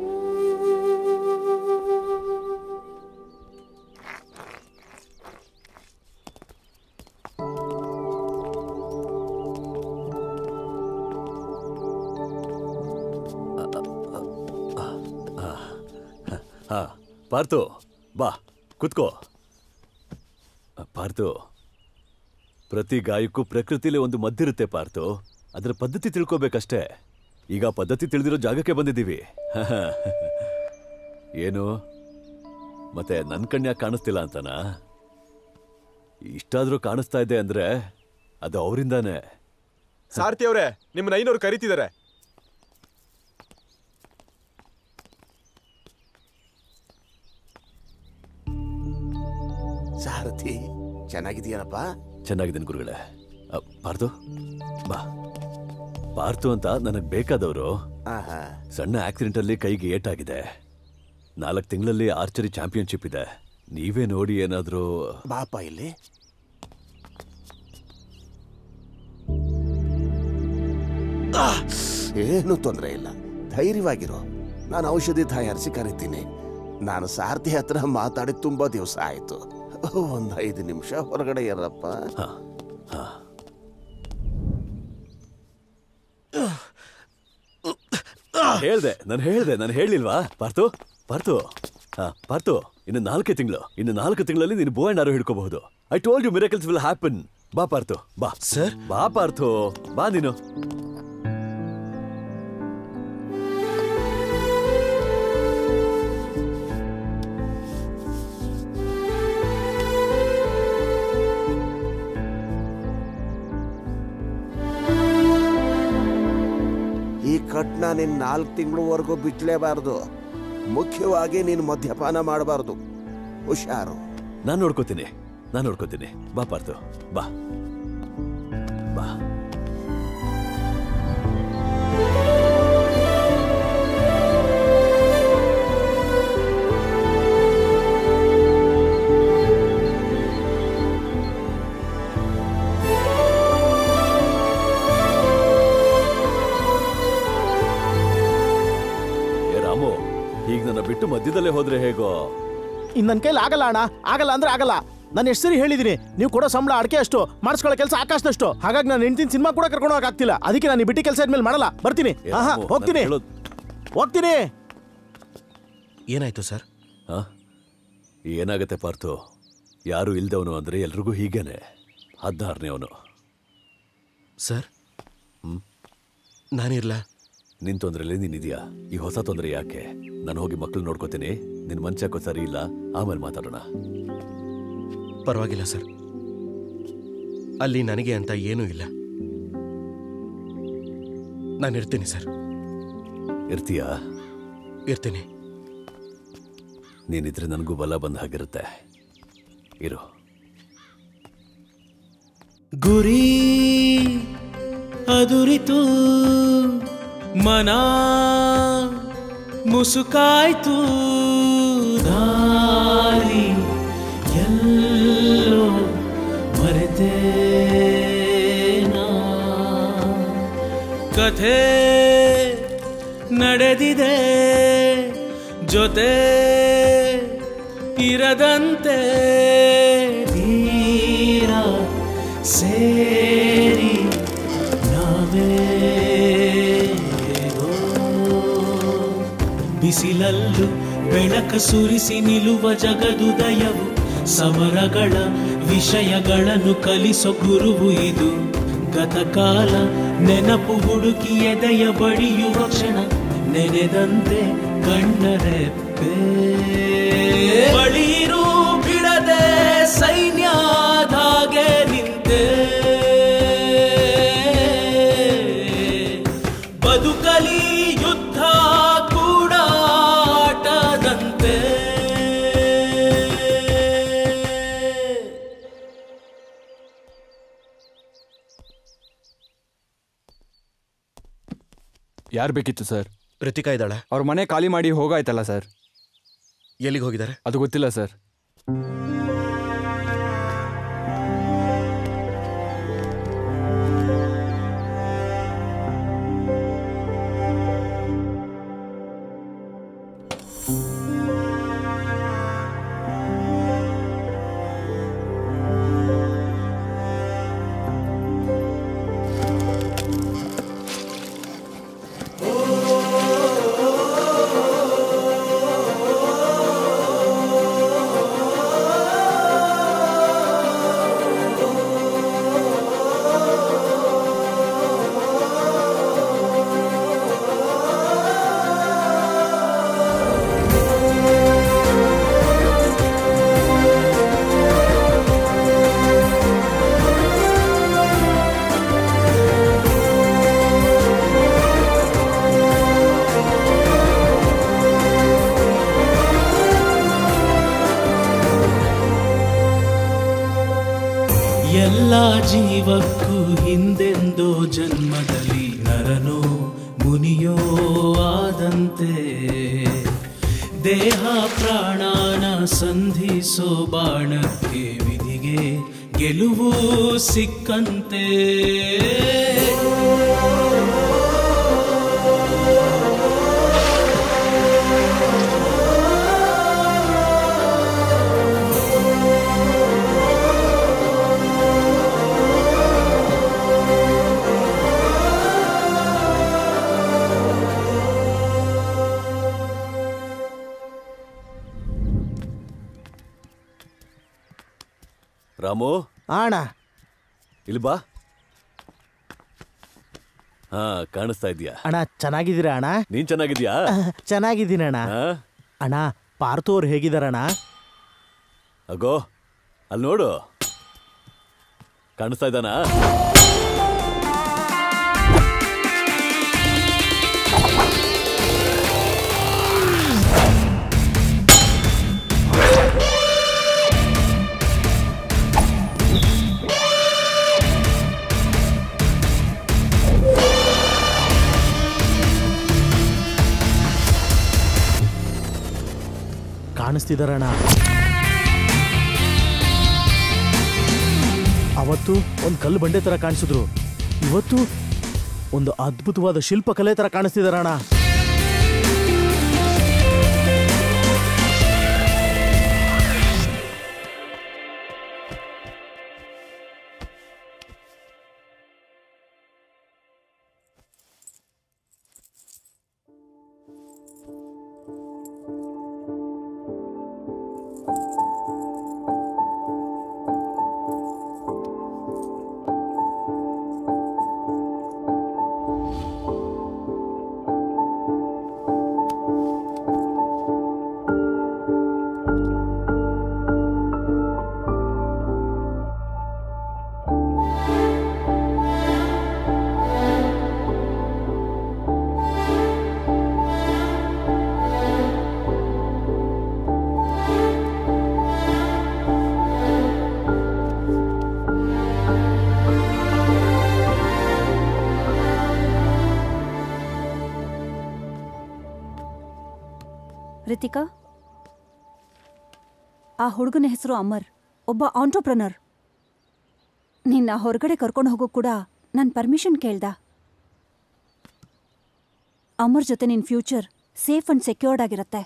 ಹಾ ಪಾರ್ತು ಬಾ ಕುತ್ಕೋ ಪಾರ್ತು ಪ್ರತಿ ಗಾಯಕ್ಕೂ ಪ್ರಕೃತಿಲಿ ಒಂದು ಮದ್ದಿರುತ್ತೆ ಪಾರ್ತು ಅದರ ಪದ್ಧತಿ ತಿಳ್ಕೋಬೇಕಷ್ಟೇ ಈಗ ಆ ಪದ್ಧತಿ ತಿಳಿದಿರೋ ಜಾಗಕ್ಕೆ ಬಂದಿದ್ದೀವಿ ಏನು ಮತ್ತೆ ನನ್ನ ಕಣ್ಯಾಗ ಕಾಣಿಸ್ತಿಲ್ಲ ಅಂತನಾ ಇಷ್ಟಾದ್ರೂ ಕಾಣಿಸ್ತಾ ಇದೆ ಅಂದ್ರೆ ಅದು ಅವರಿಂದಾನೆ
ಸಾರಥಿ ಅವರೇ ನಿಮ್ಮನ್ನ ಐನೋರು ಕರೀತಿದ್ದಾರೆ
ಸಾರಥಿ ಚೆನ್ನಾಗಿದೆಯೇನಪ್ಪ
ಚೆನ್ನಾಗಿದ್ದೀನಿ ಗುರುಗಳೇ ಅ, ಪಾರ್ತು ಬಾ ಪಾರ್ತು ಅಂತ ನನಗೆ ಬೇಕಾದವರು
ಆಹಾ
ಸಣ್ಣ ಆಕ್ಸಿಡೆಂಟ್ ಅಲ್ಲಿ ಕೈಗೆ ಏಟಾಗಿದೆ ನಾಲ್ಕು ತಿಂಗಳಲ್ಲಿ ಆರ್ಚರಿ ಚಾಂಪಿಯನ್ಶಿಪ್ ಇದೆ ನೀವೇ ನೋಡಿ ಏನಾದ್ರೂ
ಬಾಪ ಇಲ್ಲಿ ಏನು ತೊಂದರೆ ಇಲ್ಲ ಧೈರ್ಯವಾಗಿರೋ ನಾನು ಔಷಧಿ ತಯಾರಿಸಿ ಕರಿತೀನಿ ನಾನು ಸಾರಥಿ ಹತ್ರ ಮಾತಾಡಿ ತುಂಬಾ ದಿವಸ ಆಯ್ತು ಒಂದ್ ಐದು ನಿಮಿಷ ಹೊರಗಡೆ ಇರಪ್ಪ
ಹೇಳ್ದೆ ನಾನು ಹೇಳ್ದೆ ನಾನು ಹೇಳಿಲ್ವಾ ಪಾರ್ತು ಪಾರ್ತು ಹಾ ಪಾರ್ತು ಇನ್ನು ನಾಲ್ಕೇ ತಿಂಗಳು ಇನ್ನು ನಾಲ್ಕು ತಿಂಗಳಲ್ಲಿ ನೀನು ಬೋ ಅಂಡ್ ಆರೋ ಹಿಡ್ಕೋಬಹುದು I told you miracles will happen ಬಾ ಪಾರ್ತು ಬಾ
ಸರ್
ಬಾ ಪಾರ್ಥು ಬಾ ನೀನು
ಈ ಕಟ್ನ ನೀನ್ ನಾಲ್ಕು ತಿಂಗಳವರೆಗೂ ಬಿಚ್ಚಲೇಬಾರ್ದು ಮುಖ್ಯವಾಗಿ ನೀನು ಮದ್ಯಪಾನ ಮಾಡಬಾರ್ದು ಹುಷಾರು
ನಾನು ನೋಡ್ಕೋತೀನಿ ನಾನು ನೋಡ್ಕೋತೀನಿ ಬಾ ಪಾರ್ತು ಬಾ ಬಾ ಮಧ್ಯದಲ್ಲೇ ಹೋದ್ರೆ ಹೇಗೋ
ಇನ್ ನನ್ನ ಕೈಲಿ ಆಗಲ್ಲ ಅಣ್ಣ ಆಗಲ್ಲ ಅಂದ್ರೆ ಆಗಲ್ಲ ನಾನು ಎಷ್ಟು ಸರಿ ಹೇಳಿದೀನಿ ನೀವು ಕೊಡೋ ಸಂಬಳ ಅಡಕೆ ಅಷ್ಟು ಮಾಡಿಸ್ಕೊಳ್ಳೋ ಕೆಲಸ ಆಕಾಶದಷ್ಟು ಹಾಗಾಗಿ ನಾನು ಹೆಂಡ್ತಿನ ಸಿನಿಮಾ ಕೂಡ ಕರ್ಕೊಂಡು ಹೋಗಕ್ ಆಗ್ತಿಲ್ಲ ಅದಕ್ಕೆ ನಾನು ಈ ಬಿಟ್ಟಿ ಕೆಲಸ ಇದ್ಮೇಲೆ ಮಾಡಲ್ಲ ಬರ್ತೀನಿ
ಏ,
ಆಹಾ,
ರಾಮು,
ಹೋಗ್ತೀನಿ
ನಾನ್ ಹೇಳೋದ್-
ಹೋಗ್ತೀನಿ
ಏನಾಯ್ತು ಸರ್
ಆ? ಏನಾಗತ್ತೆ ಪಾರ್ಥು ಯಾರು ಇಲ್ದವನು ಅಂದ್ರೆ ಎಲ್ರಿಗೂ ಹೀಗೇನೆ ಹದಿನಾರನೇ ಅವನು
ಸರ್ ನಾನಿರ್ಲ
ನಿನ್ ತೊಂದ್ರೆಲಿ ನೀನಿದ್ಯಾ ಈ ಹೊಸ ತೊಂದರೆ ಯಾಕೆ ನಾನು ಹೋಗಿ ಮಕ್ಳು ನೋಡ್ಕೋತೀನಿ ನಿನ್ ಮನ್ಸಕ್ಕೂ ಸರಿ ಇಲ್ಲ ಆಮೇಲೆ ಮಾತಾಡೋಣ
ಪರವಾಗಿಲ್ಲ ಸರ್ ಅಲ್ಲಿ ನನಗೆ ಅಂತ ಏನೂ ಇಲ್ಲ ನಾನು ಇರ್ತೀನಿ ಸರ್
ಇರ್ತೀಯಾ
ಇರ್ತೀನಿ
ನೀನಿದ್ರೆ ನನಗೂ ಬಲ ಬಂದ ಹಾಗಿರುತ್ತೆ ಇರು
ಗುರಿ ಅದುರಿತು ಮನ ಮುಸುಕಾಯ್ತು ದಾರಿ ಎಲ್ಲೋ ಮರೆತೇನಾ ಕಥೆ ನಡೆದಿದೆ ಜೊತೆ ಇರದಂತೆ ತೀರ ಸೇರಿ ನಾವೇ ಬಿಸಿಲಲ್ಲೂ ಬೆಳಕ ಸುರಿಸಿ ನಿಲ್ಲುವ ಜಗದುದಯವು ಸಮರಗಳ ವಿಷಯಗಳನ್ನು ಕಲಿಸೋ ಗುರುವು ಇದು ಗತಕಾಲ ನೆನಪು ಹುಡುಕಿ ಎದೆಯ ಬಡಿಯುವ ಕ್ಷಣ ನೆನೆದಂತೆ ಕಣ್ಣರೆಪ್ಪೆ ಬಳಿರು ಬಿಡದೆ ಸೈನ್ಯದಾಗೆ ನಿಂತೆ ಬದುಕಲಿ ಯುದ್ಧ ಕೂಡ ಆಟದಂತೆ
ಯಾರು ಬೇಕಿತ್ತು ಸರ್
ರಿತಿಕಾ ಇದ್ದಾಳೆ
ಅವ್ರ ಮನೆ ಖಾಲಿ ಮಾಡಿ ಹೋಗಾಯ್ತಲ್ಲ ಸರ್
ಎಲ್ಲಿಗೆ ಹೋಗಿದ್ದಾರೆ
ಅದು ಗೊತ್ತಿಲ್ಲ ಸರ್ ಎಲ್ಲ ಜೀವಕ್ಕೂ ಹಿಂದೆಂದೋ ಜನ್ಮದಲ್ಲಿ ನರನೋ ಮುನಿಯೋ ಆದಂತೆ ದೇಹ ಪ್ರಾಣನ ಸಂಧಿಸೋ ಬಾಣಕ್ಕೆ ವಿಧಿಗೆ ಗೆಲುವು ಸಿಕ್ಕಂತೆ
ರಾಮು
ಅಣ್ಣ
ಇಲ್ಲಿ ಬಾ ಹಾ ಕಾಣಿಸ್ತಾ ಇದೀಯಾ
ಅಣ್ಣ ಚೆನ್ನಾಗಿದ್ದೀರಾ ಅಣ್ಣ
ನೀನ್ ಚೆನ್ನಾಗಿದ್ಯಾ
ಚೆನ್ನಾಗಿದ್ದೀನಿ ಅಣ್ಣ
ಹಾ?
ಅಣ್ಣ ಪಾರ್ಥು ಅವ್ರು ಹೇಗಿದಾರಣ್ಣ
ಅಗೋ ಅಲ್ಲಿ ನೋಡು ಕಾಣಿಸ್ತಾ ಇದ್ದಾನಾ
ಕಾಣಿಸ್ತಿದಾರಣ್ಣ ಅವತ್ತು ಒಂದು ಕಲ್ಲು ಬಂಡೆ ತರ ಕಾಣಿಸಿದ್ರು ಇವತ್ತು ಒಂದು ಅದ್ಭುತವಾದ ಶಿಲ್ಪಕಲೆ ತರ ಕಾಣಿಸ್ತಿದಾರಣ್ಣ
ರಿತಿಕಾ ಆ ಹುಡುಗನ ಹೆಸರು ಅಮರ್ ಒಬ್ಬ ಆಂಟ್ರಪ್ರನರ್ ನಿನ್ನ ಹೊರಗಡೆ ಕರ್ಕೊಂಡು ಹೋಗೋ ಕೂಡ ನಾನು ಪರ್ಮಿಷನ್ ಕೇಳ್ದ ಅಮರ್ ಜೊತೆ ನಿನ್ನ ಫ್ಯೂಚರ್ ಸೇಫ್ ಅಂಡ್ ಸೆಕ್ಯೂರ್ಡ್ ಆಗಿರುತ್ತೆ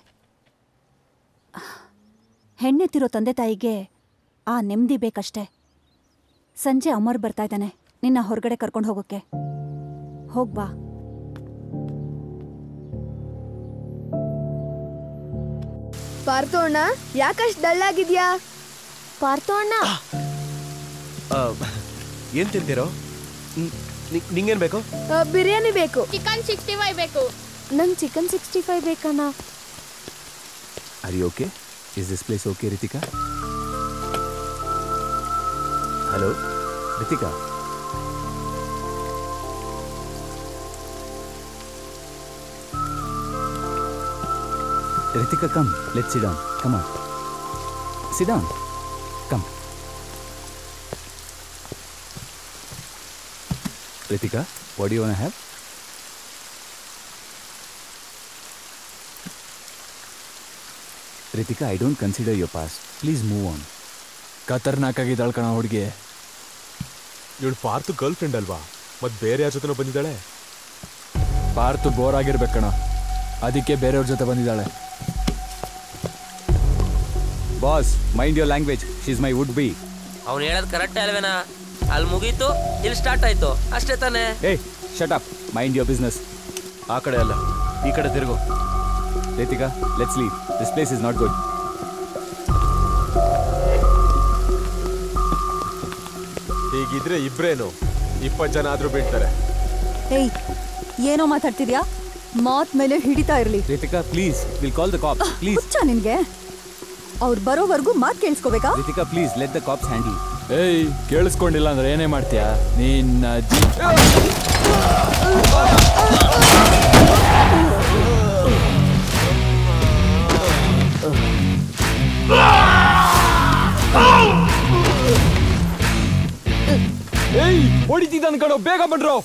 ಹೆಣ್ಣೆತ್ತಿರೋ ತಂದೆ ತಾಯಿಗೆ ಆ ನೆಮ್ಮದಿ ಬೇಕಷ್ಟೆ ಸಂಜೆ ಅಮರ್ ಬರ್ತಾ ಇದ್ದಾನೆ ನಿನ್ನ ಹೊರಗಡೆ ಕರ್ಕೊಂಡು ಹೋಗೋಕ್ಕೆ ಹೋಗ್ಬಾ
ಪಾರ್ಥು ಅಣ್ಣ ಯಾಕಷ್ಟು ಡಲ್ ಆಗಿದ್ಯಾ
ಪಾರ್ಥು ಅಣ್ಣ
ಆ, ಏನ್ ತಿಂತೀರೋ ನ್- ನಿ- ನಿಂಗೇನ್ ಬೇಕು
ಆ, ಬಿರಿಯಾನಿ ಬೇಕು
ಚಿಕನ್ ಸಿಕ್ಸ್ಟಿ ಫೈವ್ ಬೇಕು ನಂಗೆ ಚಿಕನ್ ಸಿಕ್ಸ್ಟಿ ಫೈವ್ ಬೇಕಣ್ಣ
are you okay is this place okay Ritika hello Ritika Ritika, come. Let's sit down. Come on. Sit down. Come. Ritika, what do you want to have? Ritika, I don't consider your past. Please move on.
ಖತರ್ನಾಕ್ ಆಗಿದ್ದಾಳ್ ಕಣ ಹುಡುಗಿ
ಇವಳು ಪಾರ್ತು girl friend ಅಲ್ವಾ ಮತ್ ಬೇರೆ ಯಾರ ಜೊತೆ ಬಂದಿದ್ದಾಳೆ
ಪಾರ್ತು ಬೋರ್ ಆಗಿರ್ಬೇಕು ಕಣ ಅದಕ್ಕೆ ಬೇರೆಯವ್ರ ಜೊತೆ ಬಂದಿದ್ದಾಳೆ
Boss, mind your language. She's my would be.
ಅವ್ನು ಹೇಳೋದು ಕರೆಕ್ಟ್ ಅಲ್ವೇನಾ ಅಲ್ಲಿ ಮುಗೀತು ಇಲ್ಲಿ ಸ್ಟಾರ್ಟ್ ಆಯ್ತು ಅಷ್ಟೇ ತಾನೇ
Hey, shut up. Mind your business.
ಆ ಕಡೆ ಅಲ್ಲ ಈ ಕಡೆ ತಿರುಗು
Ritika, let's leave. This place is not good.
ಹೀಗಿದ್ರೆ ಇಬ್ರೇನು ಇಪ್ಪತ್ತು ಜನ ಆದ್ರೂ ಬೀಳ್ತಾರೆ
ಏಯ್ ಏನೋ ಮಾತಾಡ್ತಿದ್ಯಾ ಮಾತ್ ಮೇಲೆ ಹಿಡಿತಾ ಇರ್ಲಿ
Ritika, please. We'll call the cops. Please.
ಹುಚ್ಚ ನಿನ್ಗೆ ಅವ್ರು ಬರೋವರೆಗೂ ಮಾತ್ ಕೇಳಿಸ್ಕೋಬೇಕಾ
Ritika, please let the cops handle.
ಏಯ್ ಕೇಳಿಸ್ಕೊಂಡಿಲ್ಲ ಅಂದ್ರೆ ಏನೇ ಮಾಡ್ತೀಯಾ ನಿನ್ನ ಅಜ್ಜಿ ಏಯ್ ಹೊಡಿತಿದ್ದಾನ ಕಣೋ ಬೇಗ ಬನ್ರೋ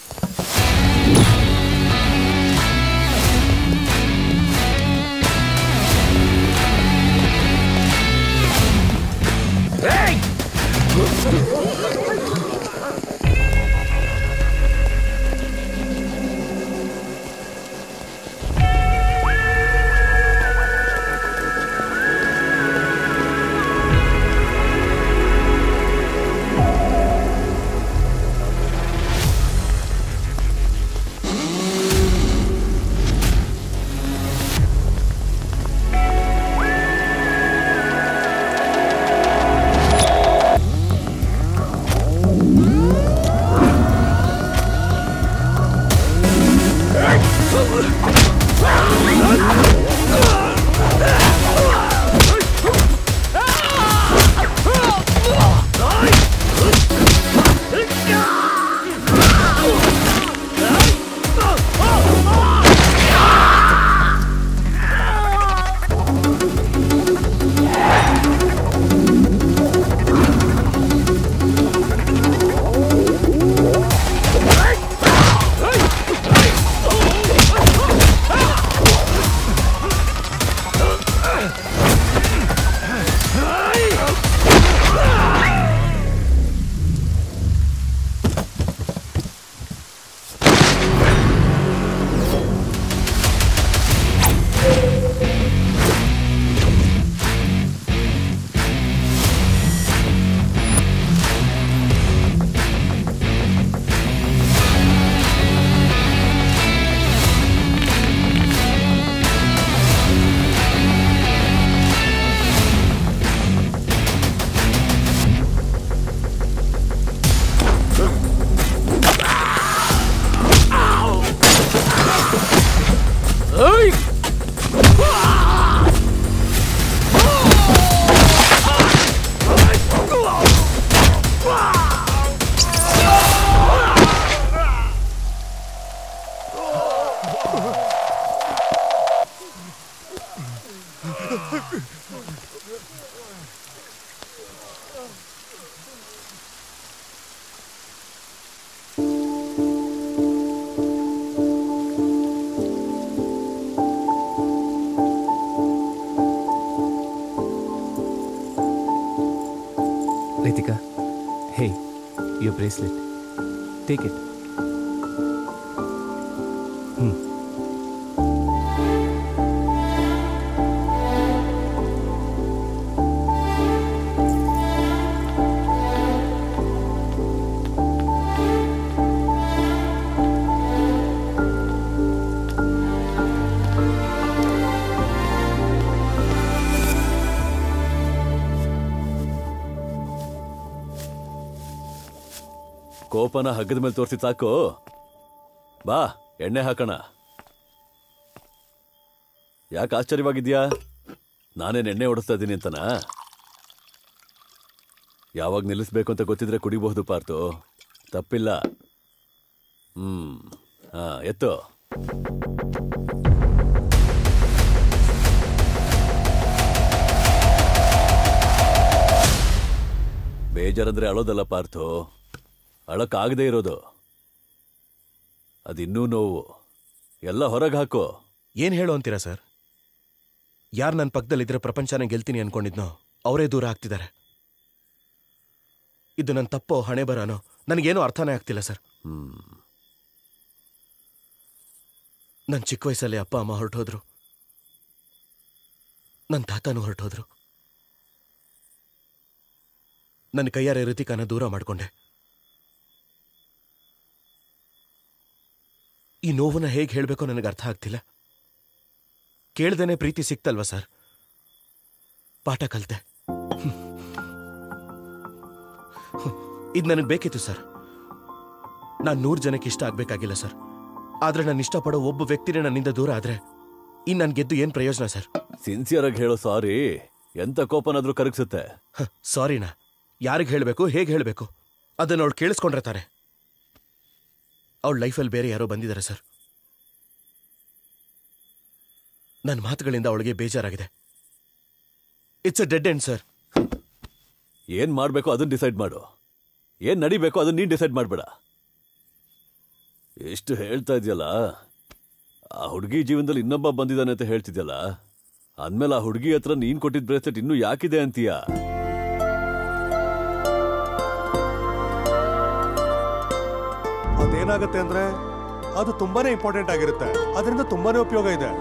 Ritika, hey, your bracelet. Take it.
ಕೋಪನ ಹಗ್ಗದ ಮೇಲೆ ತೋರಿಸಿ ಸಾಕು ಬಾ ಎಣ್ಣೆ ಹಾಕೋಣ ಯಾಕೆ ಆಶ್ಚರ್ಯವಾಗಿದ್ಯಾ ನಾನೇನ್ ಎಣ್ಣೆ ಓಡಿಸ್ತಾ ಇದ್ದೀನಿ ಅಂತನಾ ಯಾವಾಗ ನಿಲ್ಲಿಸ್ಬೇಕು ಅಂತ ಗೊತ್ತಿದ್ರೆ ಕುಡಿಬಹುದು ಪಾರ್ತು ತಪ್ಪಿಲ್ಲ ಹ್ಮ್ ಹಾ ಎತ್ತು ಬೇಜಾರಂದ್ರೆ ಅಳೋದಲ್ಲ ಪಾರ್ಥು ಅಳಕ್ಕಾಗದೇ ಇರೋದು ಅದಿನ್ನೂ ನೋವು ಎಲ್ಲ ಹೊರಗೆ ಹಾಕೋ
ಏನ್ ಹೇಳು ಅಂತೀರಾ ಸರ್ ಯಾರು ನನ್ನ ಪಕ್ಕದಲ್ಲಿದ್ರೆ ಪ್ರಪಂಚನ ಗೆಲ್ತೀನಿ ಅನ್ಕೊಂಡಿದ್ನೋ ಅವರೇ ದೂರ ಆಗ್ತಿದ್ದಾರೆ ಇದು ನನ್ನ ತಪ್ಪೋ ಹಣೆ ಬರೋನೋ ನನಗೇನು ಅರ್ಥನೇ ಆಗ್ತಿಲ್ಲ ಸರ್ ನನ್ನ ಚಿಕ್ಕ ವಯಸ್ಸಲ್ಲಿ ಅಪ್ಪ ಅಮ್ಮ ಹೊರಟೋದ್ರು ನನ್ನ ತಾತನೂ ಹೊರಟೋದ್ರು ನನ್ನ ಕೈಯಾರೆ ಋತಿಕಾನ ದೂರ ಮಾಡ್ಕೊಂಡೆ ಈ ನೋವನ್ನ ಹೇಗೆ ಹೇಳಬೇಕೋ ನನಗೆ ಅರ್ಥ ಆಗ್ತಿಲ್ಲ ಕೇಳ್ದೇನೆ ಪ್ರೀತಿ ಸಿಕ್ತಲ್ವಾ ಸರ್ ಪಾಠ ಕಲ್ತೆ ಇದು ನನಗೆ ಬೇಕಿತ್ತು ಸರ್ ನಾನು ನೂರು ಜನಕ್ಕೆ ಇಷ್ಟ ಆಗ್ಬೇಕಾಗಿಲ್ಲ ಸರ್ ಆದ್ರೆ ನಾನು ಇಷ್ಟಪಡೋ ಒಬ್ಬ ವ್ಯಕ್ತಿನೇ ನನ್ನಿಂದ ದೂರ ಆದ್ರೆ ಇನ್ನು ನನ್ ಗೆದ್ದು ಏನ್ ಪ್ರಯೋಜನ ಸರ್
ಸಿನ್ಸಿಯರ್ ಆಗಿ ಹೇಳೋ ಸಾರಿ ಎಂತ ಕೋಪನಾದ್ರೂ ಕರಗಿಸುತ್ತೆ
ಸಾರಿನಾ ಯಾರಿಗೆ ಹೇಳಬೇಕು ಹೇಗೆ ಹೇಳಬೇಕು ಅದನ್ನ ಅವಳು ಕೇಳಿಸ್ಕೊಂಡ್ರೆ ತಾನೆ ಅವಳ ಲೈಫಲ್ಲಿ ಬೇರೆ ಯಾರೋ ಬಂದಿದ್ದಾರೆ ಸರ್ ನನ್ನ ಮಾತುಗಳಿಂದ ಅವಳಿಗೆ ಬೇಜಾರಾಗಿದೆ it's a dead end sir
ಏನ್ ಮಾಡ್ಬೇಕು ಅದನ್ನ ಡಿಸೈಡ್ ಮಾಡು ಏನ್ ನಡಿಬೇಕು ಅದನ್ನ ನೀನ್ ಡಿಸೈಡ್ ಮಾಡ್ಬೇಡ ಎಷ್ಟು ಹೇಳ್ತಾ ಇದೆಯಲ್ಲ ಆ ಹುಡುಗಿ ಜೀವನದಲ್ಲಿ ಇನ್ನೊಬ್ಬ ಬಂದಿದ್ದಾನೆ ಅಂತ ಹೇಳ್ತಿದ್ಯಲ್ಲ ಅಂದ್ಮೇಲೆ ಆ ಹುಡುಗಿ ಹತ್ರ ನೀನ್ ಕೊಟ್ಟಿದ್ ಬ್ರೇಸ್ಲೆಟ್ ಇನ್ನೂ ಯಾಕಿದೆ ಅಂತೀಯ
ಅದೇನಾಗುತ್ತೆ ಅಂದ್ರೆ ಅದು ತುಂಬಾನೇ ಇಂಪಾರ್ಟೆಂಟ್ ಆಗಿರುತ್ತೆ ಅದರಿಂದ ತುಂಬಾನೇ ಉಪಯೋಗ ಇದೆ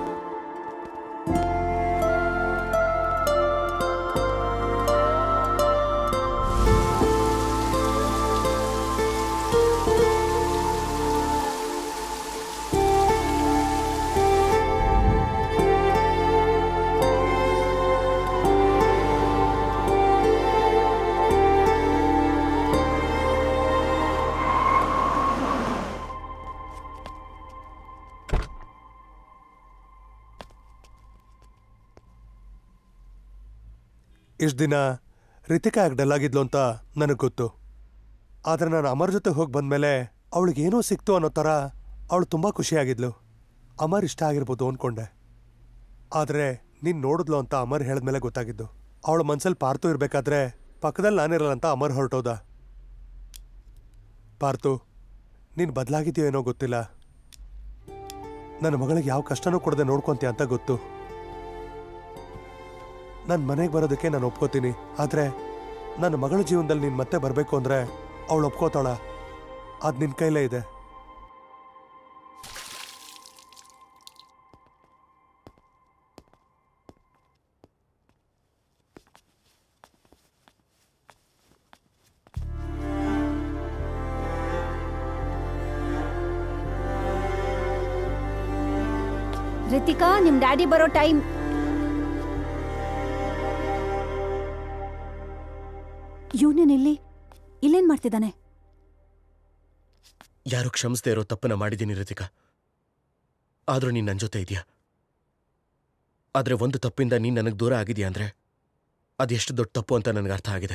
ಇಷ್ಟು ದಿನ ರಿತಿಕಾ ಯಾಕೆ ಡಲ್ ಆಗಿದ್ಲು ಅಂತ ನನಗೆ ಗೊತ್ತು ಆದರೆ ನಾನು ಅಮರ್ ಜೊತೆ ಹೋಗಿ ಬಂದಮೇಲೆ ಅವಳಿಗೇನೋ ಸಿಕ್ತು ಅನ್ನೋ ಥರ ಅವಳು ತುಂಬ ಖುಷಿಯಾಗಿದ್ಲು ಅಮರ್ ಇಷ್ಟ ಆಗಿರ್ಬೋದು ಅಂದ್ಕೊಂಡೆ ಆದರೆ ನೀನು ನೋಡಿದ್ಲು ಅಂತ ಅಮರ್ ಹೇಳಿದ್ಮೇಲೆ ಗೊತ್ತಾಗಿದ್ದು ಅವಳ ಮನ್ಸಲ್ಲಿ ಪಾರ್ತು ಇರಬೇಕಾದ್ರೆ ಪಕ್ಕದಲ್ಲಿ ನಾನಿರಲ್ಲ ಅಂತ ಅಮರ್ ಹೊರಟೋದ ಪಾರ್ತು ನೀನು ಬದಲಾಗಿದೆಯೋ ಏನೋ ಗೊತ್ತಿಲ್ಲ ನನ್ನ ಮಗಳಿಗೆ ಯಾವ ಕಷ್ಟನೂ ಕೊಡದೆ ನೋಡ್ಕೊಂತೀಯ ಅಂತ ಗೊತ್ತು ನನ್ನ ಮನೆಗೆ ಬರೋದಕ್ಕೆ ನಾನು ಒಪ್ಕೋತೀನಿ ಆದರೆ ನನ್ನ ಮಗಳ ಜೀವನದಲ್ಲಿ ನೀನು ಮತ್ತೆ ಬರಬೇಕು ಅಂದರೆ ಅವಳು ಒಪ್ಕೋತಾಳ ಅದು ನಿನ್ನ ಕೈಲೇ ಇದೆ
ರಿತಿಕಾ ನಿಮ್ ಡ್ಯಾಡಿ ಬರೋ ಟೈಮ್ ಯೂನಿಯನ್ ಇಲ್ಲಿ ಇಲ್ಲೇನ್ ಮಾಡ್ತಿದ್ದಾನೆ
ಯಾರು ಕ್ಷಮಿಸದೇ ಇರೋ ತಪ್ಪನ್ನ ಮಾಡಿದ್ದೀನಿ ರಿತಿಕಾ ಆದ್ರೂ ನೀನ್ ನನ್ನ ಜೊತೆ ಇದೆಯಾ ಆದ್ರೆ ಒಂದು ತಪ್ಪಿಂದ ನೀನ್ ನನಗೆ ದೂರ ಆಗಿದೆಯಾ ಅಂದ್ರೆ ಅದೆಷ್ಟು ದೊಡ್ಡ ತಪ್ಪು ಅಂತ ನನಗೆ ಅರ್ಥ ಆಗಿದೆ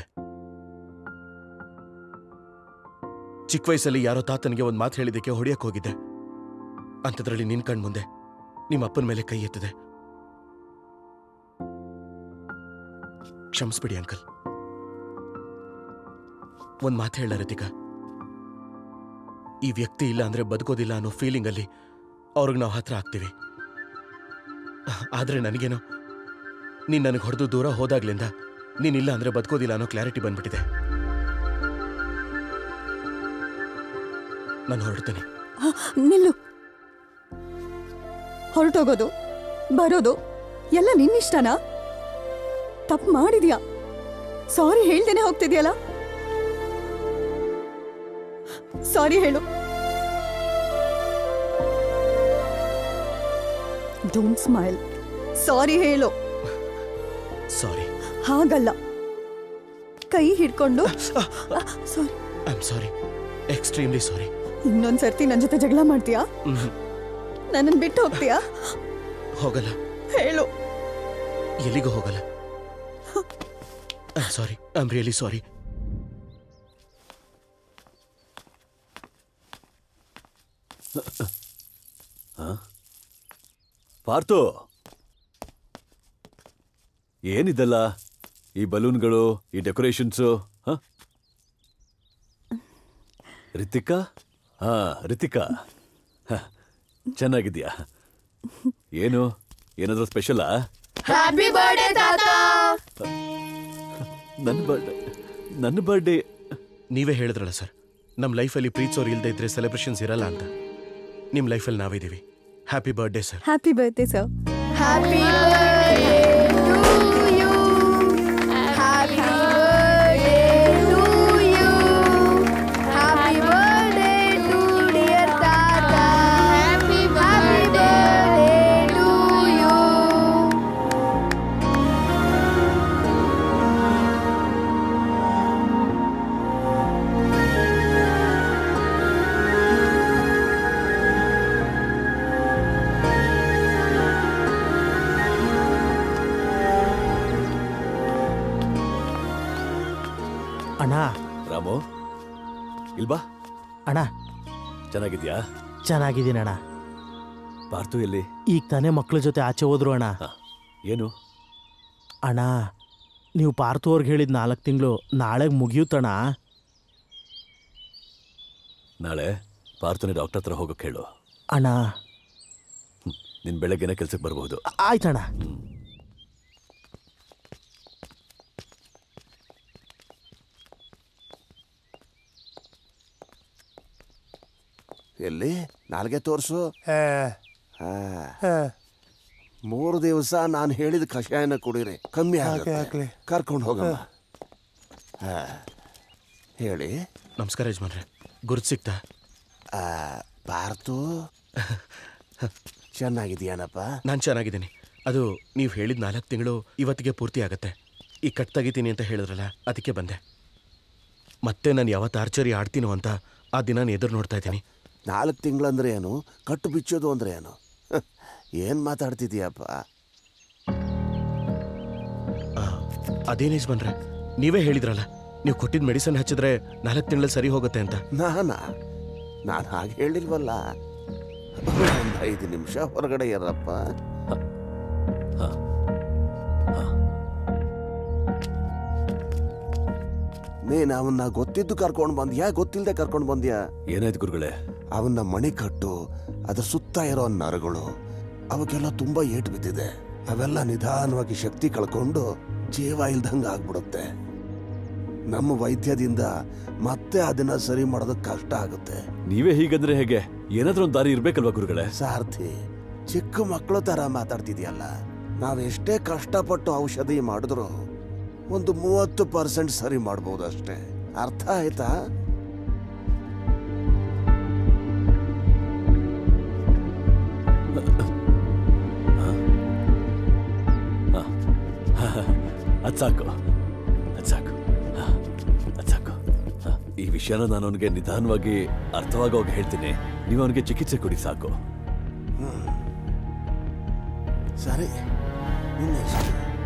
ಚಿಕ್ಕ ವಯಸ್ಸಲ್ಲಿ ಯಾರೋ ತಾತನಿಗೆ ಒಂದು ಮಾತು ಹೇಳಿದ್ದಕ್ಕೆ ಹೊಡಿಯಕ್ಕೆ ಹೋಗಿದ್ದೆ ಅಂಥದ್ರಲ್ಲಿ ನಿನ್ ಕಣ್ ಮುಂದೆ ನಿಮ್ಮ ಅಪ್ಪನ ಮೇಲೆ ಕೈ ಎತ್ತಿದೆ ಕ್ಷಮಿಸ್ಬಿಡಿ ಅಂಕಲ್ ಒಂದ್ ಮಾತು ಹೇಳ ರಿತಿಕಾ ಈ ವ್ಯಕ್ತಿ ಇಲ್ಲ ಅಂದ್ರೆ ಬದುಕೋದಿಲ್ಲ ಅನ್ನೋ ಫೀಲಿಂಗ್ ಅಲ್ಲಿ ಅವ್ರಿಗೆ ನಾವು ಹತ್ರ ಆಗ್ತೀವಿ ಆದ್ರೆ ನನಗೇನೋ ನೀನ್ ನನಗೆ ಹೊಡೆದು ದೂರ ಹೋದಾಗ್ಲಿಂದ ನೀನಿಲ್ಲ ಅಂದ್ರೆ ಬದುಕೋದಿಲ್ಲ ಅನ್ನೋ ಕ್ಲಾರಿಟಿ ಬಂದ್ಬಿಟ್ಟಿದೆ ನಾನು ಹೊರಡ್ತೀನಿ
ಹ, ನಿಲ್ಲು ಹೊರಟೋಗೋದು ಬರೋದು ಎಲ್ಲ ನಿನ್ನಿಷ್ಟನಾ ತಪ್ಪು ಮಾಡಿದ್ಯಾ ಸಾರಿ ಹೇಳ್ದೇನೆ ಹೋಗ್ತಿದ್ಯಲ್ಲ ಸಾರಿ ಹೇಳು ಡೋಂಟ್ ಸ್ಮೈಲ್ ಸಾರಿ ಹೇಳು
ಸಾರಿ
ಹಾಗಲ್ಲ ಕೈ ಹಿಡ್ಕೊಂಡು sorry
I am sorry extremely sorry
ಇನ್ನೊಂದ್ಸರ್ತಿ ನನ್ನ ಜೊತೆ ಜಗಳ ಮಾಡ್ತೀಯಾ ನನ್ನನ್ನು ಬಿಟ್ಟು ಹೋಗ್ತೀಯಾ
ಹೋಗಲ್ಲ
ಹೇಳು
ಎಲ್ಲಿಗೂ ಹೋಗಲ್ಲ I am sorry I am really sorry
ಹ? ಪಾರ್ಥು ಏನಿದೆಲ್ಲ ಈ ಬಲೂನ್ಗಳು ಈ ಡೆಕೋರೇಷನ್ಸು ಹ? ರಿತಿಕಾ ಹಾ ರಿತಿಕಾ ಹ, ಚೆನ್ನಾಗಿದ್ಯಾ ಏನು ಏನಾದ್ರೂ ಸ್ಪೆಷಲಾ
ಹ್ಯಾಪಿ ಬರ್ಡೇ ತಾತ
ನನ್ನ ಬರ್ಡೇ ನನ್ನ ಬರ್ಡೇ
ನೀವೇ ಹೇಳಿದ್ರಲ್ಲ ಸರ್ ನಮ್ಮ ಲೈಫಲ್ಲಿ ಪ್ರೀತಿಸೋರು ಇಲ್ಲದೆ ಇದ್ರೆ ಸೆಲೆಬ್ರೇಷನ್ಸ್ ಇರಲ್ಲ ಅಂತ ನಿಮ್ಮ ಲೈಫಲ್ಲಿ ನಾವಿದ್ದೀವಿ happy birthday sir
happy birthday sir
happy birthday to you happy birthday to you happy birthday to dear ತಾತ ಹ್ಯಾಪಿ ಬರ್ಡೇ ಟು ಯು
ಅಣ್ಣ
ರಾಮು ಇಲ್ಬಾ
ಅಣ್ಣ
ಚೆನ್ನಾಗಿದ್ಯಾ
ಚೆನ್ನಾಗಿದ್ದೀನಿ ಅಣ್ಣ
ಪಾರ್ಥು ಎಲ್ಲಿ
ಈಗ ತಾನೇ ಮಕ್ಳ ಜೊತೆ ಆಚೆ ಹೋದ್ರು ಅಣ್ಣ
ಏನು
ಅಣ್ಣ ನೀವು ಪಾರ್ಥು ಅವ್ರಿಗೆ ಹೇಳಿದ ನಾಲ್ಕು ತಿಂಗಳು ನಾಳೆಗೆ ಮುಗಿಯುತ್ತಣ್ಣ
ನಾಳೆ ಪಾರ್ಥುನೇ ಡಾಕ್ಟರ್ ಹತ್ರ ಹೋಗಕ್ಕೆ ಹೇಳು
ಅಣ್ಣ
ನಿನ್ ಬೆಳಗ್ಗೆನೆ ಕೆಲ್ಸಕ್ಕೆ ಬರಬಹುದು
ಆಯ್ತಣ್ಣ
ಎಲ್ಲಿ ನಾಲ್ಗೆ ತೋರ್ಸು ಮೂರು ದಿವಸ ನಾನು ಹೇಳಿದ ಕಷಾಯನ ಕುಡೀರಿ ಕಮ್ಮಿ
ಹಾಗೆ
ಆಗುತ್ತೆ
ಆಗ್ಲಿ.
ಕರ್ಕೊಂಡು ಹೋಗಮ್ಮ ಹಾ. ಹೇಳಿ
ನಮಸ್ಕಾರ ಯಜಮಾನ್ರೆ ಗುರ್ತು ಸಿಕ್ತಾ
ಆ, ಪಾರ್ಥು ಚೆನ್ನಾಗಿದೆಯಾನಪ್ಪ
ನಾನು ಚೆನ್ನಾಗಿದ್ದೀನಿ ಅದು ನೀವು ಹೇಳಿದ ನಾಲ್ಕು ತಿಂಗಳು ಇವತ್ತಿಗೆ ಪೂರ್ತಿ ಆಗತ್ತೆ ಈ ಕಟ್ ತೆಗಿತೀನಿ ಅಂತ ಹೇಳಿದ್ರಲ್ಲ ಅದಕ್ಕೆ ಬಂದೆ ಮತ್ತೆ ನಾನು ಯಾವತ್ತು ಆರ್ಚರಿ ಆಡ್ತೀನೋ ಅಂತ ಆ ದಿನ ಎದುರು ನೋಡ್ತಾ ಇದ್ದೀನಿ
ನಾಲ್ಕು ತಿಂಗಳಂದ್ರೆ ಏನು ಕಟ್ಟು ಬಿಚ್ಚೋದು ಅಂದ್ರೆ ಏನು ಹ, ಏನ್ ಮಾತಾಡ್ತಿದೀಯಪ್ಪ
ಅದೇನು ಯಜಮಾನ್ರೆ ನೀವೇ ಹೇಳಿದ್ರಲ್ಲ ನೀವು ಕೊಟ್ಟಿದ್ದ ಮೆಡಿಸಿನ್ ಹಚ್ಚಿದ್ರೆ ನಾಲ್ಕು ತಿಂಗಳಲ್ಲಿ ಸರಿ ಹೋಗುತ್ತೆ ಅಂತ
ನಾನಾ ನಾನು ಹಾಗೆ ಹೇಳಿಲ್ವಲ್ಲ ಒಂದು ಐದು ನಿಮಿಷ ಹೊರಗಡೆ ಇರಪ್ಪ ನೀನ್ ಅವನ್ನ ಗೊತ್ತಿದ್ದು ಕರ್ಕೊಂಡು ಬಂದ್ಯಾ ಗೊತ್ತಿಲ್ಲದೆ ಕರ್ಕೊಂಡು ಬಂದ್ಯಾ
ಏನಾಯ್ತು ಗುರುಗಳೇ
ಅವನ್ನ ಮಣಿ ಕಟ್ಟು ಅದ್ರ ಸುತ್ತ ಇರೋ ನರಗಳು ಅವಕ್ಕೆಲ್ಲ ತುಂಬಾ ಏಟು ಬಿದ್ದಿದೆ ಅವೆಲ್ಲ ನಿಧಾನವಾಗಿ ಶಕ್ತಿ ಕಳ್ಕೊಂಡು ಜೀವ ಇಲ್ದಂಗ ಆಗ್ಬಿಡುತ್ತೆ ನಮ್ಮ ವೈದ್ಯದಿಂದ ಮತ್ತೆ ಅದನ್ನ ಸರಿ ಮಾಡೋದಕ್ಕೆ ಕಷ್ಟ ಆಗುತ್ತೆ
ನೀವೇ ಹೀಗಂದ್ರೆ ಹೇಗೆ ಏನಾದ್ರೂ ಒಂದು ದಾರಿ ಇರ್ಬೇಕಲ್ವಾ ಗುರುಗಳೇ
ಸಾರ್ಥಿ ಚಿಕ್ಕ ಮಕ್ಕಳು ತರ ಮಾತಾಡ್ತಿದ್ಯಲ್ಲ ನಾವೆಷ್ಟೇ ಕಷ್ಟಪಟ್ಟು ಔಷಧಿ ಮಾಡಿದ್ರು ಒಂದು ಮೂವತ್ತು ಪರ್ಸೆಂಟ್ ಸರಿ ಮಾಡ್ಬೋದು ಅಷ್ಟೇ ಅರ್ಥ ಆಯ್ತಾ
ಅದ್ ಸಾಕು ಅದ್ ಸಾಕು ಹಾ, ಅದ್ ಸಾಕು ಹಾ, ಈ ವಿಷಯನ ನಾನು ಅವನಿಗೆ ನಿಧಾನವಾಗಿ ಅರ್ಥವಾಗೋಗಿ ಹೇಳ್ತೀನಿ ನೀವು ಅವನಿಗೆ ಚಿಕಿತ್ಸೆ ಕೊಡಿ ಸಾಕು
ಸರಿ ನಿನ್ನ ಇಷ್ಟ.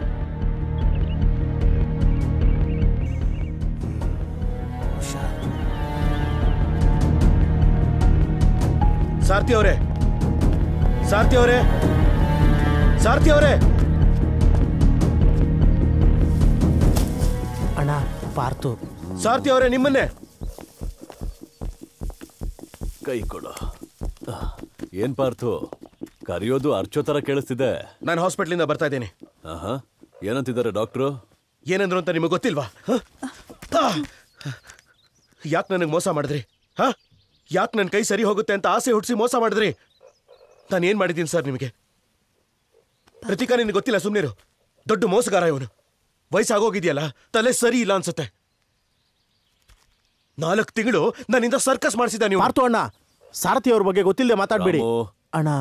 ಹುಷಾರು.
ಸಾರ್ಥಿ ಅವರೇ ಸಾರ್ಥಿ ಅವರೇ ಸಾರ್ಥಿ ಅವರೇ
ಅಣ್ಣ ಪಾರ್ಥು
ಸಾರ್ಥಿ ಅವರೇ ನಿಮ್ಮನ್ನೇ
ಕೈ ಕೊಡು ಆ, ಏನ್ ಪಾರ್ಥು ಕರೆಯೋದು ಅರ್ಚೋ ತರ ಕೇಳಿಸ್ತಿದೆ
ನಾನು ಹಾಸ್ಪಿಟ್ಲಿಂದ ಬರ್ತಾ ಇದ್ದೀನಿ
ಆಹಾ ಏನಂತಿದ್ದಾರೆ ಡಾಕ್ಟ್ರು
ಏನಂದ್ರು ಅಂತ ನಿಮಗೆ ಗೊತ್ತಿಲ್ವಾ ಯಾಕೆ ನನಗೆ ಮೋಸ ಮಾಡಿದ್ರಿ ಹಾ ಯಾಕೆ ನನ್ನ ಕೈ ಸರಿ ಹೋಗುತ್ತೆ ಅಂತ ಆಸೆ ಹುಟ್ಟಿಸಿ ಮೋಸ ಮಾಡಿದ್ರಿ ನಾನು ಏನ್ ಮಾಡಿದ್ದೀನಿ ಸರ್ ನಿಮಗೆ ಪ್ರತಿಕಾ ನಿನಗೆ ಗೊತ್ತಿಲ್ಲ ಸುಮ್ಮನಿರು ದೊಡ್ಡ ಮೋಸಗಾರ ಇವನು ವಯಸ್ಸಾಗೋಗಿದೆಯಲ್ಲ ತಲೆ ಸರಿ ಇಲ್ಲ ಅನ್ಸುತ್ತೆ ನಾಲ್ಕು ತಿಂಗಳು ನನ್ನಿಂದ ಸರ್ಕಸ್ ಮಾಡಿಸಿದ ನೀವು
ಪಾರ್ತು ಅಣ್ಣ ಸಾರಥಿ ಅವ್ರ ಬಗ್ಗೆ ಗೊತ್ತಿಲ್ಲದೆ ಮಾತಾಡ್ಬೇಡಿ
ರಾಮು.
ಅಣ್ಣ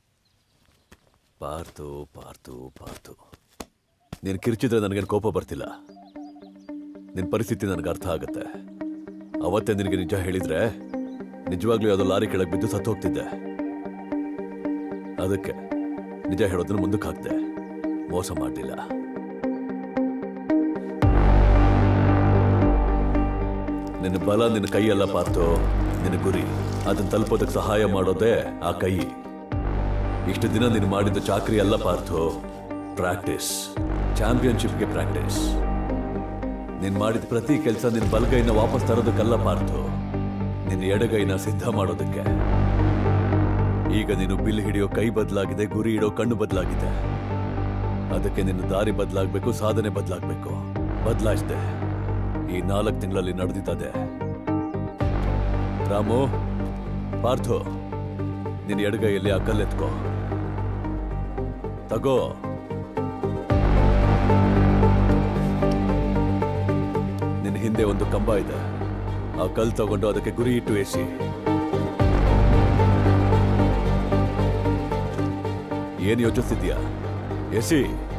ಪಾರ್ತು ಪಾರ್ತು ಪಾರ್ತು ನೀನು ಕಿರ್ಚಿದ್ರೆ ನನಗೇನು ಕೋಪ ಬರ್ತಿಲ್ಲ ನಿನ್ನ ಪರಿಸ್ಥಿತಿ ನನಗೆ ಅರ್ಥ ಆಗುತ್ತೆ ಅವತ್ತೇ ನಿನಗೆ ನಿಜ ಹೇಳಿದ್ರೆ ನಿಜವಾಗ್ಲೂ ಯಾವುದೋ ಲಾರಿ ಕೆಳಗೆ ಬಿದ್ದು ಸತ್ತು ಹೋಗ್ತಿದ್ದೆ ಅದಕ್ಕೆ ನಿಜ ಹೇಳೋದನ್ನ ಮುಂದಕ್ಕೆ ಹಾಕ್ದೆ ಮೋಸ ಮಾಡಲಿಲ್ಲ ನಿನ್ನ ಬಲ ನಿನ್ನ ಕೈಯಲ್ಲ ಪಾರ್ತು ನಿನ್ನ ಗುರಿ ಅದನ್ನ ತಲುಪೋದಕ್ಕೆ ಸಹಾಯ ಮಾಡೋದೇ ಆ ಕೈ ಇಷ್ಟು ದಿನ ನೀನು ಮಾಡಿದ ಚಾಕ್ರಿ ಅಲ್ಲ ಪಾರ್ಥು ಪ್ರಾಕ್ಟೀಸ್ ಚಾಂಪಿಯನ್ಶಿಪ್ಗೆ ಪ್ರಾಕ್ಟೀಸ್ ನೀನು ಮಾಡಿದ ಪ್ರತಿ ಕೆಲಸ ನಿನ್ನ ಬಲಗೈನ ವಾಪಸ್ ತರೋದಕ್ಕಲ್ಲ ಪಾರ್ಥು ನಿನ್ನ ಎಡಗೈನ ಸಿದ್ಧ ಮಾಡೋದಕ್ಕೆ ಈಗ ನೀನು ಬಿಲ್ ಹಿಡಿಯೋ ಕೈ ಬದಲಾಗಿದೆ ಗುರಿ ಇಡೋ ಕಣ್ಣು ಬದಲಾಗಿದೆ ಅದಕ್ಕೆ ನಿನ್ನ ದಾರಿ ಬದಲಾಗಬೇಕು ಸಾಧನೆ ಬದಲಾಗಬೇಕು ಬದಲಾಯಿಸಿದೆ ಈ ನಾಲ್ಕು ತಿಂಗಳಲ್ಲಿ ನಡೆದಿದ್ದದೆ ರಾಮು ಪಾರ್ಥು ನಿನ್ನ ಎಡಗೈಯಲ್ಲಿ ಆ ಕಲ್ಲೆತ್ಕೋ ತಗೋ ನಿನ್ನ ಹಿಂದೆ ಒಂದು ಕಂಬ ಇದೆ ಆ ಕಲ್ ತಗೊಂಡು ಅದಕ್ಕೆ ಗುರಿ ಇಟ್ಟು ಎಸಿ ಏನ್ ಯೋಚಿಸ್ತಿದ್ಯಾ ಎಸಿ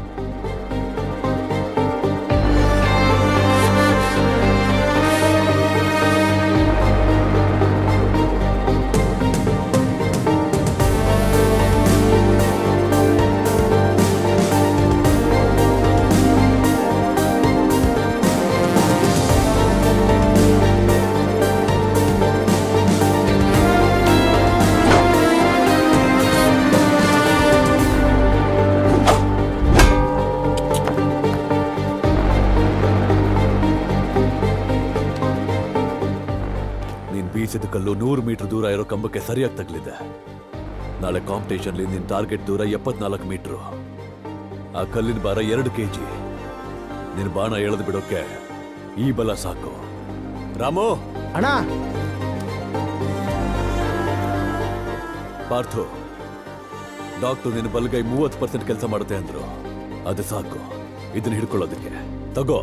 ನೀನ್ ಬೀಸಿದ ಕಲ್ಲು ನೂರು ಮೀಟರ್ ದೂರ ಇರೋ ಕಂಬಕ್ಕೆ ಸರಿಯಾಗಿ ತಗಲಿದೆ ನಾಳೆ ಕಾಂಪಿಟೇಷನ್ಲಿ ನಿನ್ ಟಾರ್ಗೆಟ್ ದೂರ ಎಪ್ಪತ್ನಾಲ್ಕು ಮೀಟ್ರು ಆ ಕಲ್ಲಿನ ಭಾರ ಎರಡು ಕೆಜಿ ನಿನ್ ಬಾಣ ಎಳೆದು ಬಿಡೋಕೆ ಈ ಬಲ ಸಾಕು ರಾಮು
ಅಣ್ಣ
ಪಾರ್ಥು ಡಾಕ್ಟರ್ ನಿನ್ನ ಬಲಗೈ ಮೂವತ್ತು ಪರ್ಸೆಂಟ್ ಕೆಲಸ ಮಾಡುತ್ತೆ ಅಂದ್ರು ಅದು ಸಾಕು ಇದನ್ನ ಹಿಡ್ಕೊಳ್ಳೋದಕ್ಕೆ ತಗೋ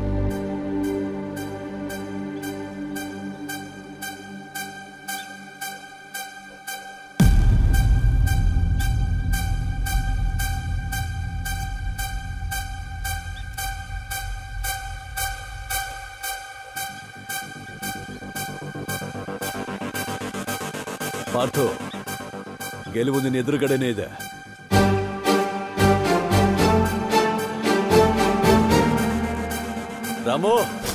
ಪಾರ್ಥು ಗೆಲುವು ನಿನ್ನ ಎದುರುಗಡೆನೇ ಇದೆ ರಾಮು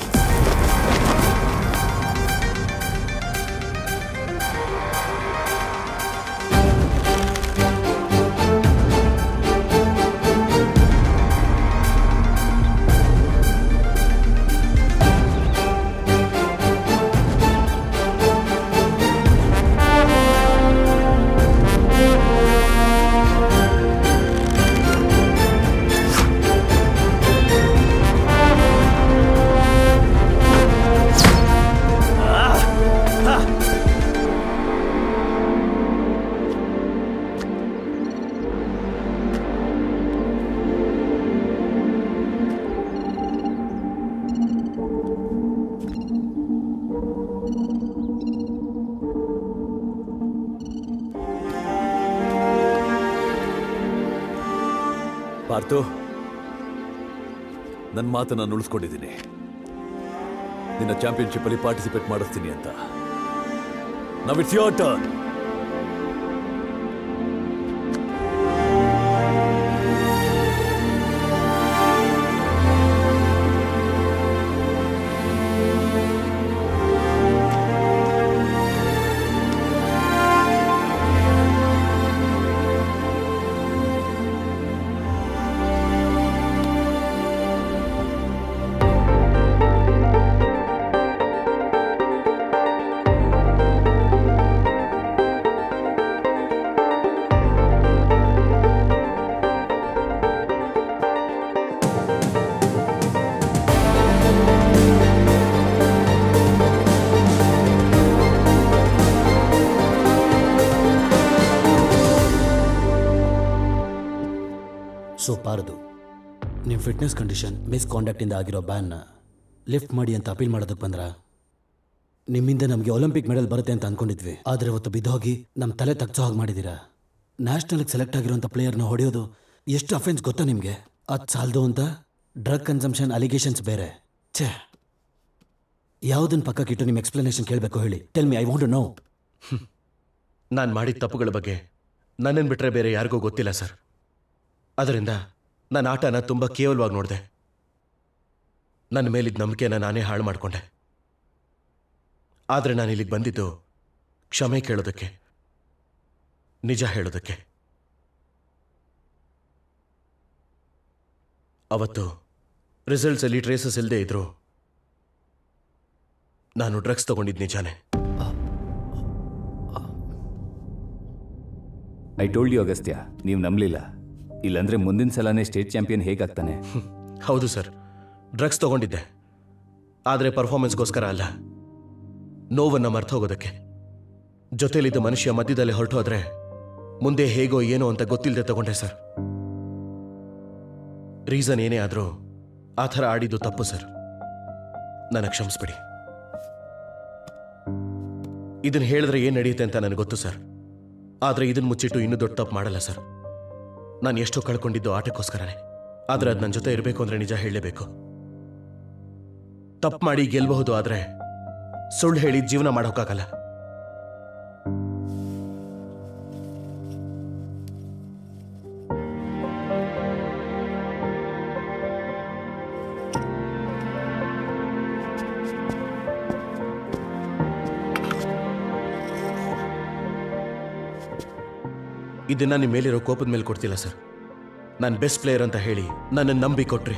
ಪಾರ್ಥು ನನ್ನ ಮಾತು ನಾನು ಉಳಿಸ್ಕೊಂಡಿದ್ದೀನಿ ನಿನ್ನ ಚಾಂಪಿಯನ್ಶಿಪ್ ಅಲ್ಲಿ ಪಾರ್ಟಿಸಿಪೇಟ್ ಮಾಡಿಸ್ತೀನಿ ಅಂತ now it's your turn
so Parthu ನಿಮ್ಮ ಫಿಟ್ನೆಸ್ ಕಂಡೀಷನ್ ಮಿಸ್ ಕಾಂಡಕ್ಟಿಂದ ಆಗಿರೋ ಬ್ಯಾನ್ನ ಲಿಫ್ಟ್ ಮಾಡಿ ಅಂತ ಅಪೀಲ್ ಮಾಡೋದಕ್ಕೆ ಬಂದ್ರ ನಿಮ್ಮಿಂದ ನಮಗೆ ಒಲಿಂಪಿಕ್ ಮೆಡಲ್ ಬರುತ್ತೆ ಅಂತ ಅನ್ಕೊಂಡಿದ್ವಿ ಆದರೆ ಇವತ್ತು ಬಿದ್ದೋಗಿ ನಮ್ಮ ತಲೆ ತಗ್ಸೋ ಹಾಗೆ ಮಾಡಿದ್ದೀರಾ ನ್ಯಾಷನಲ್ಗೆ ಸೆಲೆಕ್ಟ್ ಆಗಿರೋಂಥ ಪ್ಲೇಯರ್ನ ಹೊಡೆಯೋದು ಎಷ್ಟು ಅಫೆನ್ಸ್ ಗೊತ್ತಾ ನಿಮಗೆ ಅದು ಸಾಲದು ಅಂತ ಡ್ರಗ್ ಕನ್ಸಂಪ್ಷನ್ ಅಲಿಗೇಷನ್ಸ್ ಬೇರೆ ಛೇ ಯಾವುದನ್ನ ಪಕ್ಕಕ್ಕಿಟ್ಟು ನಿಮ್ಮ ಎಕ್ಸ್ಪ್ಲನೇಷನ್ ಕೇಳಬೇಕು ಹೇಳಿ tell me I want know
ನಾನು ಮಾಡಿದ ತಪ್ಪುಗಳ ಬಗ್ಗೆ ನನ್ನನ್ನು ಬಿಟ್ಟರೆ ಬೇರೆ ಯಾರಿಗೂ ಗೊತ್ತಿಲ್ಲ ಸರ್ ಅದರಿಂದ ನನ್ನ ಆಟನ ತುಂಬ ಕೇವಲವಾಗಿ ನೋಡಿದೆ ನನ್ನ ಮೇಲಿದ್ದ ನಂಬಿಕೆನ ನಾನೇ ಹಾಳು ಮಾಡಿಕೊಂಡೆ ಆದರೆ ನಾನು ಇಲ್ಲಿಗೆ ಬಂದಿದ್ದು ಕ್ಷಮೆ ಕೇಳೋದಕ್ಕೆ ನಿಜ ಹೇಳೋದಕ್ಕೆ ಅವತ್ತು ರಿಸಲ್ಟ್ಸಲ್ಲಿ ಟ್ರೇಸಸ್ ಇಲ್ಲದೆ ಇದ್ರು ನಾನು ಡ್ರಗ್ಸ್ ತಗೊಂಡಿದ್ದು ನಿಜಾನೇ
ಐ ಟೋಲ್ಡ್ ಯು ಅಗಸ್ತ್ಯ ನೀವು ನಂಬಲಿಲ್ಲ ಇಲ್ಲಾಂದ್ರೆ ಮುಂದಿನ ಸಲನೇ ಸ್ಟೇಟ್ ಚಾಂಪಿಯನ್ ಹೇಗಾಗ್ತಾನೆ
ಹೌದು ಸರ್ ಡ್ರಗ್ಸ್ ತಗೊಂಡಿದ್ದೆ ಆದರೆ ಪರ್ಫಾರ್ಮೆನ್ಸ್ಗೋಸ್ಕರ ಅಲ್ಲ ನೋವನ್ನು ಮರ್ತು ಹೋಗೋದಕ್ಕೆ ಜೊತೆಲಿದ್ದ ಮನುಷ್ಯ ಮಧ್ಯದಲ್ಲಿ ಹೊರಟು ಹೋದ್ರೆ ಮುಂದೆ ಹೇಗೋ ಏನೋ ಅಂತ ಗೊತ್ತಿಲ್ಲದೆ ತಗೊಂಡೆ ಸರ್ ರೀಸನ್ ಏನೇ ಆದರೂ ಆ ಥರ ಆಡಿದ್ದು ತಪ್ಪು ಸರ್ ನನಗೆ ಕ್ಷಮಿಸ್ಬಿಡಿ ಇದನ್ನು ಹೇಳಿದ್ರೆ ಏನು ನಡೆಯುತ್ತೆ ಅಂತ ನನಗೆ ಗೊತ್ತು ಸರ್ ಆದರೆ ಇದನ್ನು ಮುಚ್ಚಿಟ್ಟು ಇನ್ನೂ ದೊಡ್ಡ ತಪ್ಪು ಮಾಡಲ್ಲ ಸರ್ ನಾನು ಎಷ್ಟೋ ಕಳ್ಕೊಂಡಿದ್ದು ಆಟಕ್ಕೋಸ್ಕರನೇ ಆದರೆ ಅದು ನನ್ನ ಜೊತೆ ಇರಬೇಕು ಅಂದ್ರೆ ನಿಜ ಹೇಳಲೇಬೇಕು ತಪ್ಪು ಮಾಡಿ ಗೆಲ್ಲಬಹುದು ಆದರೆ ಸುಳ್ಳು ಹೇಳಿ ಜೀವನ ಮಾಡೋಕ್ಕಾಗಲ್ಲ ಇದನ್ನ ನಿಮ್ಮ ಮೇಲಿರೋ ಕೋಪದ ಮೇಲೆ ಕೊಡ್ತಿಲ್ಲ ಸರ್ ನಾನು ಬೆಸ್ಟ್ ಪ್ಲೇಯರ್ ಅಂತ ಹೇಳಿ ನನ್ನನ್ನು ನಂಬಿ ಕೊಟ್ರಿ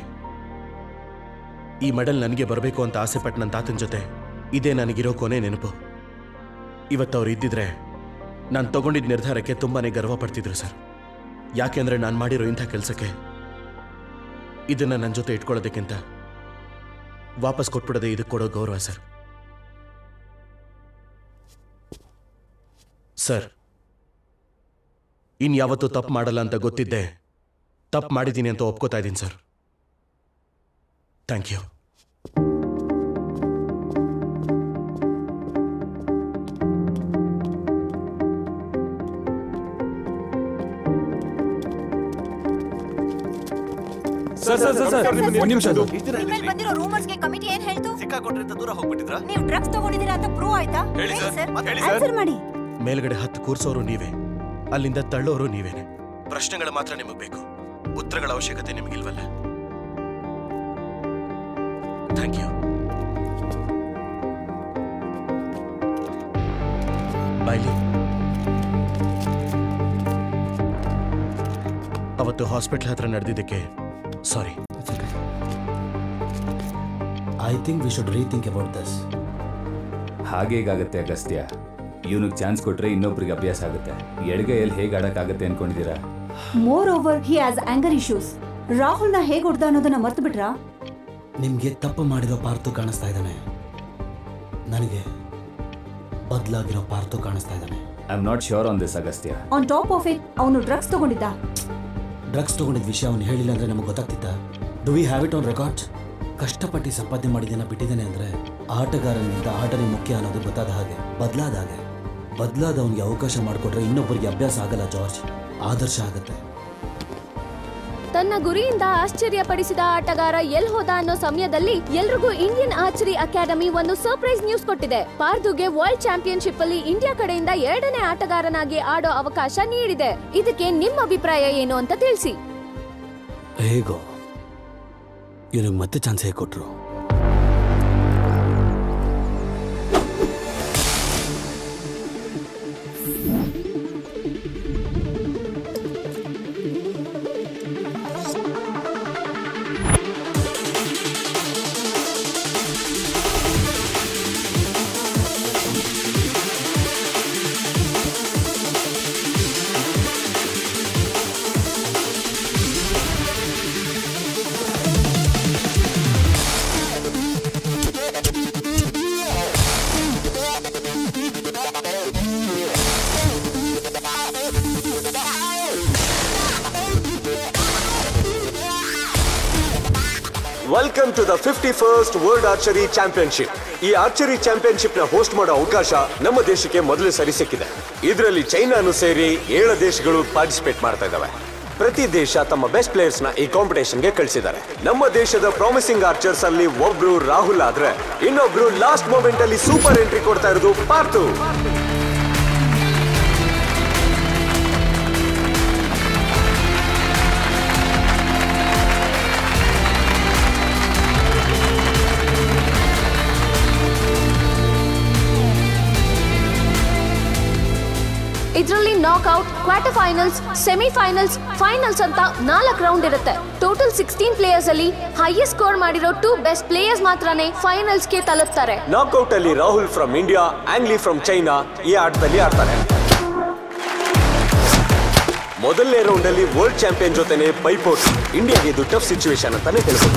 ಈ ಮೆಡಲ್ ನನಗೆ ಬರಬೇಕು ಅಂತ ಆಸೆ ಪಟ್ಟು ನನ್ನ ತಾತನ ಜೊತೆ ಇದೇ ನನಗಿರೋ ಕೊನೆ ನೆನಪು ಇವತ್ತು ಅವ್ರು ಇದ್ದಿದ್ರೆ ನಾನು ತಗೊಂಡಿದ್ದ ನಿರ್ಧಾರಕ್ಕೆ ತುಂಬಾನೇ ಗರ್ವ ಪಡ್ತಿದ್ರು ಸರ್ ಯಾಕೆಂದ್ರೆ ನಾನು ಮಾಡಿರೋ ಇಂಥ ಕೆಲಸಕ್ಕೆ ಇದನ್ನ ನನ್ನ ಜೊತೆ ಇಟ್ಕೊಳ್ಳೋದಕ್ಕಿಂತ ವಾಪಸ್ ಕೊಟ್ಬಿಡದೆ ಇದಕ್ಕೆ ಕೊಡೋ ಗೌರವ ಸರ್ ಸರ್ ಇನ್ಯಾವತ್ತೂ ತಪ್ಪು ಮಾಡಲ್ಲ ಅಂತ ಗೊತ್ತಿದ್ದೆ ತಪ್ಪು ಮಾಡಿದ್ದೀನಿ ಅಂತ ಒಪ್ಕೋತಾ ಇದ್ದೀನಿ sir thank you
sir sir sir sir ಒಂದು ನಿಮಿಷ ಅದು
ನಿಮ್ಮಲ್ಲಿ ಬಂದಿರೋ ರೂಮರ್ಸ್ಗೆ ಕಮಿಟಿ ಏನ್ ಹೇಳ್ತು
ಸಿಕ್ಕಾಕೊಟ್ರಿಂದ ದೂರ ಹೋಗ್ಬಿಟ್ಟಿದ್ರಾ
ನೀವು ಡ್ರಗ್ಸ್ ತಗೊಂಡಿದ್ದೀರಾ ಅಂತ ಪ್ರೂವ್ ಆಯ್ತಾ
ಹೇಳಿ ಸರ್.
ಸರ್
ಹೇಳಿ ಸರ್.
ಆನ್ಸರ್ ಮಾಡಿ
ಮೇಲ್ಗಡೆ ಹತ್ತು ಕೂರ್ಸೋರು ನೀವೇ ಅಲ್ಲಿಂದ ತಳ್ಳೋರು ನೀವೇನೆ ಪ್ರಶ್ನೆಗಳು ಮಾತ್ರ ನಿಮಗೆ ಬೇಕು ಉತ್ತರಗಳ ಅವಶ್ಯಕತೆ ನಿಮಗಿಲ್ವಲ್ಲ ಥ್ಯಾಂಕ್ ಯು ಬಾಯ್ಲಿ ಅವತ್ತು ಹಾಸ್ಪಿಟ್ಲ್ ಹತ್ರ ನಡೆದಿದ್ದಕ್ಕೆ sorry
I think we should rethink about this
ಹಾಗೇಗಾಗತ್ತೆ ಅಗಸ್ತ್ಯ ಇವನಿಗೆ ಚಾನ್ಸ್ ಕೊಟ್ರೆ ಇನ್ನೊಬ್ರಿಗೆ ಅಭ್ಯಾಸ ಆಗುತ್ತೆ ಎಡಗೈಯಲ್ಲಿ ಹೇಗೆ ಆಡಕ್ಕಾಗತ್ತೆ ಅನ್ಕೊಂಡಿದ್ದೀರಾ
moreover he has anger issues ರಾಹುಲ್ನ ಹೇಗೆ ಹೊಡ್ದ ಅನ್ನೋದನ್ನ ಮರ್ತು ಬಿಟ್ರಾ
ನಿಮಗೆ ತಪ್ಪು ಮಾಡಿರೋ ಪಾರ್ತು ಕಾಣಿಸ್ತಾ ಇದ್ದಾನೆ ನನಗೆ ಬದಲಾಗಿರೋ ಪಾರ್ತು ಕಾಣಿಸ್ತಾ ಇದ್ದಾನೆ
I am not sure on this Agastya
on top of it ಅವನು ಡ್ರಗ್ಸ್ ತಗೊಂಡಿದ್ದ
ಡ್ರಗ್ಸ್ ತಗೊಂಡಿದ್ದ ವಿಷಯ ಅವನು ಹೇಳಿಲ್ಲ ಅಂದ್ರೆ ನಮಗೆ ಗೊತ್ತಾಗ್ತಿತ್ತ do we have it on records ಕಷ್ಟಪಟ್ಟು ಸಂಪಾದನೆ ಮಾಡಿದ್ದೇನೆ ಬಿಟ್ಟಿದ್ದೇನೆ ಅಂದ್ರೆ ಆಟಗಾರನಿಂದ ಆಟನೇ ಮುಖ್ಯ ಅನ್ನೋದು ಗೊತ್ತಾದ ಹಾಗೆ ಬದಲಾದ ಹಾಗೆ ಬದಲಾದವನಿಗೆ ಅವಕಾಶ ಮಾಡಿಕೊಟ್ರೆ ಇನ್ನೊಬ್ಬರಿಗೆ ಅಭ್ಯಾಸ ಆಗಲ್ಲ ಜಾರ್ಜ್ ಆದರ್ಶ ಆಗುತ್ತೆ
ತನ್ನ ಗುರಿಯಿಂದ ಆಶ್ಚರ್ಯಪಡಿಸಿದ ಆಟಗಾರ ಎಲ್ ಹೋದ ಅನ್ನೋ ಸಮಯದಲ್ಲಿ ಎಲ್ರಿಗೂ ಇಂಡಿಯನ್ ಆರ್ಚರಿ ಅಕಾಡೆಮಿ ಒಂದು ಸರ್ಪ್ರೈಸ್ ನ್ಯೂಸ್ ಕೊಟ್ಟಿದೆ ಪಾರ್ದುಗೆ ವರ್ಲ್ಡ್ ಚಾಂಪಿಯನ್ಶಿಪ್ ಅಲ್ಲಿ ಇಂಡಿಯಾ ಕಡೆಯಿಂದ ಎರಡನೇ ಆಟಗಾರನಾಗಿ ಆಡೋ ಅವಕಾಶ ನೀಡಿದೆ ಇದಕ್ಕೆ ನಿಮ್ಮ ಅಭಿಪ್ರಾಯ ಏನು ಅಂತ ತಿಳಿಸಿ
ಹೇಗೋ ಇವನಿಗೆ ಮತ್ತೆ ಚಾನ್ಸ್ ಹೇಗೆ ಕೊಟ್ರು
welcome to the fifty first world archery championship ಈ ಆರ್ಚರಿ ಚಾಂಪಿಯನ್ಶಿಪ್ ನ ಹೋಸ್ಟ್ ಮಾಡೋ ಅವಕಾಶ ನಮ್ಮ ದೇಶಕ್ಕೆ ಮೊದಲು ಸರಿ ಸಿಕ್ಕಿದೆ ಇದರಲ್ಲಿ ಚೈನಾನು ಸೇರಿ ಏಳು ದೇಶಗಳು ಪಾರ್ಟಿಸಿಪೇಟ್ ಮಾಡ್ತಾ ಇದ್ದಾವೆ ಪ್ರತಿ ದೇಶ ತಮ್ಮ ಬೆಸ್ಟ್ ಪ್ಲೇಯರ್ಸ್ ನ ಈ ಕಾಂಪಿಟೇಷನ್ ಗೆ ಕಳಿಸಿದ್ದಾರೆ ನಮ್ಮ ದೇಶದ ಪ್ರಾಮಿಸಿಂಗ್ ಆರ್ಚರ್ಸ್ ಅಲ್ಲಿ ಒಬ್ರು ರಾಹುಲ್ ಆದ್ರೆ ಇನ್ನೊಬ್ರು ಲಾಸ್ಟ್ ಮೂಮೆಂಟ್ ಅಲ್ಲಿ ಸೂಪರ್ ಎಂಟ್ರಿ ಕೊಡ್ತಾ ಇರೋದು ಪಾರ್ಥು
ಇದರಲ್ಲಿ knockout quarter finals semifinals finals ಅಂತ ನಾಲ್ಕು ರೌಂಡ್ ಇರುತ್ತೆ ಟೋಟಲ್ ಸಿಕ್ಸ್ಟೀನ್ ಪ್ಲೇಯರ್ಸ್ ಅಲ್ಲಿ ಹೈಯೆಸ್ಟ್ ಸ್ಕೋರ್ ಮಾಡಿರೋ ಟೂ ಬೆಸ್ಟ್ ಪ್ಲೇಯರ್ಸ್ ಮಾತ್ರನೇ ಫೈನಲ್ಸ್ಗೆ ತಲುಪ್ತಾರೆ
ನಾಕ್ಔಟ್ ಅಲ್ಲಿ Rahul from India Angli from China ಈ ಆಟದಲ್ಲಿ ಆಡ್ತಾರೆ ಮೊದಲನೇ ರೌಂಡ್ ಅಲ್ಲಿ ವರ್ಲ್ಡ್ ಚಾಂಪಿಯನ್ ಜೊತೆನೆ ಪೈಪೋಟಿ ಇಂಡಿಯಾಗೆ ಇದು ಟಫ್ ಸಿಚುವೇಶನ್ ಅಂತಾನೆ ಹೇಳ್ಬೋದು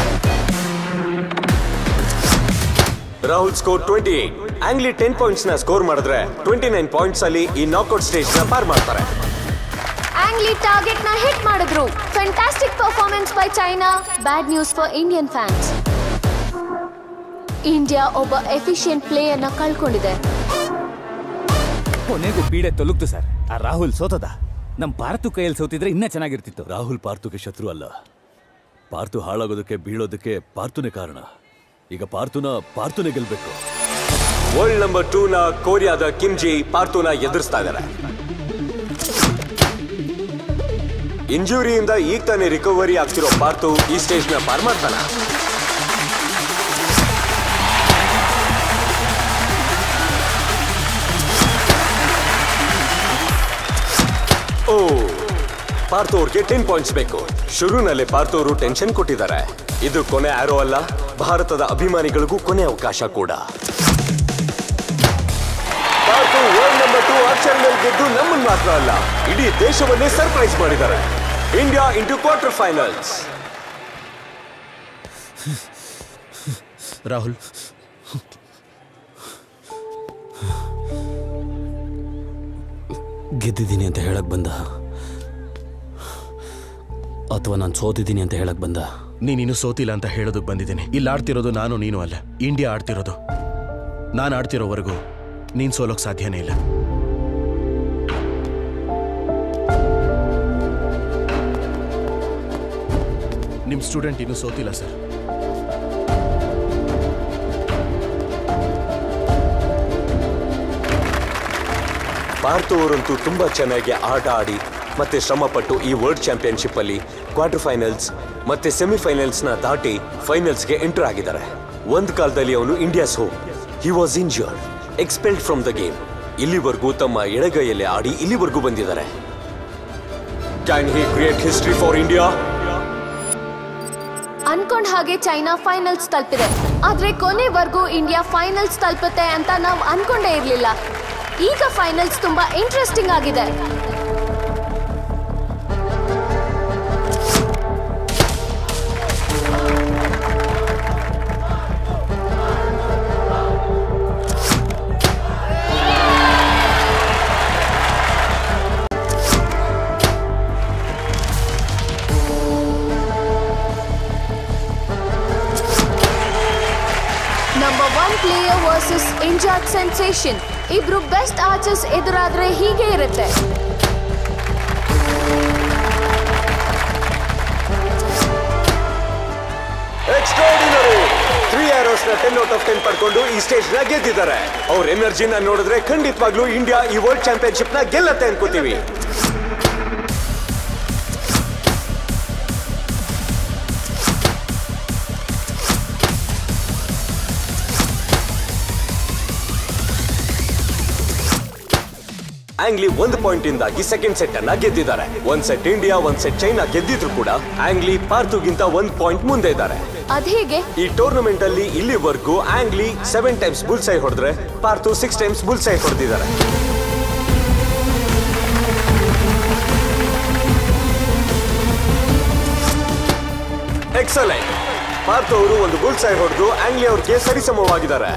Rahul score twenty eight Angli ten points ನ ಸ್ಕೋರ್ ಮಾಡಿದ್ರೆ ಟ್ವೆಂಟಿ ನೈನ್ ಪಾಯಿಂಟ್ಸ್ ಅಲ್ಲಿ ಈ ನಾಕ್ಔಟ್ ಸ್ಟೇಜ್ ನ ಪಾರ್ ಮಾಡ್ತಾರೆ
ಆಂಗ್ಲಿ ಟಾರ್ಗೆಟ್ ನ ಹಿಟ್ ಮಾಡಿದ್ರು fantastic performance by China bad news for Indian fans India ಒಬ್ಬ ಎಫಿಷಿಯಂಟ್ ಪ್ಲೇಯರ್ ನ ಕಳ್ಕೊಂಡಿದೆ
ಕೊನೆಗೂ ಪೀಡೆ ತೊಲಗ್ತು ಸರ್ ಆ ರಾಹುಲ್ ಸೋತದ ನಮ್ ಭಾರತ ಕೈಯಲ್ಲಿ ಸೋತಿದ್ರೆ ಇನ್ನೂ ಚೆನ್ನಾಗಿರ್ತಿತ್ತು
ರಾಹುಲ್ ಪಾರ್ಥುಗೆ ಶತ್ರು ಅಲ್ಲ ಪಾರ್ಥು ಹಾಳಾಗೋದಕ್ಕೆ ಬೀಳೋದಕ್ಕೆ ಪಾರ್ಥುನೇ ಕಾರಣ ಈಗ ಪಾರ್ಥುನ ಪಾರ್ಥುನೇ ಗೆಲ್ಬೇಕು
ವರ್ಲ್ಡ್ ನಂಬರ್ ಟೂ ನ ಕೊರಿಯಾದ ಕಿಮ್ಜಿ ಪಾರ್ಥುನ ಎದುರಿಸ್ತಾ ಇದ್ದಾರೆ ಇಂಜುರಿಯಿಂದ ಈಗ ತಾನೇ ರಿಕವರಿ ಆಗ್ತಿರೋ ಪಾರ್ಥು ಈ ಸ್ಟೇಜ್ ನ ಪಾರ್ ಮಾಡ್ತಾನ ಓ ಪಾರ್ಥು ಅವ್ರಿಗೆ ಟೆನ್ ಪಾಯಿಂಟ್ಸ್ ಬೇಕು ಶುರುನಲ್ಲೇ ಪಾರ್ಥು ಅವರು ಟೆನ್ಷನ್ ಕೊಟ್ಟಿದ್ದಾರೆ ಇದು ಕೊನೆ ಆರೋ ಅಲ್ಲ ಭಾರತದ ಅಭಿಮಾನಿಗಳಿಗೂ ಕೊನೆ ಅವಕಾಶ ಕೂಡ ಪಾರ್ಥು ವರ್ಲ್ಡ್ ನಂಬರ್ ಟೂ ಆರ್ಚರ್ನಲ್ಲಿ ಗೆದ್ದು ನಮ್ಮನ್ನ ಮಾತ್ರ ಅಲ್ಲ ಇಡೀ ದೇಶವನ್ನೇ ಸರ್ಪ್ರೈಸ್ ಮಾಡಿದ್ದಾರೆ India into quarter finals
Rahul
ಗೆದ್ದಿದ್ದೀನಿ ಅಂತ ಹೇಳಕ್ ಬಂದ ಅಥವಾ ನಾನು ಸೋತಿದ್ದೀನಿ ಅಂತ ಹೇಳಕ್ ಬಂದ
ನೀನಿನ್ನು ಸೋತಿಲ್ಲ ಅಂತ ಹೇಳೋದಕ್ಕೆ ಬಂದಿದ್ದೀನಿ ಇಲ್ಲಿ ಆಡ್ತಿರೋದು ನಾನು ನೀನು ಅಲ್ಲ ಇಂಡಿಯಾ ಆಡ್ತಿರೋದು ನಾನು ಆಡ್ತಿರೋವರೆಗೂ ನೀನು ಸೋಲೋಕ್ ಸಾಧ್ಯನೇ ಇಲ್ಲ ನಿಮ್ಮ ಸ್ಟೂಡೆಂಟ್ ಇನ್ನೂ ಸೋತಿಲ್ಲ ಸರ್
ಪಾರ್ಥು ಅವರಂತೂ ತುಂಬಾ ಚೆನ್ನಾಗಿ ಆಟ ಆಡಿ ಮತ್ತೆ ಶ್ರಮಪಟ್ಟು ಈ ವರ್ಲ್ಡ್ ಚಾಂಪಿಯನ್ಶಿಪ್ ಅಲ್ಲಿ ಕ್ವಾರ್ಟರ್ ಫೈನಲ್ಸ್ ಮತ್ತೆ ಸೆಮಿಫೈನಲ್ಸ್ ನ ದಾಟಿ ಫೈನಲ್ಸ್ ಗೆ ಎಂಟರ್ ಆಗಿದ್ದಾರೆ ಒಂದ್ ಕಾಲದಲ್ಲಿ ಅವನು India's home he was injured expelled from the game ಇಲ್ಲಿವರೆಗೂ ತಮ್ಮ ಎಡಗೈಯಲ್ಲಿ ಆಡಿ ಇಲ್ಲಿವರೆಗೂ ಬಂದಿದ್ದಾರೆ can he create history for India
ಅನ್ಕೊಂಡ್ ಹಾಗೆ ಚೈನಾ ಫೈನಲ್ಸ್ ತಲುಪಿದೆ ಆದ್ರೆ ಕೊನೆವರೆಗೂ ಇಂಡಿಯಾ ಫೈನಲ್ಸ್ ತಲುಪುತ್ತೆ ಅಂತ ನಾವು ಅನ್ಕೊಂಡೇ ಇರ್ಲಿಲ್ಲ ಈಗ ಫೈನಲ್ಸ್ ತುಂಬಾ ಇಂಟ್ರೆಸ್ಟಿಂಗ್ ಆಗಿದೆ number one player versus injured sensation ಇಬ್ರು ಬೆಸ್ಟ್ ಆರ್ಚರ್ಸ್ ಎದುರಾದ್ರೆ ಹೀಗೆ ಇರುತ್ತೆ
ಎಕ್ಸ್ಟ್ರಾಡಿನರಿ ತ್ರೀ ಆರೋಸ್ ನ ಟೆನ್ ಔಟ್ ಆಫ್ ಟೆನ್ ಪಡ್ಕೊಂಡು ಈ ಸ್ಟೇಜ್ ನ ಗೆದ್ದಿದ್ದಾರೆ ಅವ್ರ ಎನರ್ಜಿನ ನೋಡಿದ್ರೆ ಖಂಡಿತವಾಗ್ಲೂ ಇಂಡಿಯಾ ಈ ವರ್ಲ್ಡ್ ಚಾಂಪಿಯನ್ಶಿಪ್ ನ ಗೆಲ್ಲತ್ತೆ ಅನ್ಕೋತೀವಿ ಆಂಗ್ಲಿ ಒಂದು ಪಾಯಿಂಟ್ ಇಂದಾಗಿ ಸೆಕೆಂಡ್ ಸೆಟ್ ಅನ್ನ ಗೆದ್ದಿದ್ದಾರೆ ಒಂದ್ ಸೆಟ್ ಇಂಡಿಯಾ ಒಂದ್ ಸೆಟ್ ಚೈನಾ ಗೆದ್ದಿದ್ರು ಕೂಡ ಆಂಗ್ಲಿ ಪಾರ್ಥುಗಿಂತ ಒಂದ್ ಪಾಯಿಂಟ್ ಮುಂದೆ ಇದ್ದಾರೆ
ಅದೇಗೆ
ಈ ಟೂರ್ನಮೆಂಟ್ ಅಲ್ಲಿ ಇಲ್ಲಿವರೆಗೂ ಆಂಗ್ಲಿ ಸೆವೆನ್ ಟೈಮ್ಸ್ ಬುಲ್ಸೈ ಹೊಡೆದ್ರೆ ಪಾರ್ಥು ಸಿಕ್ಸ್ ಟೈಮ್ಸ್ ಬುಲ್ಸೈ ಹೊಡೆದಿದ್ದಾರೆ ಎಕ್ಸಲೆಂಟ್ ಪಾರ್ಥು ಅವರು ಒಂದು ಬುಲ್ಸೈ ಹೊಡೆದು ಆಂಗ್ಲಿ ಅವ್ರಿಗೆ ಸರಿಸಮವಾಗಿದ್ದಾರೆ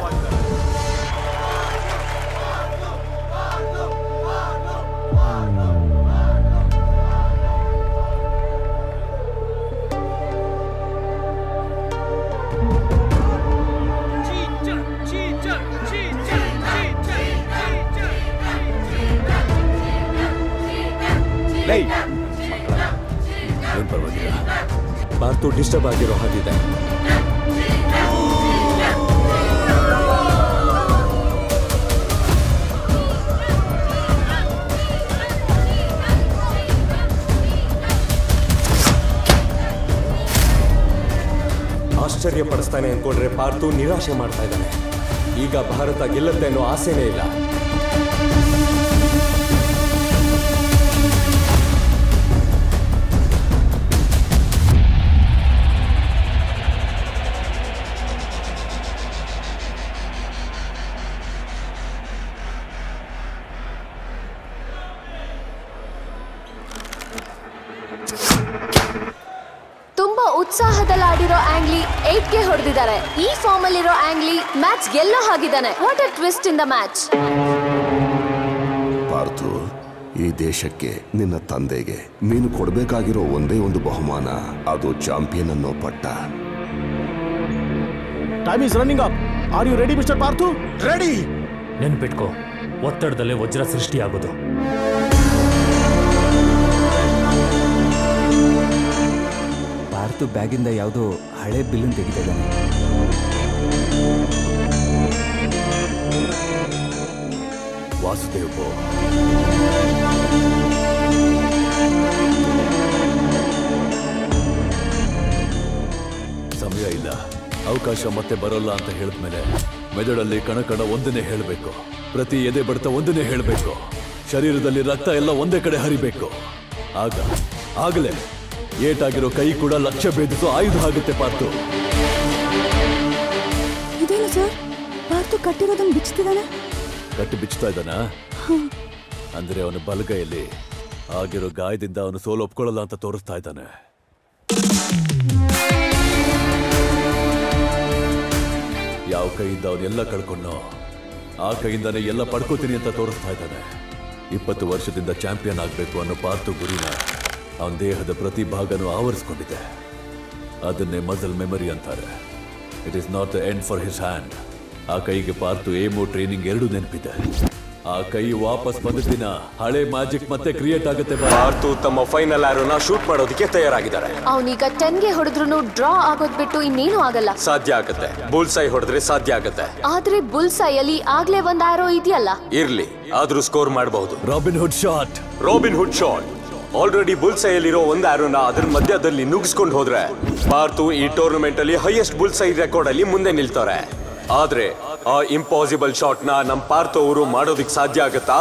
ಪಾರ್ತು ಡಿಸ್ಟರ್ಬ್ ಆಗಿರೋ ಹಾಗಿದೆ ಆಶ್ಚರ್ಯ ಪಡಿಸ್ತಾನೆ ಅನ್ಕೊಂಡ್ರೆ ಪಾರ್ತು ನಿರಾಶೆ ಮಾಡ್ತಾ ಇದ್ದಾನೆ ಈಗ ಭಾರತ ಗೆಲ್ಲುತ್ತೆ ಅನ್ನೋ ಆಸೆನೇ ಇಲ್ಲ
ತುಂಬಾ ಉತ್ಸಾಹದಲ್ಲಿ ಆಡಿರೋ ಆಂಗ್ಲಿ ಏಟ್ ಗೆ ಹೊಡೆದಿದ್ದಾರೆ ಈ ಫಾರ್ಮ್ ಅಲ್ಲಿರೋ ಆಂಗ್ಲಿ ಮ್ಯಾಚ್ ಗೆಲ್ಲೋ ಹಾಗಿದ್ದಾನೆ what a twist in the match
Parthu ಈ ದೇಶಕ್ಕೆ ನಿನ್ನ ತಂದೆಗೆ ನೀನು ಕೊಡಬೇಕಾಗಿರೋ ಒಂದೇ ಒಂದು ಬಹುಮಾನ ಅದು ಚಾಂಪಿಯನ್ ಅನ್ನೋ ಪಟ್ಟ
time is running up are you ready mister Parthu
ready
ನೆನ್ಪಿಟ್ಕೋ ಒತ್ತಡದಲ್ಲೇ ವಜ್ರ ಸೃಷ್ಟಿಯಾಗೋದು
ಪಾರ್ತು ಬ್ಯಾಗಿಂದ ಯಾವುದೋ ಹಳೆ ಬಿಲ್ಲನ್ನು ತೆಗಿತಾ ಇದ್ದಾನೆ
ವಾಸುದೇವ್ ಬೋ ಸಮಯ ಇಲ್ಲ ಅವಕಾಶ ಮತ್ತೆ ಬರೋಲ್ಲ ಅಂತ ಹೇಳಿದ್ಮೇಲೆ ಮೆದುಳಲ್ಲಿ ಕಣಕಣ ಒಂದನ್ನೇ ಹೇಳಬೇಕು ಪ್ರತಿ ಎದೆ ಬಡ್ತ ಒಂದನ್ನೇ ಹೇಳಬೇಕು ಶರೀರದಲ್ಲಿ ರಕ್ತ ಎಲ್ಲ ಒಂದೇ ಕಡೆ ಹರಿಬೇಕು ಆಗ ಆಗಲೇ ಏಟಾಗಿರೋ ಕೈ ಕೂಡ ಲಕ್ಷ್ಯ ಭೇದಿಸೋ ಆಯುಧ ಆಗುತ್ತೆ ಪಾರ್ತು
ಇದೇನು ಸರ್ ಪಾರ್ತು ಕಟ್ಟಿರೋದನ್ನ ಬಿಚ್ತಿದ್ದಾನೆ
ಕಟ್ಟಿ ಬಿಚ್ತಾ ಇದ್ದಾನ ಅಂದ್ರೆ ಅವನ ಬಲಗೈಯಲ್ಲಿ ಆಗಿರೋ ಗಾಯದಿಂದ ಅವನು ಸೋಲು ಒಪ್ಕೊಳ್ಳಲ್ಲ ಅಂತ ತೋರಿಸ್ತಾ ಇದ್ದಾನೆ ಯಾವ ಕೈಯಿಂದ ಅವನೆಲ್ಲ ಕಳ್ಕೊಂಡೋ ಆ ಕೈಯಿಂದಾನೆ ಎಲ್ಲ ಪಡ್ಕೋತೀನಿ ಅಂತ ತೋರಿಸ್ತಾ ಇದ್ದಾನೆ ಇಪ್ಪತ್ತು ವರ್ಷದಿಂದ ಚಾಂಪಿಯನ್ ಆಗಬೇಕು ಅನ್ನೋ ಪಾರ್ತು ಗುರಿನ ಅವನ ದೇಹದ ಪ್ರತಿ ಭಾಗನೂ ಆವರಿಸ್ಕೊಂಡಿದೆ ಅದನ್ನೇ ಮಸಲ್ ಮೆಮರಿ ಅಂತಾರೆ it is not the end for his hand ಆ ಕೈಗೆ ಪಾರ್ತು ಏಮೋ ಟ್ರೈನಿಂಗ್ ಎರಡು ನೆನಪಿದೆ ಆ ಕೈ ವಾಪಸ್ ಬಂದ ದಿನ ಹಳೆ ಮ್ಯಾಜಿಕ್ ಮತ್ತೆ ಕ್ರಿಯೇಟ್ ಆಗುತ್ತೆ ಬಾ.
ಪಾರ್ತು ತಮ್ಮ ಫೈನಲ್ ಆರೋನ ಶೂಟ್ ಮಾಡೋದಕ್ಕೆ ತಯಾರಾಗಿದ್ದಾರೆ
ಅವನೀಗ ಟೆನ್ಗೆ ಹೊಡೆದ್ರು ಡ್ರಾ ಆಗೋದ್ ಬಿಟ್ಟು ಇನ್ನೇನು ಆಗಲ್ಲ
ಸಾಧ್ಯ ಆಗುತ್ತೆ ಬುಲ್ಸೈ ಹೊಡೆದ್ರೆ ಸಾಧ್ಯ ಆಗುತ್ತೆ
ಆದ್ರೆ ಬುಲ್ಸೈಯಲ್ಲಿ ಆಗ್ಲೇ ಒಂದ್ ಆರೋ ಇದೆಯಲ್ಲ
ಇರ್ಲಿ ಆದ್ರೂ ಸ್ಕೋರ್ ಮಾಡಬಹುದು
Robin Hood shot
Robin Hood shot already ಬುಲ್ಸೈಯಲ್ಲಿರೋ ಒಂದು ಆರೋನ ಅದ್ರ ಮಧ್ಯದಲ್ಲಿ ನುಗ್ಗಿಸ್ಕೊಂಡು ಹೋದ್ರೆ ಪಾರ್ತು ಈ ಟೂರ್ನಮೆಂಟ್ ಅಲ್ಲಿ ಹೈಯೆಸ್ಟ್ ಬುಲ್ಸೈ ರೆಕಾರ್ಡ್ ಅಲ್ಲಿ ಮುಂದೆ ನಿಲ್ತಾರೆ ಆದ್ರೆ ಆ ಇಂಪಾಸಿಬಲ್ ಶಾಟ್ ನ ನಮ್ ಪಾರ್ತು ಅವರು ಮಾಡೋದಿಕ್ ಸಾಧ್ಯ ಆಗತ್ತಾ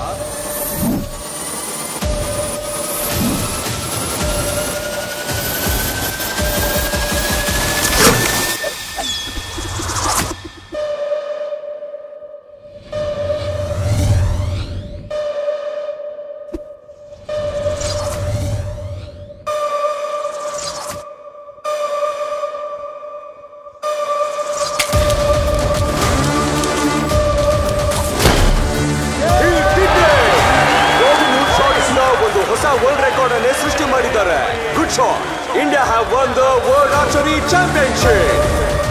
ರಾಬಿನ್ ಹುಡ್ ಶಾಟ್ ಇಂದ ಒಂದು ಹೊಸ ವರ್ಲ್ಡ್ ರೆಕಾರ್ಡ್ ಅನ್ನೇ ಸೃಷ್ಟಿ ಮಾಡಿದ್ದಾರೆ good shot India have won the world archery championship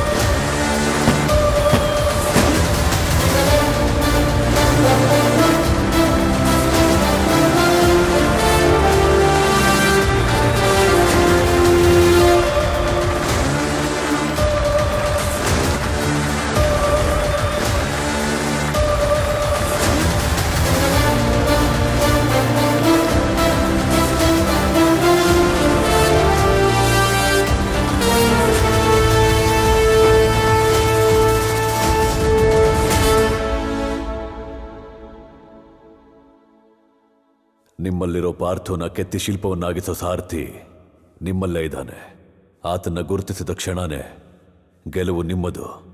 ನಿಮ್ಮಲ್ಲಿರೋ ಪಾರ್ಥೋನ ಕೆತ್ತಿ ಶಿಲ್ಪವನ್ನಾಗಿಸೋ ಸಾರಥಿ ನಿಮ್ಮಲ್ಲೇ ಇದ್ದಾನೆ ಆತನ್ನ ಗುರುತಿಸಿದ ಕ್ಷಣನೇ ಗೆಲುವು ನಿಮ್ಮದು